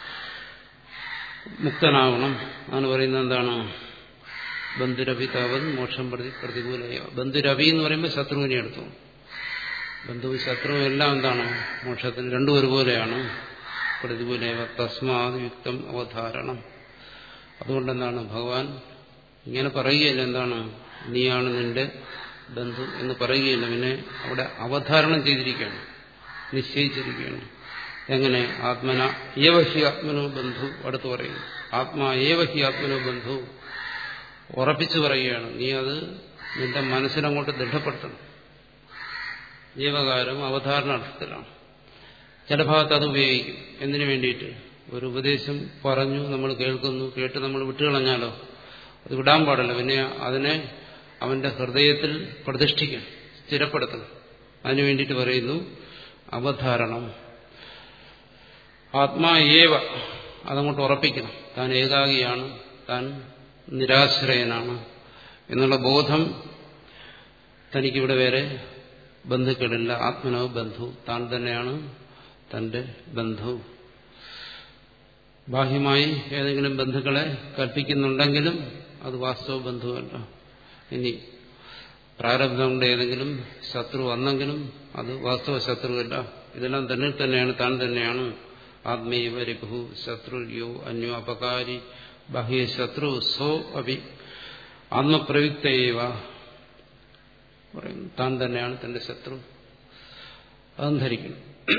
മുക്തനാവണം അതാണ് പറയുന്നത് എന്താണ് ബന്ധുരവി താവൻ മോക്ഷം പ്രതി പ്രതികൂലയ ബന്ധുരവി എന്ന് പറയുമ്പോൾ ശത്രുവിനെ എടുത്തു ബന്ധുവും ശത്രുവും എല്ലാം എന്താണ് മോക്ഷത്തിന് രണ്ടും ഒരുപോലെയാണ് പ്രതികൂലയവ തസ്മാത് യുക്തം അവധാരണം അതുകൊണ്ടെന്താണ് ഭഗവാൻ ഇങ്ങനെ പറയുകയില്ല എന്താണ് നീയാണ് നിന്റെ ബന്ധു എന്ന് പറയുകയില്ല പിന്നെ അവിടെ അവധാരണം ചെയ്തിരിക്കുകയാണ് നിശ്ചയിച്ചിരിക്കുകയാണ് എങ്ങനെ ആത്മന ഏവഹി ആത്മനോ ബന്ധു അടുത്ത് പറയുന്നു ആത്മാ ഏവഹി ആത്മനോ ബന്ധു ഉറപ്പിച്ചു പറയുകയാണ് നീ അത് നിന്റെ മനസ്സിനങ്ങോട്ട് ദൃഢപ്പെടുത്തണം ജീവകാരം അവധാരണാർത്ഥത്തിലാണ് ചില ഭാഗത്ത് അത് ഉപയോഗിക്കും എന്തിനു വേണ്ടിയിട്ട് ഒരു ഉപദേശം പറഞ്ഞു നമ്മൾ കേൾക്കുന്നു കേട്ട് നമ്മൾ വിട്ടുകളഞ്ഞാലോ അത് വിടാൻ പാടില്ല പിന്നെ അതിനെ അവന്റെ ഹൃദയത്തിൽ പ്രതിഷ്ഠിക്കണം സ്ഥിരപ്പെടുത്തണം അതിനു വേണ്ടിയിട്ട് പറയുന്നു അവധാരണം ആത്മാ ഏവ അതങ്ങോട്ട് ഉറപ്പിക്കണം താൻ ഏകാഗിയാണ് താൻ നിരാശ്രയനാണ് എന്നുള്ള ബോധം തനിക്കിവിടെ വേറെ ബന്ധുക്കളില്ല ആത്മനോ ബന്ധു താൻ തന്നെയാണ് തന്റെ ബന്ധു ബാഹ്യമായി ഏതെങ്കിലും ബന്ധുക്കളെ കൽപ്പിക്കുന്നുണ്ടെങ്കിലും അത് വാസ്തവ ബന്ധുവല്ല ഇനി പ്രാരബ്ധം കൊണ്ട് ഏതെങ്കിലും ശത്രു വന്നെങ്കിലും അത് വാസ്തവ ശത്രുവല്ല ഇതെല്ലാം തന്നെ തന്നെയാണ് താൻ തന്നെയാണ് ആത്മീയ രിപു ശത്രു യോ അന്യോ അപകാരി ബാഹ്യ ശത്രു സോ അഭി ആത്മപ്രയുക്തയേവ പറയുന്നു താൻ തന്നെയാണ് തന്റെ ശത്രു അതും ധരിക്കണം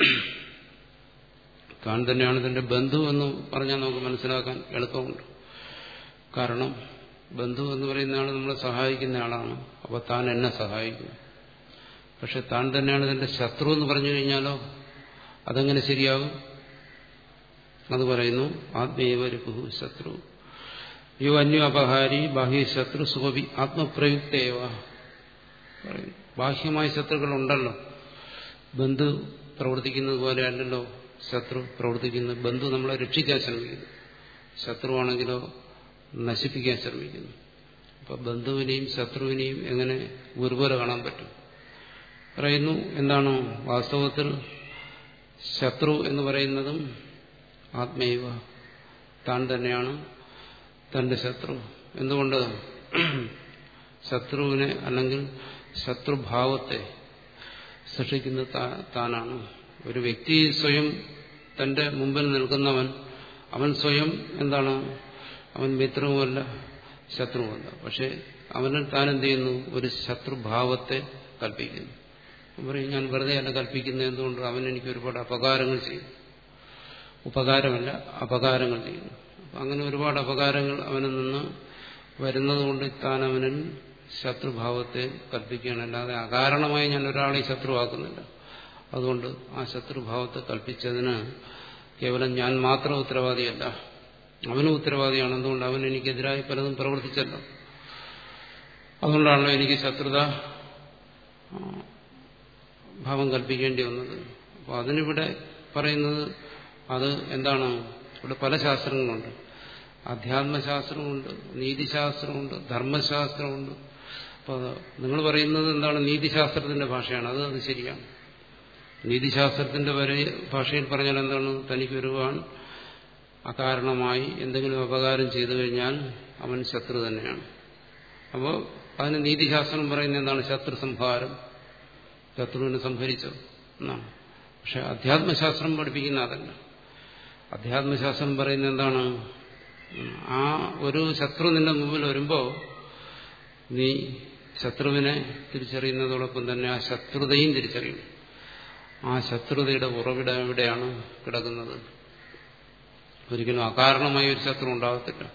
താൻ തന്നെയാണ് തന്റെ ബന്ധു എന്ന് പറഞ്ഞാൽ നമുക്ക് മനസ്സിലാക്കാൻ എളുപ്പമുണ്ട് കാരണം ബന്ധു എന്ന് പറയുന്ന ആൾ നമ്മളെ സഹായിക്കുന്ന ആളാണ് അപ്പോൾ താൻ എന്നെ സഹായിക്കുന്നു പക്ഷെ താൻ തന്നെയാണ് തന്റെ ശത്രു എന്ന് പറഞ്ഞു കഴിഞ്ഞാലോ അതെങ്ങനെ ശരിയാകും അത് പറയുന്നു ആത്മീയവരുപു ശത്രു യോ അന്യോ അപഹാരി ബാഹ്യ ശത്രു സുഖവി ആത്മപ്രയുക്തേവ പറയുന്നു ബാഹ്യമായ ശത്രുക്കളുണ്ടല്ലോ ബന്ധു പ്രവർത്തിക്കുന്നത് പോലെയല്ലല്ലോ ശത്രു പ്രവർത്തിക്കുന്നത് ബന്ധു നമ്മളെ രക്ഷിക്കാൻ ശ്രമിക്കുന്നു ശത്രുവാണെങ്കിലോ നശിപ്പിക്കാൻ ശ്രമിക്കുന്നു അപ്പൊ ബന്ധുവിനെയും ശത്രുവിനെയും എങ്ങനെ ഒരുപോലെ കാണാൻ പറ്റും പറയുന്നു എന്താണ് വാസ്തവത്തിൽ ശത്രു എന്ന് പറയുന്നതും ആത്മൈവ താൻ തന്നെയാണ് തന്റെ ശത്രു എന്തുകൊണ്ട് ശത്രുവിനെ അല്ലെങ്കിൽ ശത്രുഭാവത്തെ സൃഷ്ടിക്കുന്നത് താനാണ് ഒരു വ്യക്തി സ്വയം തന്റെ മുമ്പിൽ നിൽക്കുന്നവൻ അവൻ സ്വയം എന്താണ് അവൻ മിത്രവുമല്ല ശത്രുവുമല്ല പക്ഷെ അവനിൽ താൻ എന്ത് ചെയ്യുന്നു ഒരു ശത്രുഭാവത്തെ കൽപ്പിക്കുന്നു പറയും ഞാൻ വെറുതെ അല്ല കൽപ്പിക്കുന്നത് എന്തുകൊണ്ട് അവൻ എനിക്ക് ഒരുപാട് അപകാരങ്ങൾ ചെയ്യും ഉപകാരമല്ല അപകാരങ്ങൾ ചെയ്യുന്നു അങ്ങനെ ഒരുപാട് അപകാരങ്ങൾ അവനിൽ നിന്ന് വരുന്നതുകൊണ്ട് താൻ അവനിൽ ശത്രുഭാവത്തെ കൽപ്പിക്കുകയാണ് അല്ലാതെ അകാരണമായി ഞാൻ ഒരാളെ ശത്രുവാക്കുന്നില്ല അതുകൊണ്ട് ആ ശത്രുഭാവത്തെ കൽപ്പിച്ചതിന് കേവലം ഞാൻ മാത്രം ഉത്തരവാദിയല്ല അവനും ഉത്തരവാദിയാണ് എന്തുകൊണ്ട് അവൻ എനിക്കെതിരായി പലതും പ്രവർത്തിച്ചല്ലോ അതുകൊണ്ടാണല്ലോ എനിക്ക് ശത്രുത ഭാവം കൽപ്പിക്കേണ്ടി വന്നത് അപ്പോൾ അതിനിവിടെ പറയുന്നത് അത് എന്താണ് ഇവിടെ പല ശാസ്ത്രങ്ങളുണ്ട് അധ്യാത്മശാസ്ത്രമുണ്ട് നീതിശാസ്ത്രമുണ്ട് ധർമ്മശാസ്ത്രമുണ്ട് അപ്പോൾ നിങ്ങൾ പറയുന്നത് എന്താണ് നീതിശാസ്ത്രത്തിന്റെ ഭാഷയാണ് അത് അത് ശരിയാണ് നീതിശാസ്ത്രത്തിന്റെ വരെ ഭാഷയിൽ പറഞ്ഞാൽ എന്താണ് തനിക്ക് ഒരുപാട് അകാരണമായി എന്തെങ്കിലും അപകാരം ചെയ്തു കഴിഞ്ഞാൽ അവൻ ശത്രു തന്നെയാണ് അപ്പോൾ അതിന് നീതിശാസ്ത്രം പറയുന്നത് എന്താണ് ശത്രു സംഹാരം ശത്രുവിനെ സംഹരിച്ചു എന്നാണ് പക്ഷെ അധ്യാത്മശാസ്ത്രം പഠിപ്പിക്കുന്ന അതല്ല അധ്യാത്മശാസ്ത്രം പറയുന്നത് എന്താണ് ആ ഒരു ശത്രു നിന്റെ മുമ്പിൽ വരുമ്പോൾ നീ ശത്രുവിനെ തിരിച്ചറിയുന്നതോടൊപ്പം തന്നെ ആ ശത്രുതയും തിരിച്ചറിയണം ആ ശത്രുതയുടെ ഉറവിടം എവിടെയാണ് കിടക്കുന്നത് ഒരിക്കലും അകാരണമായ ഒരു ശത്രു ഉണ്ടാകത്തില്ല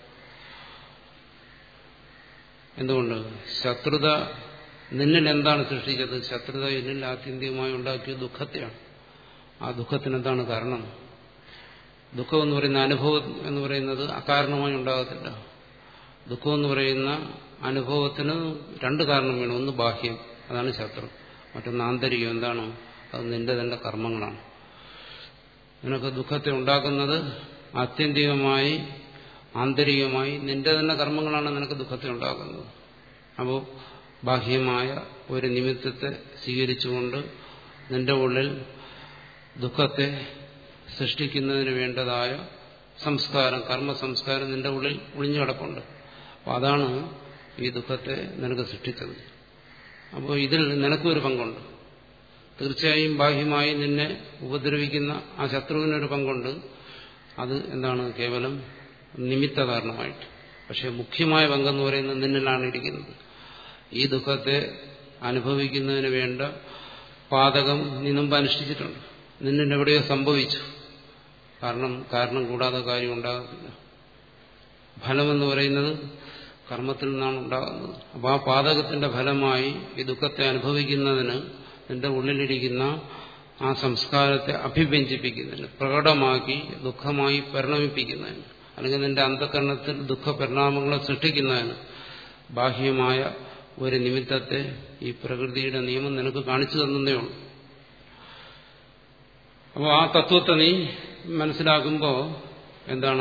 എന്തുകൊണ്ട് ശത്രുത നിന്നിൽ എന്താണ് സൃഷ്ടിച്ചത് ശത്രുത എന്നിൽ ആത്യന്തികമായി ഉണ്ടാക്കിയ ദുഃഖത്തെയാണ് ആ ദുഃഖത്തിന് എന്താണ് കാരണം ദുഃഖം എന്ന് പറയുന്ന അനുഭവം എന്ന് പറയുന്നത് അകാരണമായി ഉണ്ടാകത്തില്ല ദുഃഖം എന്ന് പറയുന്ന അനുഭവത്തിന് രണ്ട് കാരണം വേണം ഒന്ന് ബാഹ്യം അതാണ് ശത്രു മറ്റൊന്ന് ആന്തരികം എന്താണ് അത് നിന്റെ തന്നെ കർമ്മങ്ങളാണ് നിനക്ക് ദുഃഖത്തെ ഉണ്ടാക്കുന്നത് ആത്യന്തികമായി ആന്തരികമായി നിന്റെ തന്നെ കർമ്മങ്ങളാണ് നിനക്ക് ദുഃഖത്തെ ഉണ്ടാക്കുന്നത് അപ്പോൾ ബാഹ്യമായ ഒരു നിമിത്തത്തെ സ്വീകരിച്ചുകൊണ്ട് നിന്റെ ഉള്ളിൽ ദുഃഖത്തെ സൃഷ്ടിക്കുന്നതിന് വേണ്ടതായ സംസ്കാരം കർമ്മ സംസ്കാരം നിന്റെ ഉള്ളിൽ ഒളിഞ്ഞു കിടപ്പുണ്ട് അപ്പോൾ അതാണ് ഈ ദുഃഖത്തെ നിനക്ക് സൃഷ്ടിച്ചത് അപ്പോൾ ഇതിൽ നിനക്കൊരു പങ്കുണ്ട് തീർച്ചയായും ബാഹ്യമായി നിന്നെ ഉപദ്രവിക്കുന്ന ആ ശത്രുവിനൊരു പങ്കുണ്ട് അത് എന്താണ് കേവലം നിമിത്ത കാരണമായിട്ട് പക്ഷെ മുഖ്യമായ പങ്കെന്ന് പറയുന്നത് നിന്നിലാണ് ഇരിക്കുന്നത് ഈ ദുഃഖത്തെ അനുഭവിക്കുന്നതിന് വേണ്ട പാതകം നീ മുമ്പ് അനുഷ്ഠിച്ചിട്ടുണ്ട് നിന്നിന് എവിടെയോ സംഭവിച്ചു കാരണം കാരണം കൂടാതെ കാര്യം ഉണ്ടാകത്തില്ല ഫലമെന്ന് പറയുന്നത് കർമ്മത്തിൽ നിന്നാണ് ഉണ്ടാകുന്നത് അപ്പോൾ ആ പാതകത്തിന്റെ ഫലമായി ഈ ദുഃഖത്തെ അനുഭവിക്കുന്നതിന് നിന്റെ ഉള്ളിലിരിക്കുന്ന ആ സംസ്കാരത്തെ അഭിവ്യഞ്ജിപ്പിക്കുന്നതിന് പ്രകടമാക്കി ദുഃഖമായി പരിണമിപ്പിക്കുന്നതിന് അല്ലെങ്കിൽ നിന്റെ അന്ധകരണത്തിൽ ദുഃഖപരിണാമങ്ങളെ സൃഷ്ടിക്കുന്നതിന് ബാഹ്യമായ ഒരു നിമിത്തത്തെ ഈ പ്രകൃതിയുടെ നിയമം നിനക്ക് കാണിച്ചു തന്നേ ഉള്ളൂ അപ്പോൾ ആ തത്വത്തെ നീ മനസ്സിലാക്കുമ്പോൾ എന്താണ്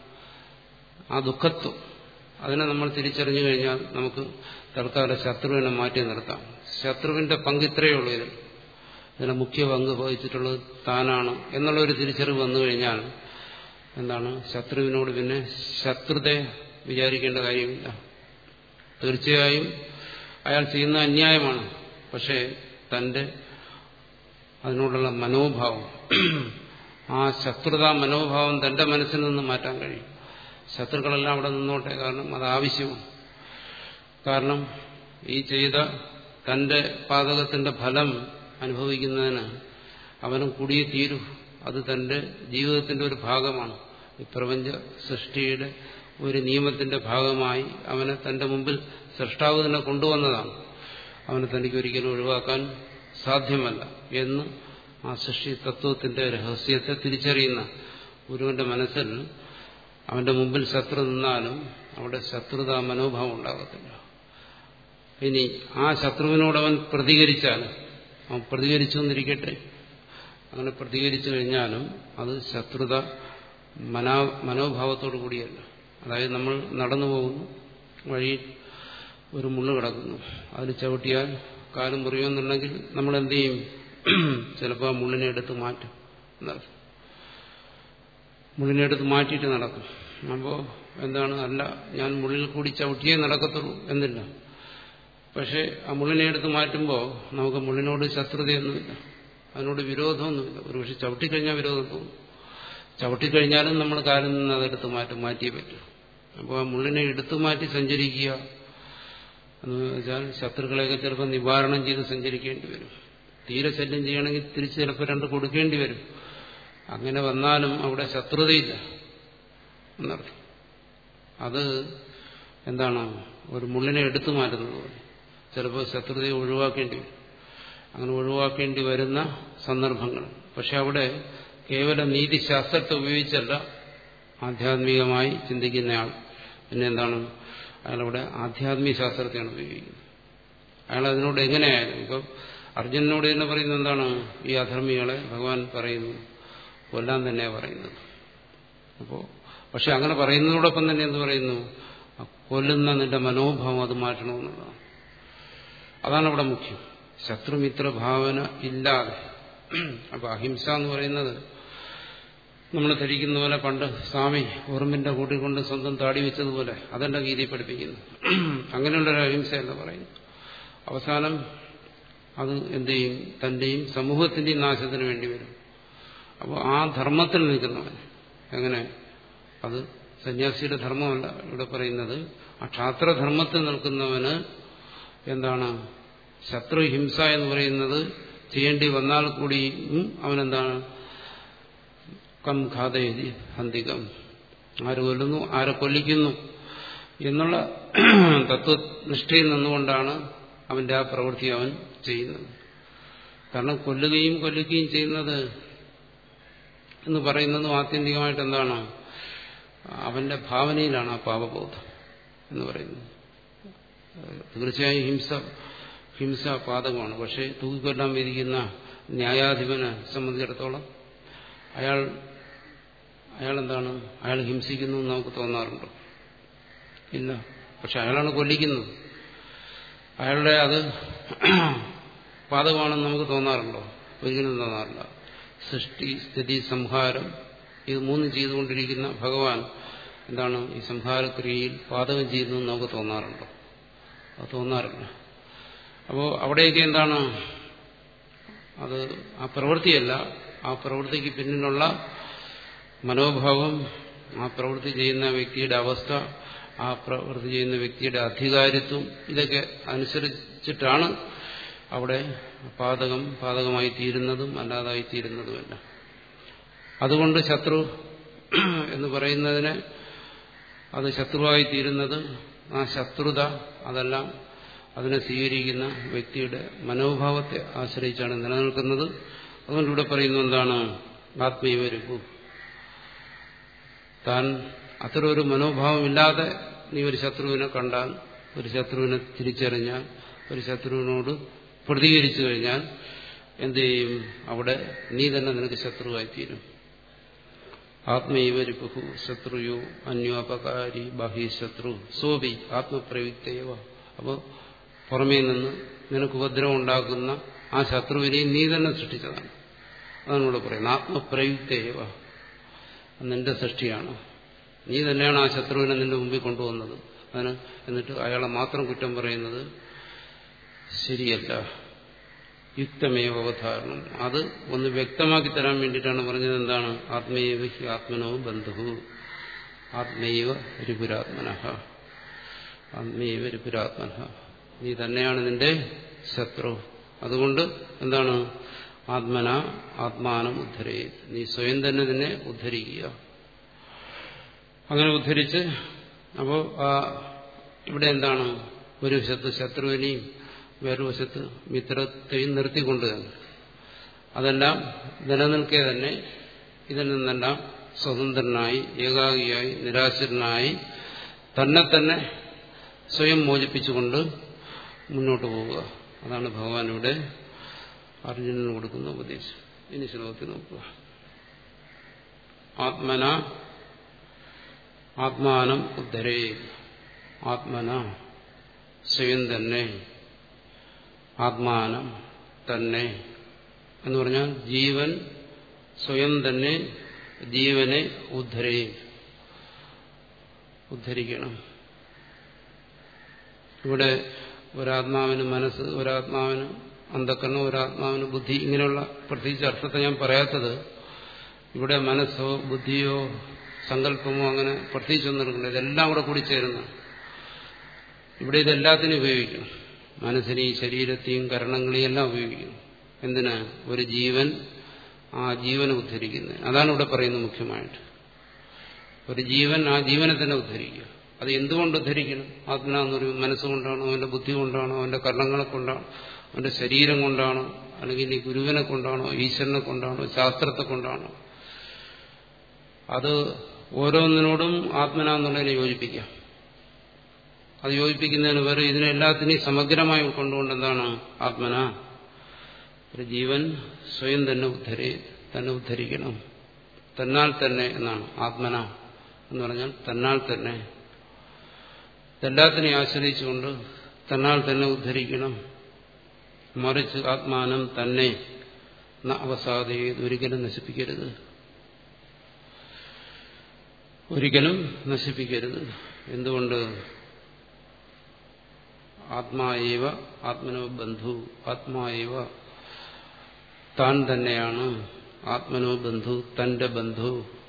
ആ ദുഃഖത്വം അതിനെ നമ്മൾ തിരിച്ചറിഞ്ഞു കഴിഞ്ഞാൽ നമുക്ക് തൽക്കാലം ശത്രുവിനെ മാറ്റി നിർത്താം ശത്രുവിന്റെ പങ്ക് ഇത്രയേ ഉള്ളൂ ഇതിൽ ഇതിന് മുഖ്യ പങ്ക് വഹിച്ചിട്ടുള്ളത് താനാണ് എന്നുള്ളൊരു തിരിച്ചറിവ് വന്നു കഴിഞ്ഞാൽ എന്താണ് ശത്രുവിനോട് പിന്നെ ശത്രുത വിചാരിക്കേണ്ട കാര്യമില്ല തീർച്ചയായും അയാൾ ചെയ്യുന്ന അന്യായമാണ് പക്ഷേ തന്റെ അതിനോടുള്ള മനോഭാവം ആ ശത്രുതാ മനോഭാവം തന്റെ മനസ്സിൽ നിന്ന് മാറ്റാൻ കഴിയും ശത്രുക്കളെല്ലാം അവിടെ നിന്നോട്ടെ കാരണം അത് ആവശ്യമാണ് കാരണം ഈ ചെയ്ത തന്റെ പാതകത്തിന്റെ ഫലം അനുഭവിക്കുന്നതിന് അവനും കൂടിയേ തീരൂ അത് തന്റെ ജീവിതത്തിന്റെ ഒരു ഭാഗമാണ് ഈ പ്രപഞ്ച സൃഷ്ടിയുടെ ഒരു നിയമത്തിന്റെ ഭാഗമായി അവനെ തന്റെ മുമ്പിൽ സൃഷ്ടാവ് തന്നെ കൊണ്ടുവന്നതാണ് അവനെ തനിക്ക് ഒരിക്കലും ഒഴിവാക്കാൻ സാധ്യമല്ല എന്ന് ആ സൃഷ്ടി തത്വത്തിന്റെ രഹസ്യത്തെ തിരിച്ചറിയുന്ന ഗുരുവിന്റെ മനസ്സിൽ അവന്റെ മുമ്പിൽ ശത്രു നിന്നാലും അവിടെ ശത്രുത മനോഭാവം ഉണ്ടാകത്തില്ല ഇനി ആ ശത്രുവിനോട് അവൻ പ്രതികരിച്ചാൽ അവൻ പ്രതികരിച്ചു എന്നിരിക്കട്ടെ അങ്ങനെ പ്രതികരിച്ചു കഴിഞ്ഞാലും അത് ശത്രുത മനാ മനോഭാവത്തോടു കൂടിയല്ല അതായത് നമ്മൾ നടന്നു പോകുന്നു വഴി ഒരു മുള്ളു കിടക്കുന്നു അതിൽ ചവിട്ടിയാൽ കാലും മുറിയുമെന്നുണ്ടെങ്കിൽ നമ്മൾ എന്ത് ചെയ്യും ചിലപ്പോൾ ആ മുള്ളിനെ എടുത്ത് മാറ്റും എന്നർത്ഥം മുള്ളിനെ എടുത്ത് മാറ്റിയിട്ട് നടക്കും അപ്പോൾ എന്താണ് അല്ല ഞാൻ മുള്ളിൽ കൂടി ചവിട്ടിയേ നടക്കത്തുള്ളൂ എന്നില്ല പക്ഷേ ആ മുള്ളിനെ എടുത്ത് മാറ്റുമ്പോൾ നമുക്ക് മുള്ളിനോട് ശത്രുതയൊന്നുമില്ല അതിനോട് വിരോധമൊന്നുമില്ല ഒരുപക്ഷെ ചവിട്ടിക്കഴിഞ്ഞാൽ വിരോധം തോന്നും ചവിട്ടിക്കഴിഞ്ഞാലും നമ്മൾ കാലിൽ നിന്ന് അതെടുത്ത് മാറ്റും മാറ്റിയേ പറ്റൂ അപ്പോൾ ആ മുള്ളിനെ എടുത്തു മാറ്റി സഞ്ചരിക്കുക എന്ന് വെച്ചാൽ ശത്രുക്കളെയൊക്കെ ചിലപ്പോൾ നിവാരണം ചെയ്ത് സഞ്ചരിക്കേണ്ടി വരും തീരെ ശല്യം ചെയ്യണമെങ്കിൽ തിരിച്ച് ചിലപ്പോൾ രണ്ട് കൊടുക്കേണ്ടി വരും അങ്ങനെ വന്നാലും അവിടെ ശത്രുതയില്ല എന്നർത്ഥം അത് എന്താണ് ഒരു മുള്ളിനെ എടുത്തു മാറ്റുന്നത് പോലെ ചിലപ്പോൾ ശത്രുതയെ ഒഴിവാക്കേണ്ടി വരും അങ്ങനെ ഒഴിവാക്കേണ്ടി വരുന്ന സന്ദർഭങ്ങൾ പക്ഷെ അവിടെ കേവലം നീതിശാസ്ത്രത്തെ ഉപയോഗിച്ചല്ല ആധ്യാത്മികമായി ചിന്തിക്കുന്നയാൾ പിന്നെ എന്താണ് അയാളവിടെ ആധ്യാത്മിക ശാസ്ത്രത്തെയാണ് ഉപയോഗിക്കുന്നത് അയാൾ അതിനോട് എങ്ങനെയായാലും ഇപ്പം അർജുനനോട് തന്നെ പറയുന്നത് എന്താണ് ഈ അധർമ്മികളെ ഭഗവാൻ പറയുന്നു കൊല്ലാൻ തന്നെ പറയുന്നത് അപ്പോൾ പക്ഷെ അങ്ങനെ പറയുന്നതോടൊപ്പം തന്നെ എന്ത് പറയുന്നു കൊല്ലുന്ന നിന്റെ മനോഭാവം അത് മാറ്റണമെന്നുള്ളതാണ് അതാണ് അവിടെ മുഖ്യം ശത്രുമിത്ര ഭാവന ഇല്ലാതെ അപ്പൊ അഹിംസ എന്ന് പറയുന്നത് നമ്മൾ ധരിക്കുന്ന പോലെ പണ്ട് സ്വാമി ഉറുമ്പിന്റെ കൂട്ടിക്കൊണ്ട് സ്വന്തം താടി വെച്ചതുപോലെ അതെന്റെ ഗീതി പഠിപ്പിക്കുന്നു അങ്ങനെയുള്ളൊരു അഹിംസയല്ല പറയുന്നു അവസാനം അത് എന്ത് ചെയ്യും തന്റെയും സമൂഹത്തിന്റെയും നാശത്തിന് വേണ്ടി വരും അപ്പോൾ ആ ധർമ്മത്തിൽ നിൽക്കുന്നവൻ എങ്ങനെ അത് സന്യാസിയുടെ ധർമ്മമല്ല ഇവിടെ പറയുന്നത് ആ ക്ഷാത്രധർമ്മത്തിൽ നിൽക്കുന്നവന് എന്താണ് ശത്രുഹിംസ എന്ന് പറയുന്നത് ചെയ്യേണ്ടി വന്നാൽ കൂടിയും അവനെന്താണ് കം ഖാതയതി ഹന്തികം ആര് കൊല്ലുന്നു ആരെ കൊല്ലിക്കുന്നു എന്നുള്ള തത്വനിഷ്ഠയിൽ നിന്നുകൊണ്ടാണ് അവന്റെ ആ പ്രവൃത്തി അവൻ ചെയ്യുന്നത് കാരണം കൊല്ലുകയും കൊല്ലുകയും ചെയ്യുന്നത് എന്ന് പറയുന്നതും ആത്യന്തികമായിട്ട് എന്താണ് അവന്റെ ഭാവനയിലാണ് ആ പാപബോധം എന്ന് പറയുന്നത് തീർച്ചയായും ഹിംസ ഹിംസ പാതകമാണ് പക്ഷേ തൂക്കിക്കൊല്ലാൻ വിധിക്കുന്ന ന്യായാധിപനെ സംബന്ധിച്ചിടത്തോളം അയാൾ അയാൾ എന്താണ് അയാൾ ഹിംസിക്കുന്നു എന്ന് നമുക്ക് തോന്നാറുണ്ടോ ഇല്ല പക്ഷെ അയാളാണ് കൊല്ലിക്കുന്നത് അയാളുടെ അത് പാതകമാണെന്ന് നമുക്ക് തോന്നാറുണ്ടോ ഒരിക്കലും തോന്നാറില്ല സൃഷ്ടി സ്ഥിതി സംഹാരം ഇത് മൂന്നും ചെയ്തുകൊണ്ടിരിക്കുന്ന ഭഗവാൻ എന്താണ് ഈ സംഹാരക്രിയയിൽ പാതകം ചെയ്യുന്നു എന്ന് നമുക്ക് തോന്നാറുണ്ടോ അത് തോന്നാറില്ല അപ്പോൾ അവിടെയൊക്കെ എന്താണ് അത് ആ പ്രവൃത്തിയല്ല ആ പ്രവൃത്തിക്ക് പിന്നിലുള്ള മനോഭാവം ആ പ്രവൃത്തി ചെയ്യുന്ന വ്യക്തിയുടെ അവസ്ഥ ആ പ്രവൃത്തി ചെയ്യുന്ന വ്യക്തിയുടെ അധികാരിത്വം ഇതൊക്കെ അനുസരിച്ചിട്ടാണ് അവിടെ പാതകം പാതകമായി തീരുന്നതും അല്ലാതായി തീരുന്നതുമല്ല അതുകൊണ്ട് ശത്രു എന്ന് പറയുന്നതിന് അത് ശത്രുവായി തീരുന്നത് ആ ശത്രുത അതെല്ലാം അതിനെ സ്വീകരിക്കുന്ന വ്യക്തിയുടെ മനോഭാവത്തെ ആശ്രയിച്ചാണ് നിലനിൽക്കുന്നത് അതുകൊണ്ട് ഇവിടെ പറയുന്നത് എന്താണ് ആത്മീയവരുപ്പു താൻ അത്തരം ഒരു മനോഭാവമില്ലാതെ നീ ഒരു ശത്രുവിനെ കണ്ടാൽ ഒരു ശത്രുവിനെ തിരിച്ചറിഞ്ഞാൽ ഒരു ശത്രുവിനോട് പ്രതികരിച്ചു കഴിഞ്ഞാൽ എന്ത് ചെയ്യും അവിടെ നീ തന്നെ നിനക്ക് ശത്രുവായിത്തീരും ആത്മീയവരിപ്പുഹു ശത്രുയോ അന്യോപകാരി ബാഹ്യശത്രു സോപി ആത്മപ്രയുക്തയവ അപ്പോൾ പുറമേ നിന്ന് നിനക്ക് ഉപദ്രവം ഉണ്ടാക്കുന്ന ആ ശത്രുവിനെ നീ തന്നെ സൃഷ്ടിച്ചതാണ് അതാണ് ഇവിടെ പറയുന്നത് ആത്മപ്രയുക്തയവ നിന്റെ സൃഷ്ടിയാണ് നീ തന്നെയാണ് ആ ശത്രുവിനെ നിന്റെ മുമ്പിൽ കൊണ്ടുവന്നത് അതിന് എന്നിട്ട് അയാളെ മാത്രം കുറ്റം പറയുന്നത് ശരിയല്ല യുക്തമേവ അവധാരണം അത് ഒന്ന് വ്യക്തമാക്കി തരാൻ വേണ്ടിയിട്ടാണ് പറഞ്ഞത് എന്താണ് ആത്മീയവ ഹി ആത്മനോ ബന്ധു ആത്മീയവ രിപുരാത്മന ആത്മീയവ രിപുരാത്മന നീ തന്നെയാണ് നിന്റെ ശത്രു അതുകൊണ്ട് എന്താണ് ആത്മന ആത്മാനം ഉദ്ധരേ നീ സ്വയം തന്നെ നിന്നെ ഉദ്ധരിക്കുക അങ്ങനെ ഉദ്ധരിച്ച് അപ്പോൾ ആ ഇവിടെ എന്താണ് ഒരു വശത്ത് ശത്രുവിനെയും വേറൊരു വശത്ത് മിത്രത്തെയും നിർത്തിക്കൊണ്ട് തന്നെ അതെല്ലാം നിലനിൽക്കെ തന്നെ ഇതിൽ നിന്നെല്ലാം സ്വതന്ത്രനായി ഏകാഗിയായി നിരാശനായി തന്നെ തന്നെ സ്വയം മോചിപ്പിച്ചുകൊണ്ട് മുന്നോട്ട് പോവുക അതാണ് ഭഗവാൻ ഇവിടെ അർജുനന് കൊടുക്കുന്ന ഉപദേശം ഇനി ശ്ലോകത്തിൽ നോക്കുക ആത്മന ആത്മാനം ഉദ്ധരേ ആത്മന സ്വയം തന്നെ ആത്മാനം തന്നെ എന്ന് പറഞ്ഞാൽ ജീവൻ സ്വയം തന്നെ ജീവനെ ഉദ്ധരേ ഉദ്ധരിക്കണം ഇവിടെ ഒരാത്മാവിന് മനസ്സ് ഒരാത്മാവിന് അന്ധക്കരണം ഒരാത്മാവിന് ബുദ്ധി ഇങ്ങനെയുള്ള പ്രത്യേകിച്ച് അർത്ഥത്തെ ഞാൻ പറയാത്തത് ഇവിടെ മനസ്സോ ബുദ്ധിയോ സങ്കല്പമോ അങ്ങനെ പ്രത്യേകിച്ചൊന്നും എടുക്കണ്ട ഇതെല്ലാം കൂടെ കൂടി ചേരുന്ന ഇവിടെ ഇതെല്ലാത്തിനും ഉപയോഗിക്കണം മനസ്സിനെയും ശരീരത്തെയും കരണങ്ങളെയും എല്ലാം ഉപയോഗിക്കണം എന്തിനാ ഒരു ജീവൻ ആ ജീവനെ ഉദ്ധരിക്കുന്നത് അതാണ് ഇവിടെ പറയുന്നത് മുഖ്യമായിട്ട് ഒരു ജീവൻ ആ ജീവനെ തന്നെ ഉദ്ധരിക്കുക അത് എന്തുകൊണ്ട് ഉദ്ധരിക്കണം ആത്മന എന്ന് പറയുമ്പോൾ മനസ്സുകൊണ്ടാണോ അവന്റെ ബുദ്ധി കൊണ്ടാണോ അവന്റെ കർണങ്ങളെ കൊണ്ടാണോ അവന്റെ ശരീരം കൊണ്ടാണോ അല്ലെങ്കിൽ ഈ ഗുരുവിനെ കൊണ്ടാണോ ഈശ്വരനെ കൊണ്ടാണോ ശാസ്ത്രത്തെ കൊണ്ടാണോ അത് ഓരോന്നിനോടും ആത്മന എന്നുള്ളതിനെ യോജിപ്പിക്കാം അത് യോജിപ്പിക്കുന്നതിന് വേറെ ഇതിനെല്ലാത്തിനെയും സമഗ്രമായി ഉൾക്കൊണ്ടുകൊണ്ട് എന്താണ് ആത്മന ഒരു ജീവൻ സ്വയം തന്നെ ഉദ്ധരി തന്നെ ഉദ്ധരിക്കണം തന്നാൽ തന്നെ എന്നാണ് ആത്മന എന്ന് പറഞ്ഞാൽ തന്നാൽ തന്നെ എല്ലാത്തിനെയും ആശ്രയിച്ചുകൊണ്ട് തന്നാൽ തന്നെ ഉദ്ധരിക്കണം മറിച്ച് ആത്മാനം തന്നെ അവസാദയെ ഒരിക്കലും നശിപ്പിക്കരുത് ഒരിക്കലും നശിപ്പിക്കരുത് എന്തുകൊണ്ട് ആത്മാവ ആത്മനോ ബന്ധു ആത്മാവ താൻ തന്നെയാണ് ആത്മനോ ബന്ധു തന്റെ ബന്ധു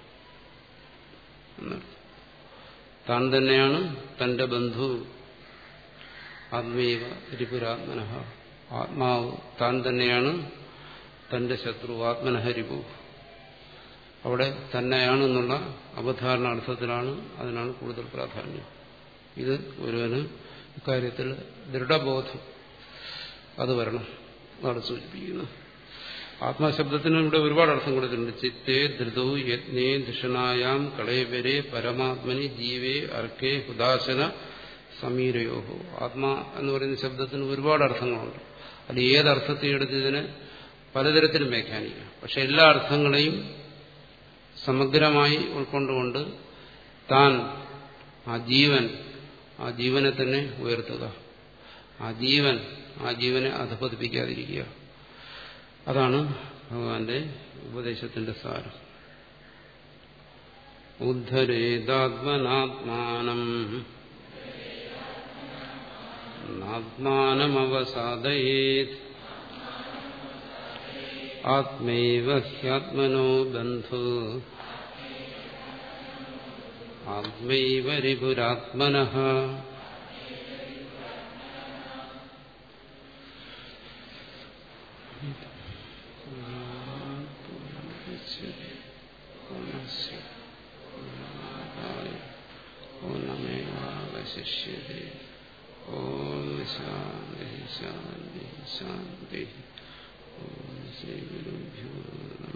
താൻ തന്നെയാണ് തന്റെ ബന്ധു ആത്മീവ രിപുരാത്മന ആത്മാവ് താൻ തന്നെയാണ് തന്റെ ശത്രു ആത്മനഹരിപു അവിടെ തന്നെയാണെന്നുള്ള അവധാരണ അർത്ഥത്തിലാണ് അതിനാണ് കൂടുതൽ പ്രാധാന്യം ഇത് ഒരുവന് ഇക്കാര്യത്തിൽ ദൃഢബോധം അത് വരണം അതാണ് സൂചിപ്പിക്കുന്നത് ആത്മാശബ്ദത്തിന് ഇവിടെ ഒരുപാട് അർത്ഥം കൊടുത്തിട്ടുണ്ട് ചിത്തേ ധൃതൗ യജ്ഞേ ധിഷണായാം കളയവരെ പരമാത്മനി ജീവേ അർക്കേ ഹുദാശന സമീരയോഹോ ആത്മാ എന്ന് പറയുന്ന ശബ്ദത്തിന് ഒരുപാട് അർത്ഥങ്ങളുണ്ട് അത് ഏതർത്ഥത്തെ എടുത്ത് ഇതിനെ പലതരത്തിലും വ്യാഖ്യാനിക്കാം പക്ഷെ എല്ലാ അർത്ഥങ്ങളെയും സമഗ്രമായി ഉൾക്കൊണ്ടുകൊണ്ട് താൻ ആ ജീവൻ ആ ജീവനെ തന്നെ ഉയർത്തുക ആ ജീവൻ ആ ജീവനെ അധപതിപ്പിക്കാതിരിക്കുക അതാണ് ഭഗവാന്റെ ഉപദേശത്തിന്റെ സാരം ഉദ്ധരേതാത്മനാത്മാനം നാത്മാനമവസാദയേത് ആത്മൈവ ഹ്യാത്മനോ ബന്ധു ആത്മൈവ രിപുരാത്മന ഓണമേവാവശിഷ്യത്തെ ഓം ശാന്തി ശാന്തി ശാന്തി ഓം ശ്രീ ഗുരുഭ്യോ നമ